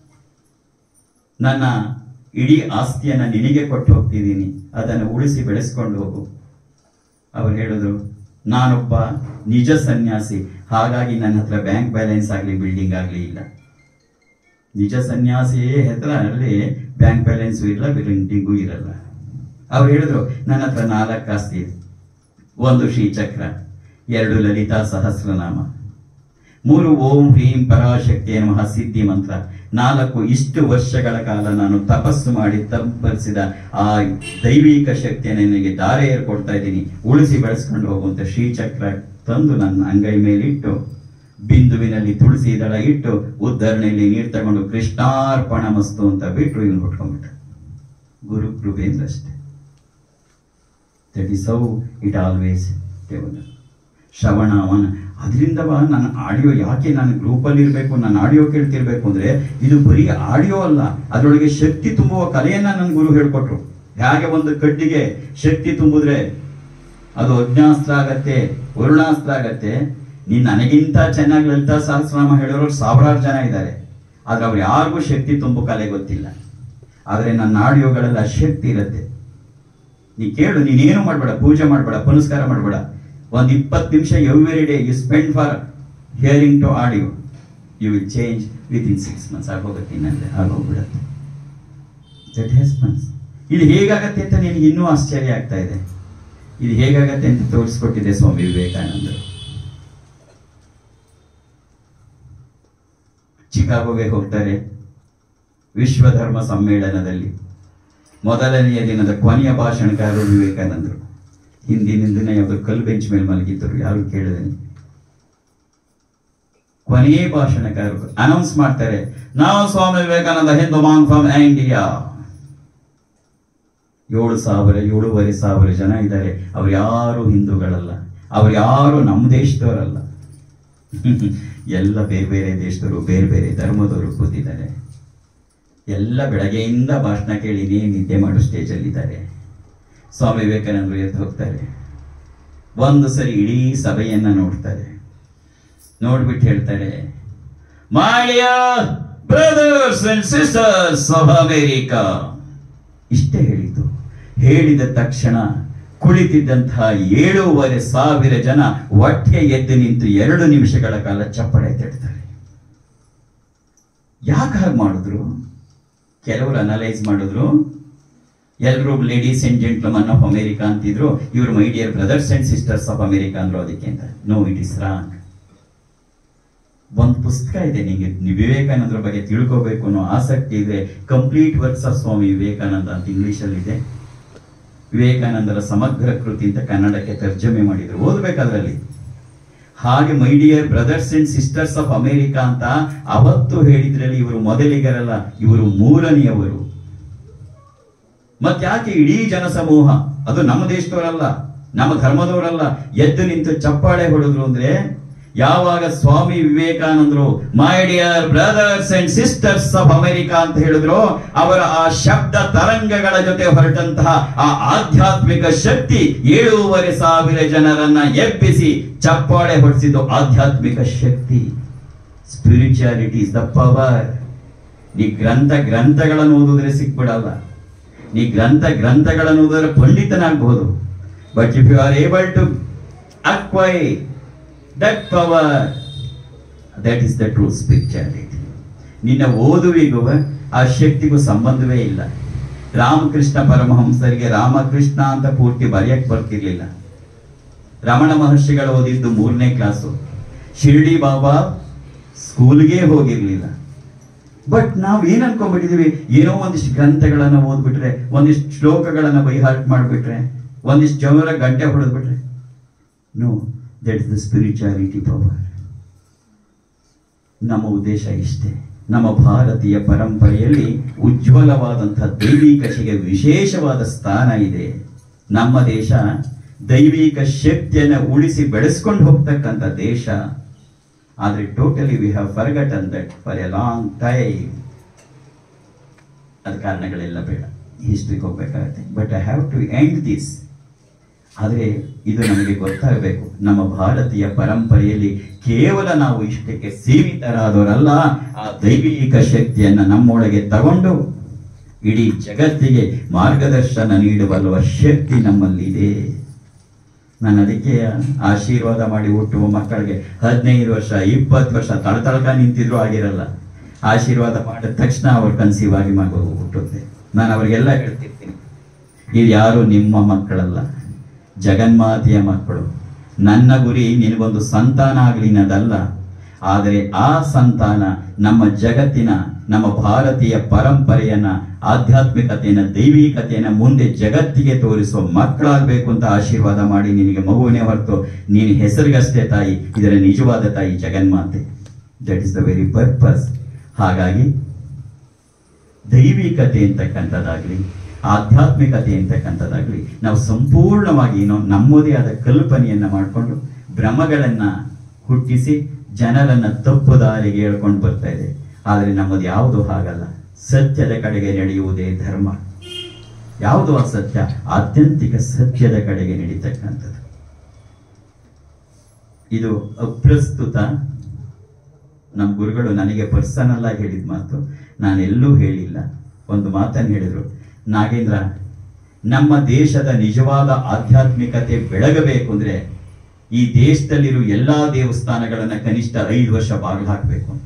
ನನ್ನ ಇಡೀ ಆಸ್ತಿಯನ್ನ ನಿನಗೆ ಕೊಟ್ಟು ಹೋಗ್ತಿದ್ದೀನಿ ಅದನ್ನು ಉಳಿಸಿ ಬೆಳೆಸ್ಕೊಂಡು ಹೋಗು ಅವ್ರು ಹೇಳಿದ್ರು ನಾನೊಬ್ಬ ನಿಜ ಸನ್ಯಾಸಿ ಹಾಗಾಗಿ ನನ್ನ ಹತ್ರ ಬ್ಯಾಂಕ್ ಬ್ಯಾಲೆನ್ಸ್ ಆಗಲಿ ಬಿಲ್ಡಿಂಗ್ ಆಗಲಿ ಇಲ್ಲ ನಿಜ ಸನ್ಯಾಸಿ ಹತ್ರ ಅಲ್ಲಿ ಬ್ಯಾಂಕ್ ಬ್ಯಾಲೆನ್ಸು ಇಲ್ಲ ಬಿಲ್ಡಿಂಗು ಇರಲ್ಲ ಅವ್ರು ಹೇಳಿದ್ರು ನನ್ನ ಹತ್ರ ನಾಲ್ಕು ಆಸ್ತಿ ಇದೆ ಒಂದು ಶ್ರೀಚಕ್ರ ಎರಡು ಲಲಿತಾ ಸಹಸ್ರನಾಮ ಮೂರು ಓಂ ಹ್ರೀಂ ಪರಾಶಕ್ತಿಯ ನಮಃ ಸಿದ್ಧಿ ಮಂತ್ರ ನಾಲ್ಕು ಇಷ್ಟು ವರ್ಷಗಳ ಕಾಲ ನಾನು ತಪಸ್ಸು ಮಾಡಿ ತಪ್ಪರಿಸಿದ ಆ ದೈವಿಕ ಶಕ್ತಿಯನ್ನು ನಿನಗೆ ದಾರೆ ಏರ್ಕೊಡ್ತಾ ಇದ್ದೀನಿ ಉಳಿಸಿ ಬೆಳೆಸ್ಕೊಂಡು ಹೋಗುವಂತ ಶ್ರೀಚಕ್ರ ತಂದು ನನ್ನ ಅಂಗೈ ಮೇಲಿಟ್ಟು ಬಿಂದುವಿನಲ್ಲಿ ತುಳಸಿ ದಳ ಇಟ್ಟು ಉದ್ಧರಣೆಯಲ್ಲಿ ನೀರು ತಗೊಂಡು ಕೃಷ್ಣಾರ್ಪಣ ಮಸ್ತು ಅಂತ ಬಿಟ್ಟು ಇವನು ಹುಟ್ಕೊಂಡ್ಬಿಟ್ಟ ಗುರು ಕೃಪೇಂದ್ರ ಅಷ್ಟೇ that is how it always develop ಶ್ರವಣ ಅವನ ಅದರಿಂದ ನನ್ನ ಆಡಿಯೋ ಯಾಕೆ ನಾನು ಗ್ರೂಪಲ್ಲಿ ಇರಬೇಕು ನನ್ನ ಆಡಿಯೋ ಕೇಳ್ತಿರ್ಬೇಕು ಅಂದ್ರೆ ಇದು ಬರೀ ಆಡಿಯೋ ಅಲ್ಲ ಅದರೊಳಗೆ ಶಕ್ತಿ ತುಂಬುವ ಕಲೆಯನ್ನ ನನ್ನ ಗುರು ಹೇಳ್ಕೊಟ್ರು ಹೇಗೆ ಒಂದು ಕಡ್ಡಿಗೆ ಶಕ್ತಿ ತುಂಬಿದ್ರೆ ಅದು ಅಜ್ಞಾಸ್ತ್ರ ಆಗತ್ತೆ ವರುಣಾಸ್ತ್ರ ಆಗತ್ತೆ ನೀನ್ ನನಗಿಂತ ಚೆನ್ನಾಗಿ ಲಲಿತಾ ಸಹಸ್ರನಾಮ ಹೇಳೋರು ಸಾವಿರಾರು ಜನ ಇದ್ದಾರೆ ಆದ್ರೆ ಅವ್ರು ಯಾರಿಗೂ ಶಕ್ತಿ ತುಂಬು ಕಲೆ ಗೊತ್ತಿಲ್ಲ ಆದ್ರೆ ನನ್ನ ಆಡಿಯೋಗಳೆಲ್ಲ ಶಕ್ತಿ ಇರುತ್ತೆ ನೀ ಕೇಳು ನೀನೇನು ಮಾಡಬೇಡ ಪೂಜೆ ಮಾಡಬೇಡ ಪುನಸ್ಕಾರ ಮಾಡಬೇಡ ಒಂದ್ ಇಪ್ಪತ್ತು ನಿಮಿಷ every day you spend for hearing to audio you will change within six months ಆಗೋಗುತ್ತೆ ಇನ್ನಂದ್ರೆ ಆಗೋಗ್ಬಿಡತ್ತೆ ದಟ್ ಹ್ಯಾಸ್ಪನ್ಸ್ ಇದು ಹೇಗಾಗತ್ತೆ ಅಂತ ನಿನಗೆ ಇನ್ನೂ ಆಶ್ಚರ್ಯ ಆಗ್ತಾ ಇದೆ ಇದು ಹೇಗಾಗತ್ತೆ ಅಂತ ತೋರಿಸ್ಕೊಟ್ಟಿದೆ ಸ್ವಾಮಿ ವಿವೇಕಾನಂದರು ಚಿಕಾಗೋಗೆ ಹೋಗ್ತಾರೆ ವಿಶ್ವ ಧರ್ಮ ಸಮ್ಮೇಳನದಲ್ಲಿ ಮೊದಲನೆಯ ದಿನದ ಕೊನೆಯ ಭಾಷಣಕಾರರು ವಿವೇಕಾನಂದರು ಹಿಂದಿನ ದಿನ ಯಾವ್ದು ಕಲ್ಲು ಬೆಂಚ್ ಮೇಲೆ ಮಲಗಿದ್ದರು ಯಾರು ಕೇಳಿದೆ ಕೊನೆಯ ಭಾಷಣಕಾರರು ಅನೌನ್ಸ್ ಮಾಡ್ತಾರೆ ನಾವು Swami Vivekananda Hindu monk from India ಏಳು ಸಾವಿರ ಏಳೂವರೆ ಸಾವಿರ ಜನ ಇದ್ದಾರೆ ಅವ್ರು ಯಾರು ಹಿಂದೂಗಳಲ್ಲ ಅವ್ರು ಯಾರು ನಮ್ಮ ದೇಶದವರಲ್ಲ ಎಲ್ಲ ಬೇರೆ ಬೇರೆ ದೇಶದವರು ಬೇರೆ ಬೇರೆ ಧರ್ಮದವರು ಕೂತಿದ್ದಾರೆ ಎಲ್ಲ ಬೆಳಗ್ಗೆಯಿಂದ ಭಾಷಣ ಕೇಳಿ ನೀ ನಿದ್ದೆ ಮಾಡೋ ಸ್ಟೇಜಲ್ಲಿದ್ದಾರೆ ಸ್ವಾಮಿ ವಿವೇಕಾನಂದರು ಎದ್ದು ಹೋಗ್ತಾರೆ ಒಂದು ಸರಿ ಇಡೀ ಸಭೆಯನ್ನ ನೋಡ್ತಾರೆ ನೋಡ್ಬಿಟ್ಟು ಹೇಳ್ತಾರೆ my brothers and sisters of America ಇಷ್ಟೇ ಹೇಳಿದ್ದು ಹೇಳಿದ ತಕ್ಷಣ ಕುಳಿತಿದ್ದಂತಹ ಏಳೂವರೆ ಸಾವಿರ ಜನ ಒಟ್ಟಿಗೆ ಎದ್ದು ನಿಂತು ಎರಡು ನಿಮಿಷಗಳ ಕಾಲ ಚಪ್ಪಳೆ ತಡ್ತಾರೆ ಯಾಕೆ ಹಾಗೆ ಮಾಡಿದ್ರು ಕೆಲವರು ಅನಲೈಸ್ ಮಾಡಿದ್ರು ಎಲ್ಲರೂ ladies and gentleman of America ಅಂತಿದ್ರು ಇವರು my dear brothers and sisters of America ಅಂದ್ರು ಅದಕ್ಕೆ ಅಂತ ನೋ ಇಟ್ ಇಸ್ ರಾಂಗ್ ಒಂದು ಪುಸ್ತಕ ಇದೆ ನಿಮಗೆ ವಿವೇಕಾನಂದರ ಬಗ್ಗೆ ತಿಳ್ಕೋಬೇಕು ಅನ್ನೋ ಆಸಕ್ತಿ ಇದೆ complete works of Swami Vivekananda ಅಂತ ಇಂಗ್ಲಿಷಲ್ಲಿ ಇದೆ ವಿವೇಕಾನಂದರ ಸಮಗ್ರ ಕೃತಿ ಅಂತ ಕನ್ನಡಕ್ಕೆ ತರ್ಜಮೆ ಮಾಡಿದ್ರು ಓದ್ಬೇಕಾದ್ರಲ್ಲಿ ಹಾಗೆ my dear brothers and sisters of America ಅಂತ ಅವತ್ತು ಹೇಳಿದ್ರಲ್ಲಿ ಇವರು ಮೊದಲಿಗರಲ್ಲ ಇವರು ಮೂರನೆಯವರು ಮತ್ಯಾಕೆ ಇಡೀ ಜನಸಮೂಹ ಅದು ನಮ್ಮ ದೇಶದವರಲ್ಲ ನಮ್ಮ ಧರ್ಮದವರಲ್ಲ ಎದ್ದು ನಿಂತು ಚಪ್ಪಾಳೆ ಹೊಡೆದ್ರು ಅಂದ್ರೆ ಯಾವಾಗ ಸ್ವಾಮಿ ವಿವೇಕಾನಂದರು my dear brothers and sisters of America ಅಂತ ಹೇಳಿದ್ರು ಅವರ ಆ ಶಬ್ದ ತರಂಗಗಳ ಜೊತೆ ಹೊರಟಂತಹ ಆ ಆಧ್ಯಾತ್ಮಿಕ ಶಕ್ತಿ ಏಳೂವರೆ ಸಾವಿರ ಜನರನ್ನ ಎಬ್ಬಿಸಿ ಚಪ್ಪಾಳೆ ಹೊಡಿಸಿದ್ದು ಆಧ್ಯಾತ್ಮಿಕ ಶಕ್ತಿ ಸ್ಪಿರಿಚುಯಾಲಿಟಿ ಇಸ್ ದ ಪವರ್ ನೀ ಗ್ರಂಥ ಗ್ರಂಥಗಳನ್ನು ಓದಿದ್ರೆ ಸಿಕ್ಬಿಡಲ್ಲ ನೀ ಗ್ರಂಥ ಗ್ರಂಥಗಳನ್ನು ಓದಿದ್ರೆ ಪಂಡಿತನಾಗಬಹುದು but if you are able to acquire that power that is the true spirituality ನಿನ್ನ ಓದುವಿಗೂ ಆ ಶಕ್ತಿಗೂ ಸಂಬಂಧವೇ ಇಲ್ಲ ರಾಮಕೃಷ್ಣ ಪರಮಹಂಸರಿಗೆ ರಾಮಕೃಷ್ಣ ಅಂತ ಪೂರ್ತಿ ಬರೆಯಕ್ ಬರ್ತಿರ್ಲಿಲ್ಲ ರಮಣ ಮಹರ್ಷಿಗಳು ಓದಿದ್ದು ಮೂರನೇ ಕ್ಲಾಸು ಶಿರ್ಡಿ ಬಾಬಾ ಸ್ಕೂಲ್ಗೆ ಹೋಗಿರ್ಲಿಲ್ಲ ಬಟ್ ನಾವ್ ಏನ್ ಅನ್ಕೊಂಡ್ಬಿಟ್ಟಿದೀವಿ ಏನೋ ಒಂದಿಷ್ಟು ಗ್ರಂಥಗಳನ್ನ ಓದ್ಬಿಟ್ರೆ ಒಂದಿಷ್ಟು ಶ್ಲೋಕಗಳನ್ನ ಬೈಹಾರ್ಟ್ ಮಾಡ್ಬಿಟ್ರೆ ಒಂದಿಷ್ಟು ಜವರ ಗಂಟೆ ಹೊಡೆದ್ಬಿಟ್ರೆ no that is the spirituality power ನಮ್ಮ ಉದ್ದೇಶ ಇಷ್ಟೇ ನಮ್ಮ ಭಾರತೀಯ ಪರಂಪರೆಯಲ್ಲಿ ಉಜ್ವಲವಾದಂತಹ ದೈವಿಕತೆಗೆ ವಿಶೇಷವಾದ ಸ್ಥಾನ ಇದೆ ನಮ್ಮ ದೇಶ ದೈವಿಕ ಶಕ್ತಿಯನ್ನ ಉಳಿಸಿ ಬೆಳೆಸ್ಕೊಂಡು ಹೋಗ್ತಕ್ಕಂಥ ದೇಶ ಆದ್ರೆ totally we have forgotten that for a long time ಅದ ಕಾರಣಗಳೆಲ್ಲ ಬೇಡ ಹಿಸ್ಟ್ರಿಗೆ ಹೋಗ್ಬೇಕಾಗತ್ತೆ but I have to end this ಆದರೆ ಇದು ನಮಗೆ ಗೊತ್ತಾಗಬೇಕು ನಮ್ಮ ಭಾರತೀಯ ಪರಂಪರೆಯಲ್ಲಿ ಕೇವಲ ನಾವು ಇಷ್ಟಕ್ಕೆ ಸೀಮಿತರಾದವರಲ್ಲ ಆ ದೈವಿಕ ಶಕ್ತಿಯನ್ನ ನಮ್ಮೊಳಗೆ ತಗೊಂಡು ಇಡೀ ಜಗತ್ತಿಗೆ ಮಾರ್ಗದರ್ಶನ ನೀಡುವಲ್ವ ಶಕ್ತಿ ನಮ್ಮಲ್ಲಿದೆ ನಾನು ಅದಕ್ಕೆ ಆಶೀರ್ವಾದ ಮಾಡಿ ಹುಟ್ಟುವ ಮಕ್ಕಳಿಗೆ ಹದಿನೈದು ವರ್ಷ ಇಪ್ಪತ್ತು ವರ್ಷ ತಳತಳಕ ನಿಂತಿದ್ರು ಆಗಿರಲ್ಲ ಆಶೀರ್ವಾದ ಮಾಡಿದ ತಕ್ಷಣ ಅವ್ರು ಕನ್ಸೀವ್ ಆಗಿ ಮಗು ಹುಟ್ಟುತ್ತೆ ನಾನು ಅವರಿಗೆಲ್ಲ ಹೇಳ್ತಿರ್ತೀನಿ ಇದು ಯಾರು ನಿಮ್ಮ ಮಕ್ಕಳಲ್ಲ ಜಗನ್ಮಾತೆಯ ಮಕ್ಕಳು ನನ್ನ ಗುರಿ ನಿನಗೊಂದು ಸಂತಾನ ಆಗಲಿ ಅನ್ನೋದಲ್ಲ ಆದರೆ ಆ ಸಂತಾನ ನಮ್ಮ ಜಗತ್ತಿನ ನಮ್ಮ ಭಾರತೀಯ ಪರಂಪರೆಯನ್ನ ಆಧ್ಯಾತ್ಮಿಕತೆಯನ್ನ ದೈವಿಕತೆಯನ್ನ ಮುಂದೆ ಜಗತ್ತಿಗೆ ತೋರಿಸುವ ಮಕ್ಕಳಾಗಬೇಕು ಅಂತ ಆಶೀರ್ವಾದ ಮಾಡಿ ನಿನಗೆ ಮಗುವನೇ ಹೊರತು ನೀನು ಹೆಸರಿಗಷ್ಟೇ ತಾಯಿ ಇದರ ನಿಜವಾದ ತಾಯಿ ಜಗನ್ಮಾತೆ that is the very purpose ಹಾಗಾಗಿ ದೈವಿಕತೆ ಅಂತಕ್ಕಂಥದ್ದಾಗ್ಲಿ ಆಧ್ಯಾತ್ಮಿಕತೆ ಅಂತಕ್ಕಂಥದ್ದಾಗ್ಲಿ ನಾವು ಸಂಪೂರ್ಣವಾಗಿ ಏನೋ ನಮ್ಮದೇ ಆದ ಕಲ್ಪನೆಯನ್ನ ಮಾಡಿಕೊಂಡು ಭ್ರಮಗಳನ್ನ ಹುಟ್ಟಿಸಿ ಜನರನ್ನ ತಪ್ಪು ದಾರಿಗೆ ಹೇಳ್ಕೊಂಡು ಬರ್ತಾ ಇದೆ ಆದರೆ ನಮ್ಮದು ಯಾವುದು ಹಾಗಲ್ಲ ಸತ್ಯದ ಕಡೆಗೆ ನಡೆಯುವುದೇ ಧರ್ಮ ಯಾವುದು ಅಸತ್ಯ ಆತ್ಯಂತಿಕ ಸತ್ಯದ ಕಡೆಗೆ ನಡೀತಕ್ಕಂಥದ್ದು ಇದು ಅಪ್ರಸ್ತುತ ನಮ್ಮ ಗುರುಗಳು ನನಗೆ ಪರ್ಸನಲ್ ಆಗಿ ಹೇಳಿದ ಮಾತು ನಾನೆಲ್ಲೂ ಹೇಳಿಲ್ಲ ಒಂದು ಮಾತನ್ನು ಹೇಳಿದ್ರು ನಾಗೇಂದ್ರ ನಮ್ಮ ದೇಶದ ನಿಜವಾದ ಆಧ್ಯಾತ್ಮಿಕತೆ ಬೆಳಗಬೇಕು ಅಂದ್ರೆ ಈ ದೇಶದಲ್ಲಿರೋ ಎಲ್ಲಾ ದೇವಸ್ಥಾನಗಳನ್ನ ಕನಿಷ್ಠ ಐದು ವರ್ಷ ಬಾಗಿಲು ಹಾಕಬೇಕು ಅಂತ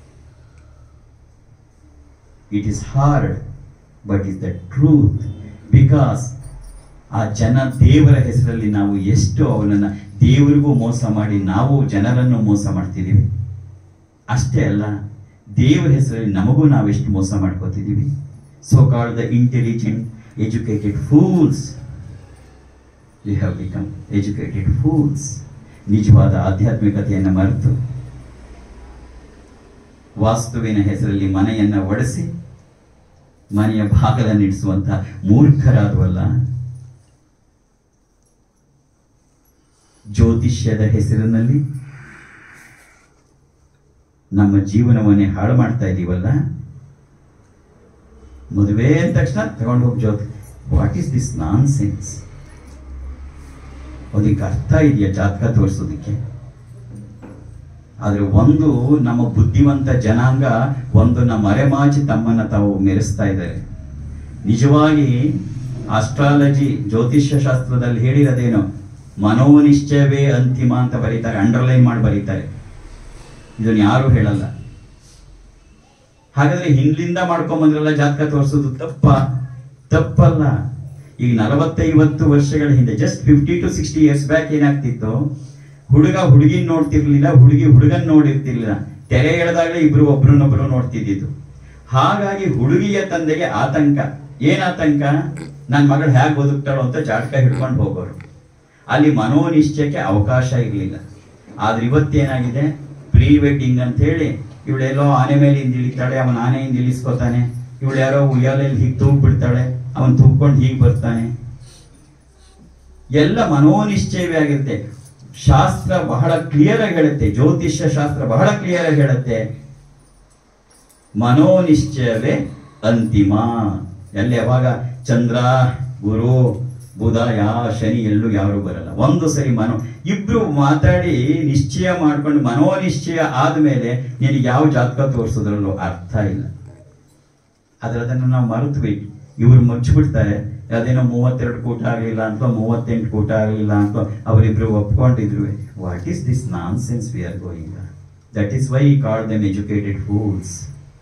it is hard but is the truth because ಆ ಜನ ದೇವರ ಹೆಸರಲ್ಲಿ ನಾವು ಎಷ್ಟು ಅವನನ್ನ ದೇವರಿಗೂ ಮೋಸ ಮಾಡಿ ನಾವು ಜನರನ್ನು ಮೋಸ ಮಾಡ್ತಿದ್ದೀವಿ ಅಷ್ಟೇ ಅಲ್ಲ ದೇವರ ಹೆಸರಲ್ಲಿ ನಮಗೂ ನಾವೆಷ್ಟು ಮೋಸ ಮಾಡ್ಕೋತಿದ್ದೀವಿ so called the intelligent educated fools we have become educated fools ನಿಜವಾದ ಆಧ್ಯಾತ್ಮಿಕತೆಯನ್ನು ಮರೆತು ವಾಸ್ತುವಿನ ಹೆಸರಲ್ಲಿ ಮನೆಯನ್ನು ಒಡೆಸಿ ಮನೆಯ ಭಾಗದನ್ನಿಡಿಸುವಂತಹ ಮೂರ್ಖರಾದವಲ್ಲ ಜ್ಯೋತಿಷ್ಯದ ಹೆಸರಿನಲ್ಲಿ ನಮ್ಮ ಜೀವನವನ್ನೇ ಹಾಳು ಮಾಡ್ತಾ ಇದ್ದೀವಲ್ಲ ಮದುವೆ ಅಂದ ತಕ್ಷಣ ತಗೊಂಡು ಹೋಗಿ ಜ್ಯೋತಿ what is this nonsense ಅದಕ್ಕೆ ಅರ್ಥ ಇದೆಯಾ ಜಾತಕ ತೋರಿಸೋದಕ್ಕೆ ಆದ್ರೆ ಒಂದು ನಮ್ಮ ಬುದ್ಧಿವಂತ ಜನಾಂಗ ಒಂದನ್ನ ಮರೆಮಾಚಿ ತಮ್ಮನ್ನ ತಾವು ಮೆರೆಸ್ತಾ ಇದ್ದಾರೆ ನಿಜವಾಗಿ ಆಸ್ಟ್ರಾಲಜಿ ಜ್ಯೋತಿಷ್ಯ ಶಾಸ್ತ್ರದಲ್ಲಿ ಹೇಳಿರೋದೇನು ಮನೋನಿಶ್ಚಯವೇ ಅಂತಿಮ ಅಂತ ಬರೀತಾರೆ ಅಂಡರ್ಲೈನ್ ಮಾಡಿ ಬರೀತಾರೆ ಇದನ್ನ ಯಾರು ಹೇಳಲ್ಲ ಹಾಗಾದ್ರೆ ಹಿಂದ್ಲಿಂದ ಮಾಡ್ಕೊಂಬಂದ್ರಲ್ಲ ಜಾತಕ ತೋರಿಸೋದು ತಪ್ಪ ತಪ್ಪಲ್ಲ ಈಗ ನಲವತ್ತೈವತ್ತು ವರ್ಷಗಳ ಹಿಂದೆ just fifty to sixty years back ಏನಾಗ್ತಿತ್ತು ಹುಡುಗ ಹುಡುಗಿನ ನೋಡ್ತಿರ್ಲಿಲ್ಲ ಹುಡುಗಿ ಹುಡುಗನ್ ನೋಡಿರ್ತಿರ್ಲಿಲ್ಲ ತೆರೆ ಎಳೆದಾಗಲೇ ಇಬ್ರು ಒಬ್ರನ್ನೊಬ್ರು ನೋಡ್ತಿದ್ದಿದ್ದು ಹಾಗಾಗಿ ಹುಡುಗಿಯ ತಂದೆಗೆ ಆತಂಕ ಏನ್ ಆತಂಕ ನನ್ನ ಮಗಳು ಹೇಗೆ ಬದುಕ್ತಾಳೋ ಅಂತ ಜಾತಕ ಹಿಡ್ಕೊಂಡು ಹೋಗೋರು ಅಲ್ಲಿ ಮನೋನಿಶ್ಚಯಕ್ಕೆ ಅವಕಾಶ ಇರಲಿಲ್ಲ ಆದ್ರೆ ಇವತ್ತೇನಾಗಿದೆ ಪ್ರೀ ವೆಡ್ಡಿಂಗ್ ಅಂತ ಹೇಳಿ ಇವಳೆಲ್ಲೋ ಆನೆ ಮೇಲೆ ಹಿಂದ್ ಇಳಿತಾಳೆ ಅವನ ಆನೆಯಿಂದ ಇಳಿಸ್ಕೊತಾನೆ ಇವಳು ಯಾರೋ ಉಯ್ಯಾಲೆಯಲ್ಲಿ ಹೀಗೆ ತೂಗ್ ಬಿಡ್ತಾಳೆ ಅವನ್ ತೂಗ್ಕೊಂಡು ಹೀಗೆ ಬರ್ತಾನೆ ಎಲ್ಲ ಮನೋನಿಶ್ಚಯವೇ ಆಗಿರುತ್ತೆ ಶಾಸ್ತ್ರ ಬಹಳ ಕ್ಲಿಯರ್ ಆಗಿ ಹೇಳುತ್ತೆ ಜ್ಯೋತಿಷ್ಯ ಶಾಸ್ತ್ರ ಬಹಳ ಕ್ಲಿಯರ್ ಆಗಿ ಹೇಳುತ್ತೆ ಮನೋನಿಶ್ಚಯವೇ ಅಂತಿಮ ಎಲ್ಲಿ ಯಾವಾಗ ಚಂದ್ರ ಗುರು ಬುಧ ಯಾ ಶನಿ ಎಲ್ಲೂ ಯಾರು ಬರಲ್ಲ ಒಂದು ಸರಿ ಮನೋ ಇಬ್ರು ಮಾತಾಡಿ ನಿಶ್ಚಯ ಮಾಡ್ಕೊಂಡು ಮನೋನಿಶ್ಚಯ ಆದ್ಮೇಲೆ ನಿನಗೆ ಯಾವ ಜಾತಕ ತೋರಿಸೋದ್ರಲ್ಲೂ ಅರ್ಥ ಇಲ್ಲ ಆದ್ರೆ ಅದನ್ನು ನಾವು ಮರೆತ್ವಿ ಇವ್ರು ಮುಚ್ಚಿಬಿಡ್ತಾರೆ ಅದೇನೋ ಮೂವತ್ತೆರಡು ಕೂಟ ಆಗಲಿಲ್ಲ ಅಂತ ಮೂವತ್ತೆಂಟು ಕೂಟ ಆಗಲಿಲ್ಲ ಅಂತ ಅವರಿಬ್ರು ಒಪ್ಕೊಂಡಿದ್ರು what is this nonsense we are going that is why call them educated fools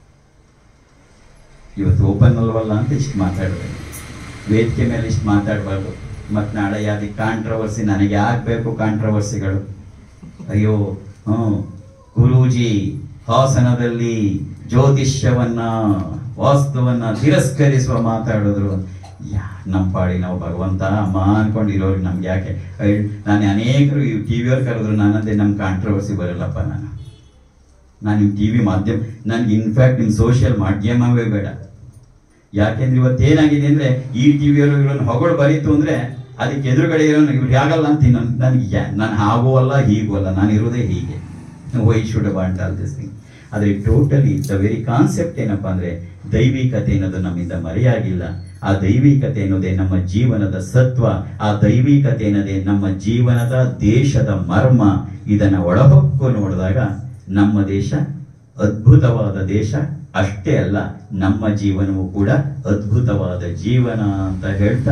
ಇವತ್ತು ಓಪನ್ ಅಲ್ವಲ್ಲ ಅಂತ ಇಷ್ಟು ಮಾತಾಡಿದೆ ವೇದಿಕೆ ಮೇಲೆ ಇಷ್ಟು ಮಾತಾಡಬಾರ್ದು ಮತ್ತು ನಾಳೆ ಯಾವ್ದು ಕಾಂಟ್ರವರ್ಸಿ ನನಗೆ ಯಾಕೆ ಬೇಕು ಕಾಂಟ್ರವರ್ಸಿಗಳು ಅಯ್ಯೋ ಹ್ಞೂ ಗುರೂಜಿ ಹಾಸನದಲ್ಲಿ ಜ್ಯೋತಿಷ್ಯವನ್ನ ವಾಸ್ತವನ್ನ ತಿರಸ್ಕರಿಸುವ ಮಾತಾಡಿದ್ರು ಯಾ ನಮ್ಮ ಪಾಡಿ ನಾವು ಭಗವಂತ ಅಮ್ಮ ಅನ್ಕೊಂಡಿರೋರು ನಮ್ಗೆ ಯಾಕೆ ಅಯ್ಯ್, ನಾನು ಅನೇಕರು ಟಿ ವಿಯವ್ರು ಕರೆದ್ರು ನಾನಂತೆ ನಮ್ಮ ಕಾಂಟ್ರವರ್ಸಿ ಬರಲ್ಲಪ್ಪ ನಾನು ನಾನು ನಿಮ್ಮ ಟಿ ವಿ ಮಾಧ್ಯಮ ನನಗೆ ಇನ್ಫ್ಯಾಕ್ಟ್ ನಿಮ್ಮ ಸೋಷಿಯಲ್ ಮಾಧ್ಯಮವೇ ಬೇಡ ಯಾಕೆಂದ್ರೆ ಇವತ್ತು ಏನಾಗಿದೆ ಅಂದ್ರೆ ಈ ಟಿವಿಯವರು ಇವರನ್ನು ಹೊಗಳು ಬರೀತು ಅಂದ್ರೆ ಅದಕ್ಕೆ ಎದುರುಗಡೆ ಇರೋನು ಇವ್ರು ಯಾಗಲ್ಲ ಅಂತ ಇನ್ನೊಂದು ನನಗೆ ನಾನು ಹಾಗೂ ಅಲ್ಲ ಹೀಗೂ ಅಲ್ಲ ನಾನು ಇರೋದೇ ಹೀಗೆ why should want all this thing ಆದರೆ ಟೋಟಲಿ ದ ವೆರಿ ಕಾನ್ಸೆಪ್ಟ್ ಏನಪ್ಪಾ ಅಂದ್ರೆ ದೈವಿಕತೆ ಅನ್ನೋದು ನಮ್ಮಿಂದ ಮರೆಯಾಗಿಲ್ಲ ಆ ದೈವಿಕತೆ ಅನ್ನೋದೇ ನಮ್ಮ ಜೀವನದ ಸತ್ವ ಆ ದೈವಿಕತೆ ಅನ್ನೋದೇ ನಮ್ಮ ಜೀವನದ ದೇಶದ ಮರ್ಮ ಇದನ್ನ ಒಳಹೊಕ್ಕು ನೋಡಿದಾಗ ನಮ್ಮ ದೇಶ ಅದ್ಭುತವಾದ ದೇಶ ಅಷ್ಟೇ ಅಲ್ಲ ನಮ್ಮ ಜೀವನವು ಕೂಡ ಅದ್ಭುತವಾದ ಜೀವನ ಅಂತ ಹೇಳ್ತಾ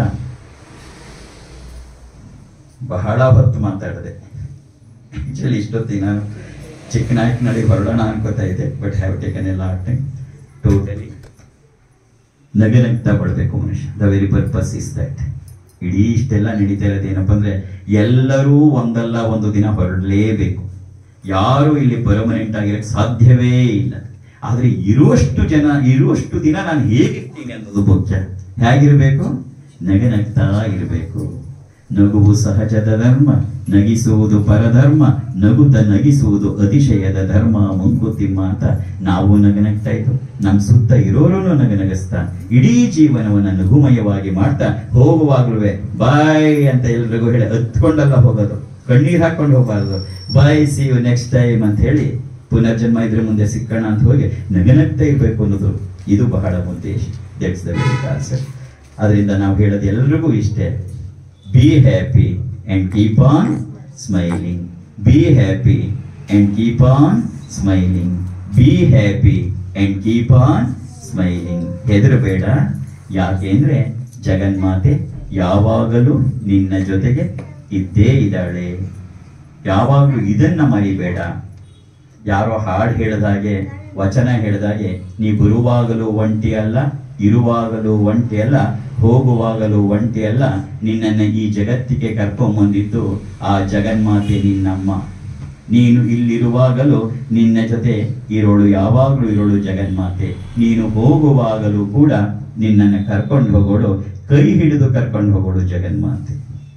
ಬಹಳ ಹೊತ್ತು ಮಾತಾಡಿದೆ ಆಕ್ಚುಲಿ ಇಷ್ಟೊತ್ತಿಗೆ ನಾನು ಚಿಕ್ಕನಾಯಕನಹಳ್ಳಿ ಹೊರಡೋಣ ಅನ್ಕೋತಾ ಇದ್ದೆ ಬಟ್ ಹ್ಯಾವ್ ಟೇಕನ್ ಎಲ್ಲ ಟೈಮ್ ಟೋಟಲಿ ನಗನಗ್ತಾ ಪಡಬೇಕು ಮನುಷ್ಯ the very purpose is that ಇಡೀ ಇಷ್ಟೆಲ್ಲ ನಡೀತಾ ಇರೋದು ಏನಪ್ಪ ಅಂದ್ರೆ ಎಲ್ಲರೂ ಒಂದಲ್ಲ ಒಂದು ದಿನ ಹೊರಡಲೇಬೇಕು ಯಾರು ಇಲ್ಲಿ ಪರ್ಮನೆಂಟ್ ಆಗಿರಕ್ಕೆ ಸಾಧ್ಯವೇ ಇಲ್ಲ ಆದ್ರೆ ಇರುವಷ್ಟು ಜನ ಇರುವಷ್ಟು ದಿನ ನಾನು ಹೇಗಿರ್ತೀನಿ ಅನ್ನೋದು ಮುಖ್ಯ ಹೇಗಿರ್ಬೇಕು ನಗನಗ್ತಾ ಇರಬೇಕು ನಗುವು ಸಹಜದ ಧರ್ಮ ನಗಿಸುವುದು ಪರಧರ್ಮ ನಗುತ್ತ ನಗಿಸುವುದು ಅತಿಶಯದ ಧರ್ಮ ಮುಂಕುತಿಮ್ಮ ಅಂತ ನಾವು ನಗನಗ್ತಾ ಇದ್ದು ನಮ್ ಸುತ್ತ ಇರೋರು ನಗನಗಿಸ್ತಾ ಇಡೀ ಜೀವನವನ್ನ ನಗುಮಯವಾಗಿ ಮಾಡ್ತಾ ಹೋಗುವಾಗ್ಲೂ ಬಾಯ್ ಅಂತ ಎಲ್ರಿಗೂ ಹೇಳಿ ಹತ್ಕೊಂಡಲ್ಲ ಹೋಗೋದು ಕಣ್ಣೀರ್ ಹಾಕೊಂಡು ಹೋಗಬಾರ್ದು bye see you next time ಅಂತ ಹೇಳಿ ಪುನರ್ಜನ್ಮ ಇದ್ರ ಮುಂದೆ ಸಿಕ್ಕಣ ಅಂತ ಹೋಗಿ ನಗನಗ್ತಾ ಇರ್ಬೇಕು ಅನ್ನೋದು ಇದು ಬಹಳ ಉದ್ದೇಶ ದಟ್ಸ್ ದ ವೆರಿ ಕಾನ್ಸೆಪ್ಟ್ ಅದರಿಂದ ನಾವು ಹೇಳೋದು ಎಲ್ರಿಗೂ ಇಷ್ಟೇ be happy and keep on smiling be happy and keep on smiling be happy and keep on smiling ಹೆದರಬೇಡ ಯಾಕೆಂದ್ರೆ ಜಗನ್ಮಾತೆ ಯಾವಾಗಲೂ ನಿನ್ನ ಜೊತೆಗೆ ಇದ್ದೇ ಇದ್ದಾಳೆ ಯಾವಾಗಲೂ ಇದನ್ನ ಮರಿಬೇಡ ಯಾರೋ ಹಾಡು ಹೇಳಿದಾಗೆ ವಚನ ಹೇಳಿದಾಗೆ ನೀ ಬರುವಾಗಲೂ ಒಂಟಿ ಅಲ್ಲ ಇರುವಾಗಲೂ ಒಂಟಿ ಅಲ್ಲ ಹೋಗುವಾಗಲೂ ಒಂಟಿ ಅಲ್ಲ ನಿನ್ನನ್ನ ಈ ಜಗತ್ತಿಗೆ ಕರ್ಕೊಂಬಂದಿದ್ದು ಆ ಜಗನ್ಮಾತೆ ನಿನ್ನಮ್ಮ ನೀನು ಇಲ್ಲಿರುವಾಗಲೂ ನಿನ್ನ ಜೊತೆ ಇರೋಳು ಯಾವಾಗಲೂ ಇರೋಳು ಜಗನ್ಮಾತೆ ನೀನು ಹೋಗುವಾಗಲೂ ಕೂಡ ನಿನ್ನನ್ನು ಕರ್ಕೊಂಡು ಹೋಗೋಳು ಕೈ ಹಿಡಿದು ಕರ್ಕೊಂಡು ಹೋಗೋಳು ಜಗನ್ಮಾತೆ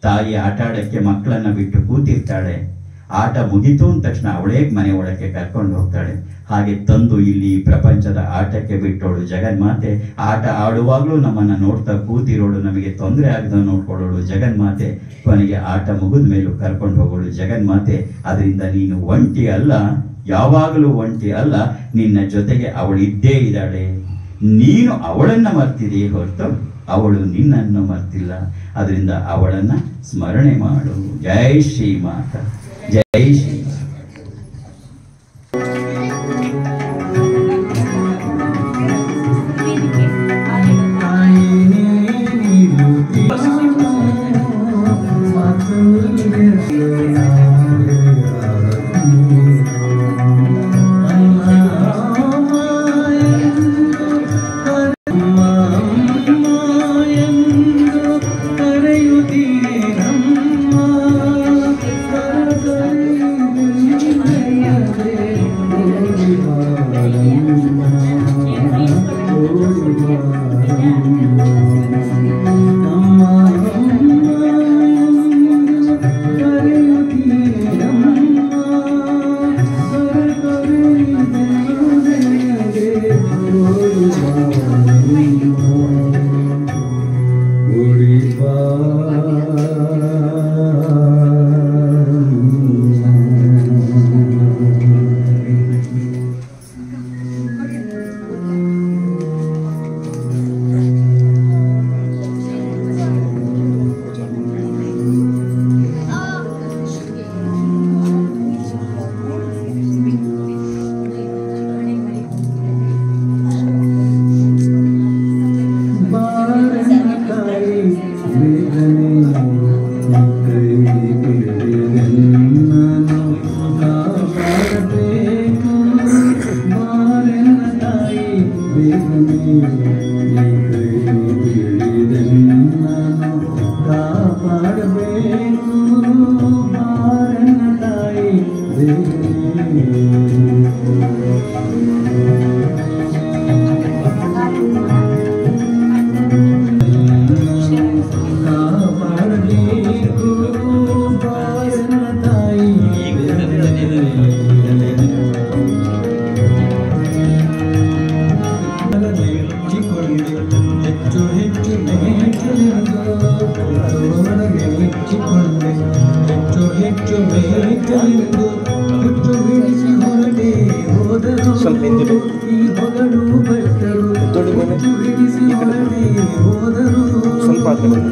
ತಾಯಿ ಆಟ ಆಡಕ್ಕೆ ಮಕ್ಕಳನ್ನ ಬಿಟ್ಟು ಕೂತಿರ್ತಾಳೆ ಆಟ ಮುಗಿತು ಅಂದ ತಕ್ಷಣ ಅವಳೇ ಮನೆ ಒಳಕ್ಕೆ ಕರ್ಕೊಂಡು ಹೋಗ್ತಾಳೆ ಹಾಗೆ ತಂದು ಇಲ್ಲಿ ಈ ಪ್ರಪಂಚದ ಆಟಕ್ಕೆ ಬಿಟ್ಟೋಳು ಜಗನ್ಮಾತೆ ಆಟ ಆಡುವಾಗಲೂ ನಮ್ಮನ್ನ ನೋಡ್ತಾ ಕೂತಿರೋಳು ನಮಗೆ ತೊಂದರೆ ಆಗದ ನೋಡ್ಕೊಳ್ಳೋಳು ಜಗನ್ಮಾತೆ ಕೊನೆಗೆ ಆಟ ಮುಗಿದ ಮೇಲೂ ಕರ್ಕೊಂಡು ಹೋಗೋಳು ಜಗನ್ಮಾತೆ ಅದರಿಂದ ನೀನು ಒಂಟಿ ಅಲ್ಲ ಯಾವಾಗಲೂ ಒಂಟಿ ಅಲ್ಲ ನಿನ್ನ ಜೊತೆಗೆ ಅವಳು ಇದ್ದೇ ಇದ್ದಾಳೆ ನೀನು ಅವಳನ್ನ ಮರ್ತಿದೆಯೇ ಹೊರತು ಅವಳು ನಿನ್ನನ್ನು ಮರ್ತಿಲ್ಲ ಅದರಿಂದ ಅವಳನ್ನ ಸ್ಮರಣೆ ಮಾಡು ಜೈ ಶ್ರೀ ಮಾತಾ ಜೈ ಶ್ರೀ ಮಾತಾ. ಸ್ವಲ್ಪ ಹಿಂದಿರು ದೊಡ್ಡ ಮನೆ ಈ ಕಡೆ ಸ್ವಲ್ಪ ಆ ಕಡೆ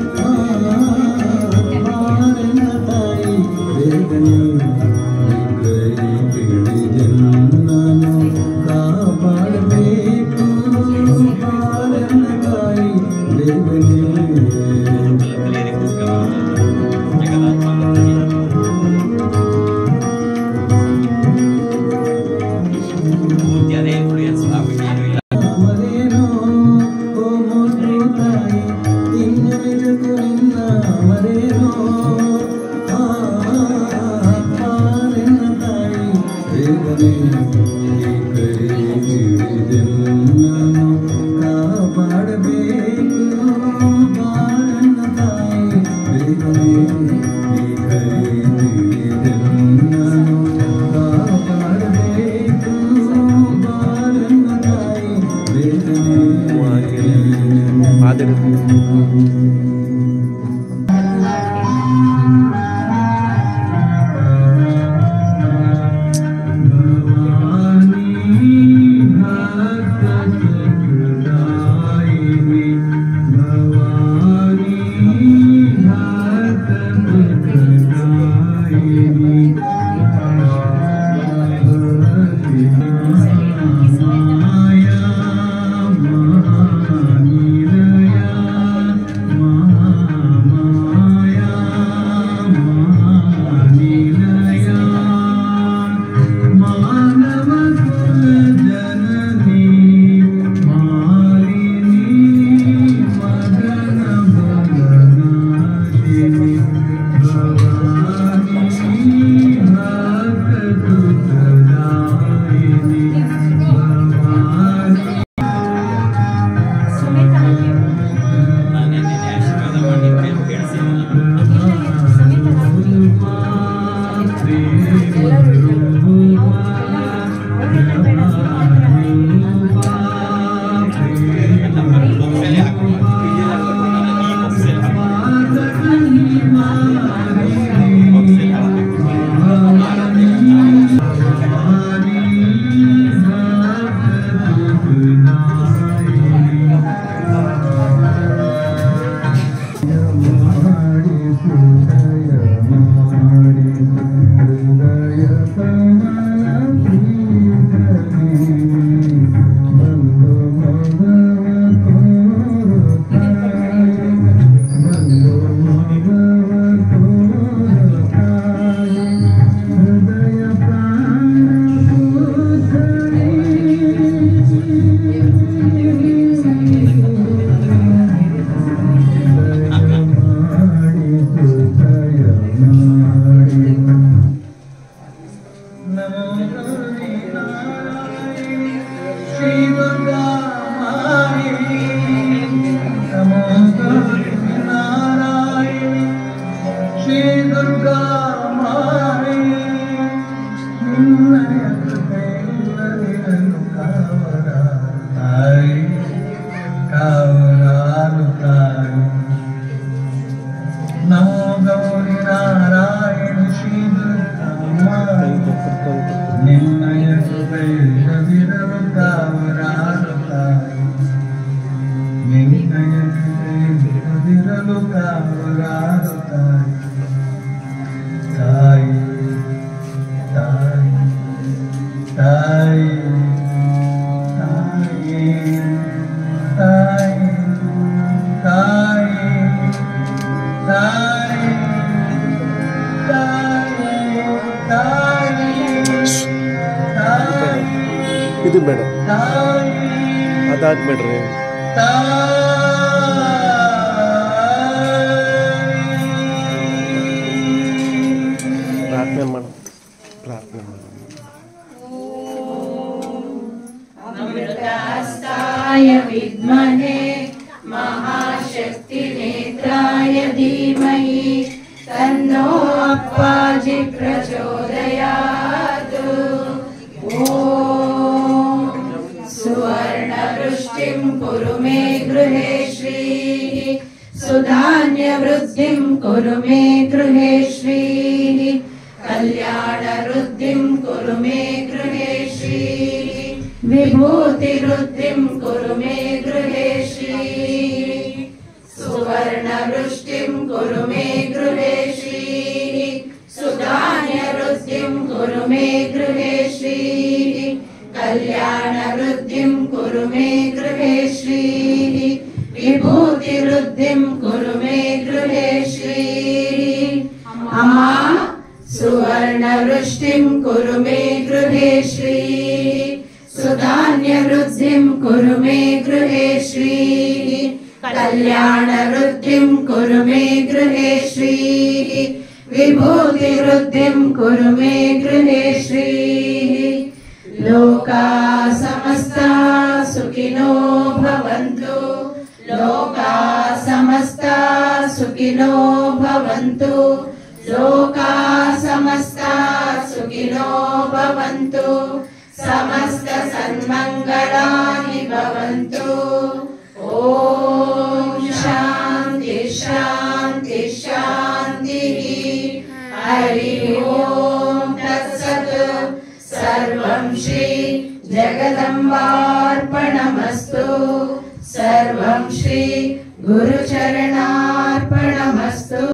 ಆದಿರು ಆ नमो गौरी नारायणी श्री दुर्गा माई नमो गौरी नारायणी श्री दुर्गा माई ನಿನ್ನಯ ಕೃಪೆಯಿಲ್ಲದಿರಲು ಕಾವರ ತಾಯಿ ಕಾವರಾರು ತಾಯಿ ನಮೋ ಗೌರಿ ನಾರಾಯಣ ಶ್ರೀ ದುರ್ಗಾ ಮಾಯಿ ನಿನ್ನಯ ಕೃಪೆಯಿಲ್ಲದಿರಲು ಕಾವರಾರು ತಾಯಿ ನಿನ್ನಯ ಕೃಪೆಯಿಲ್ಲದಿರಲು ಕಾವರಾರು ತಾಯಿ ತಾಯಿ ತಾಯಿ ತಾಯಿ ತಾಯಿ ತಾಯಿ ತಾಯಿ ತಾಯಿ ತಾಯಿ ತಾಯಿ ಇದು ಬೇಡ ತಾಯಿ ಅದಾಕ್ಬೇಡ್ರಿ ಪ್ರಾರ್ಥನೆ ಮಾಡು ಪ್ರಾರ್ಥನೆ ಮಾಡು अमृतास्ताय विद्महे महाशक्तिनेत्राय धीमहि तन्नो अप्पाजि प्रचोदयात् ॐ सुवर्णवृष्टिं कुरु मे गृहे श्रीः सुधान्यवृद्धिं कुरु मे गृहे श्रीः कल्याणवृद्धिं कुरु मे गृहे श्रीः विभूतिवृद्धिं कुरु मे गृहे श्रीः सुवर्णवृष्टिं कुरु मे गृहे श्रीः सुधान्यवृद्धिं कुरु मे गृहे श्रीः कल्याणवृद्धिं कुरु मे गृहे श्रीः विभूतिवृद्धिं कुरु मे गृहे श्रीः अमा सुवर्णवृष्टिं कुरु मे गृहे श्रीः सुधान्यवृद्धिं कुरु मे गृहे श्रीः कल्याणवृद्धिं कुरु मे गृहे श्रीः विभूतिवृद्धिं कुरु मे गृहे श्रीः लोका समस्ता सुखिनो भवन्तु लोका समस्ता सुखिनो भवन्तु लोका समस्ता सुखिनो भवन्तु समस्त सन्मङ्गलानि भवन्तु ॐ शान्ति शान्ति शान्तिः हरि ओम् तत्सत् सर्वं श्री जगदम्बार्पणमस्तु सर्वं श्री गुरुचरणार्पणमस्तु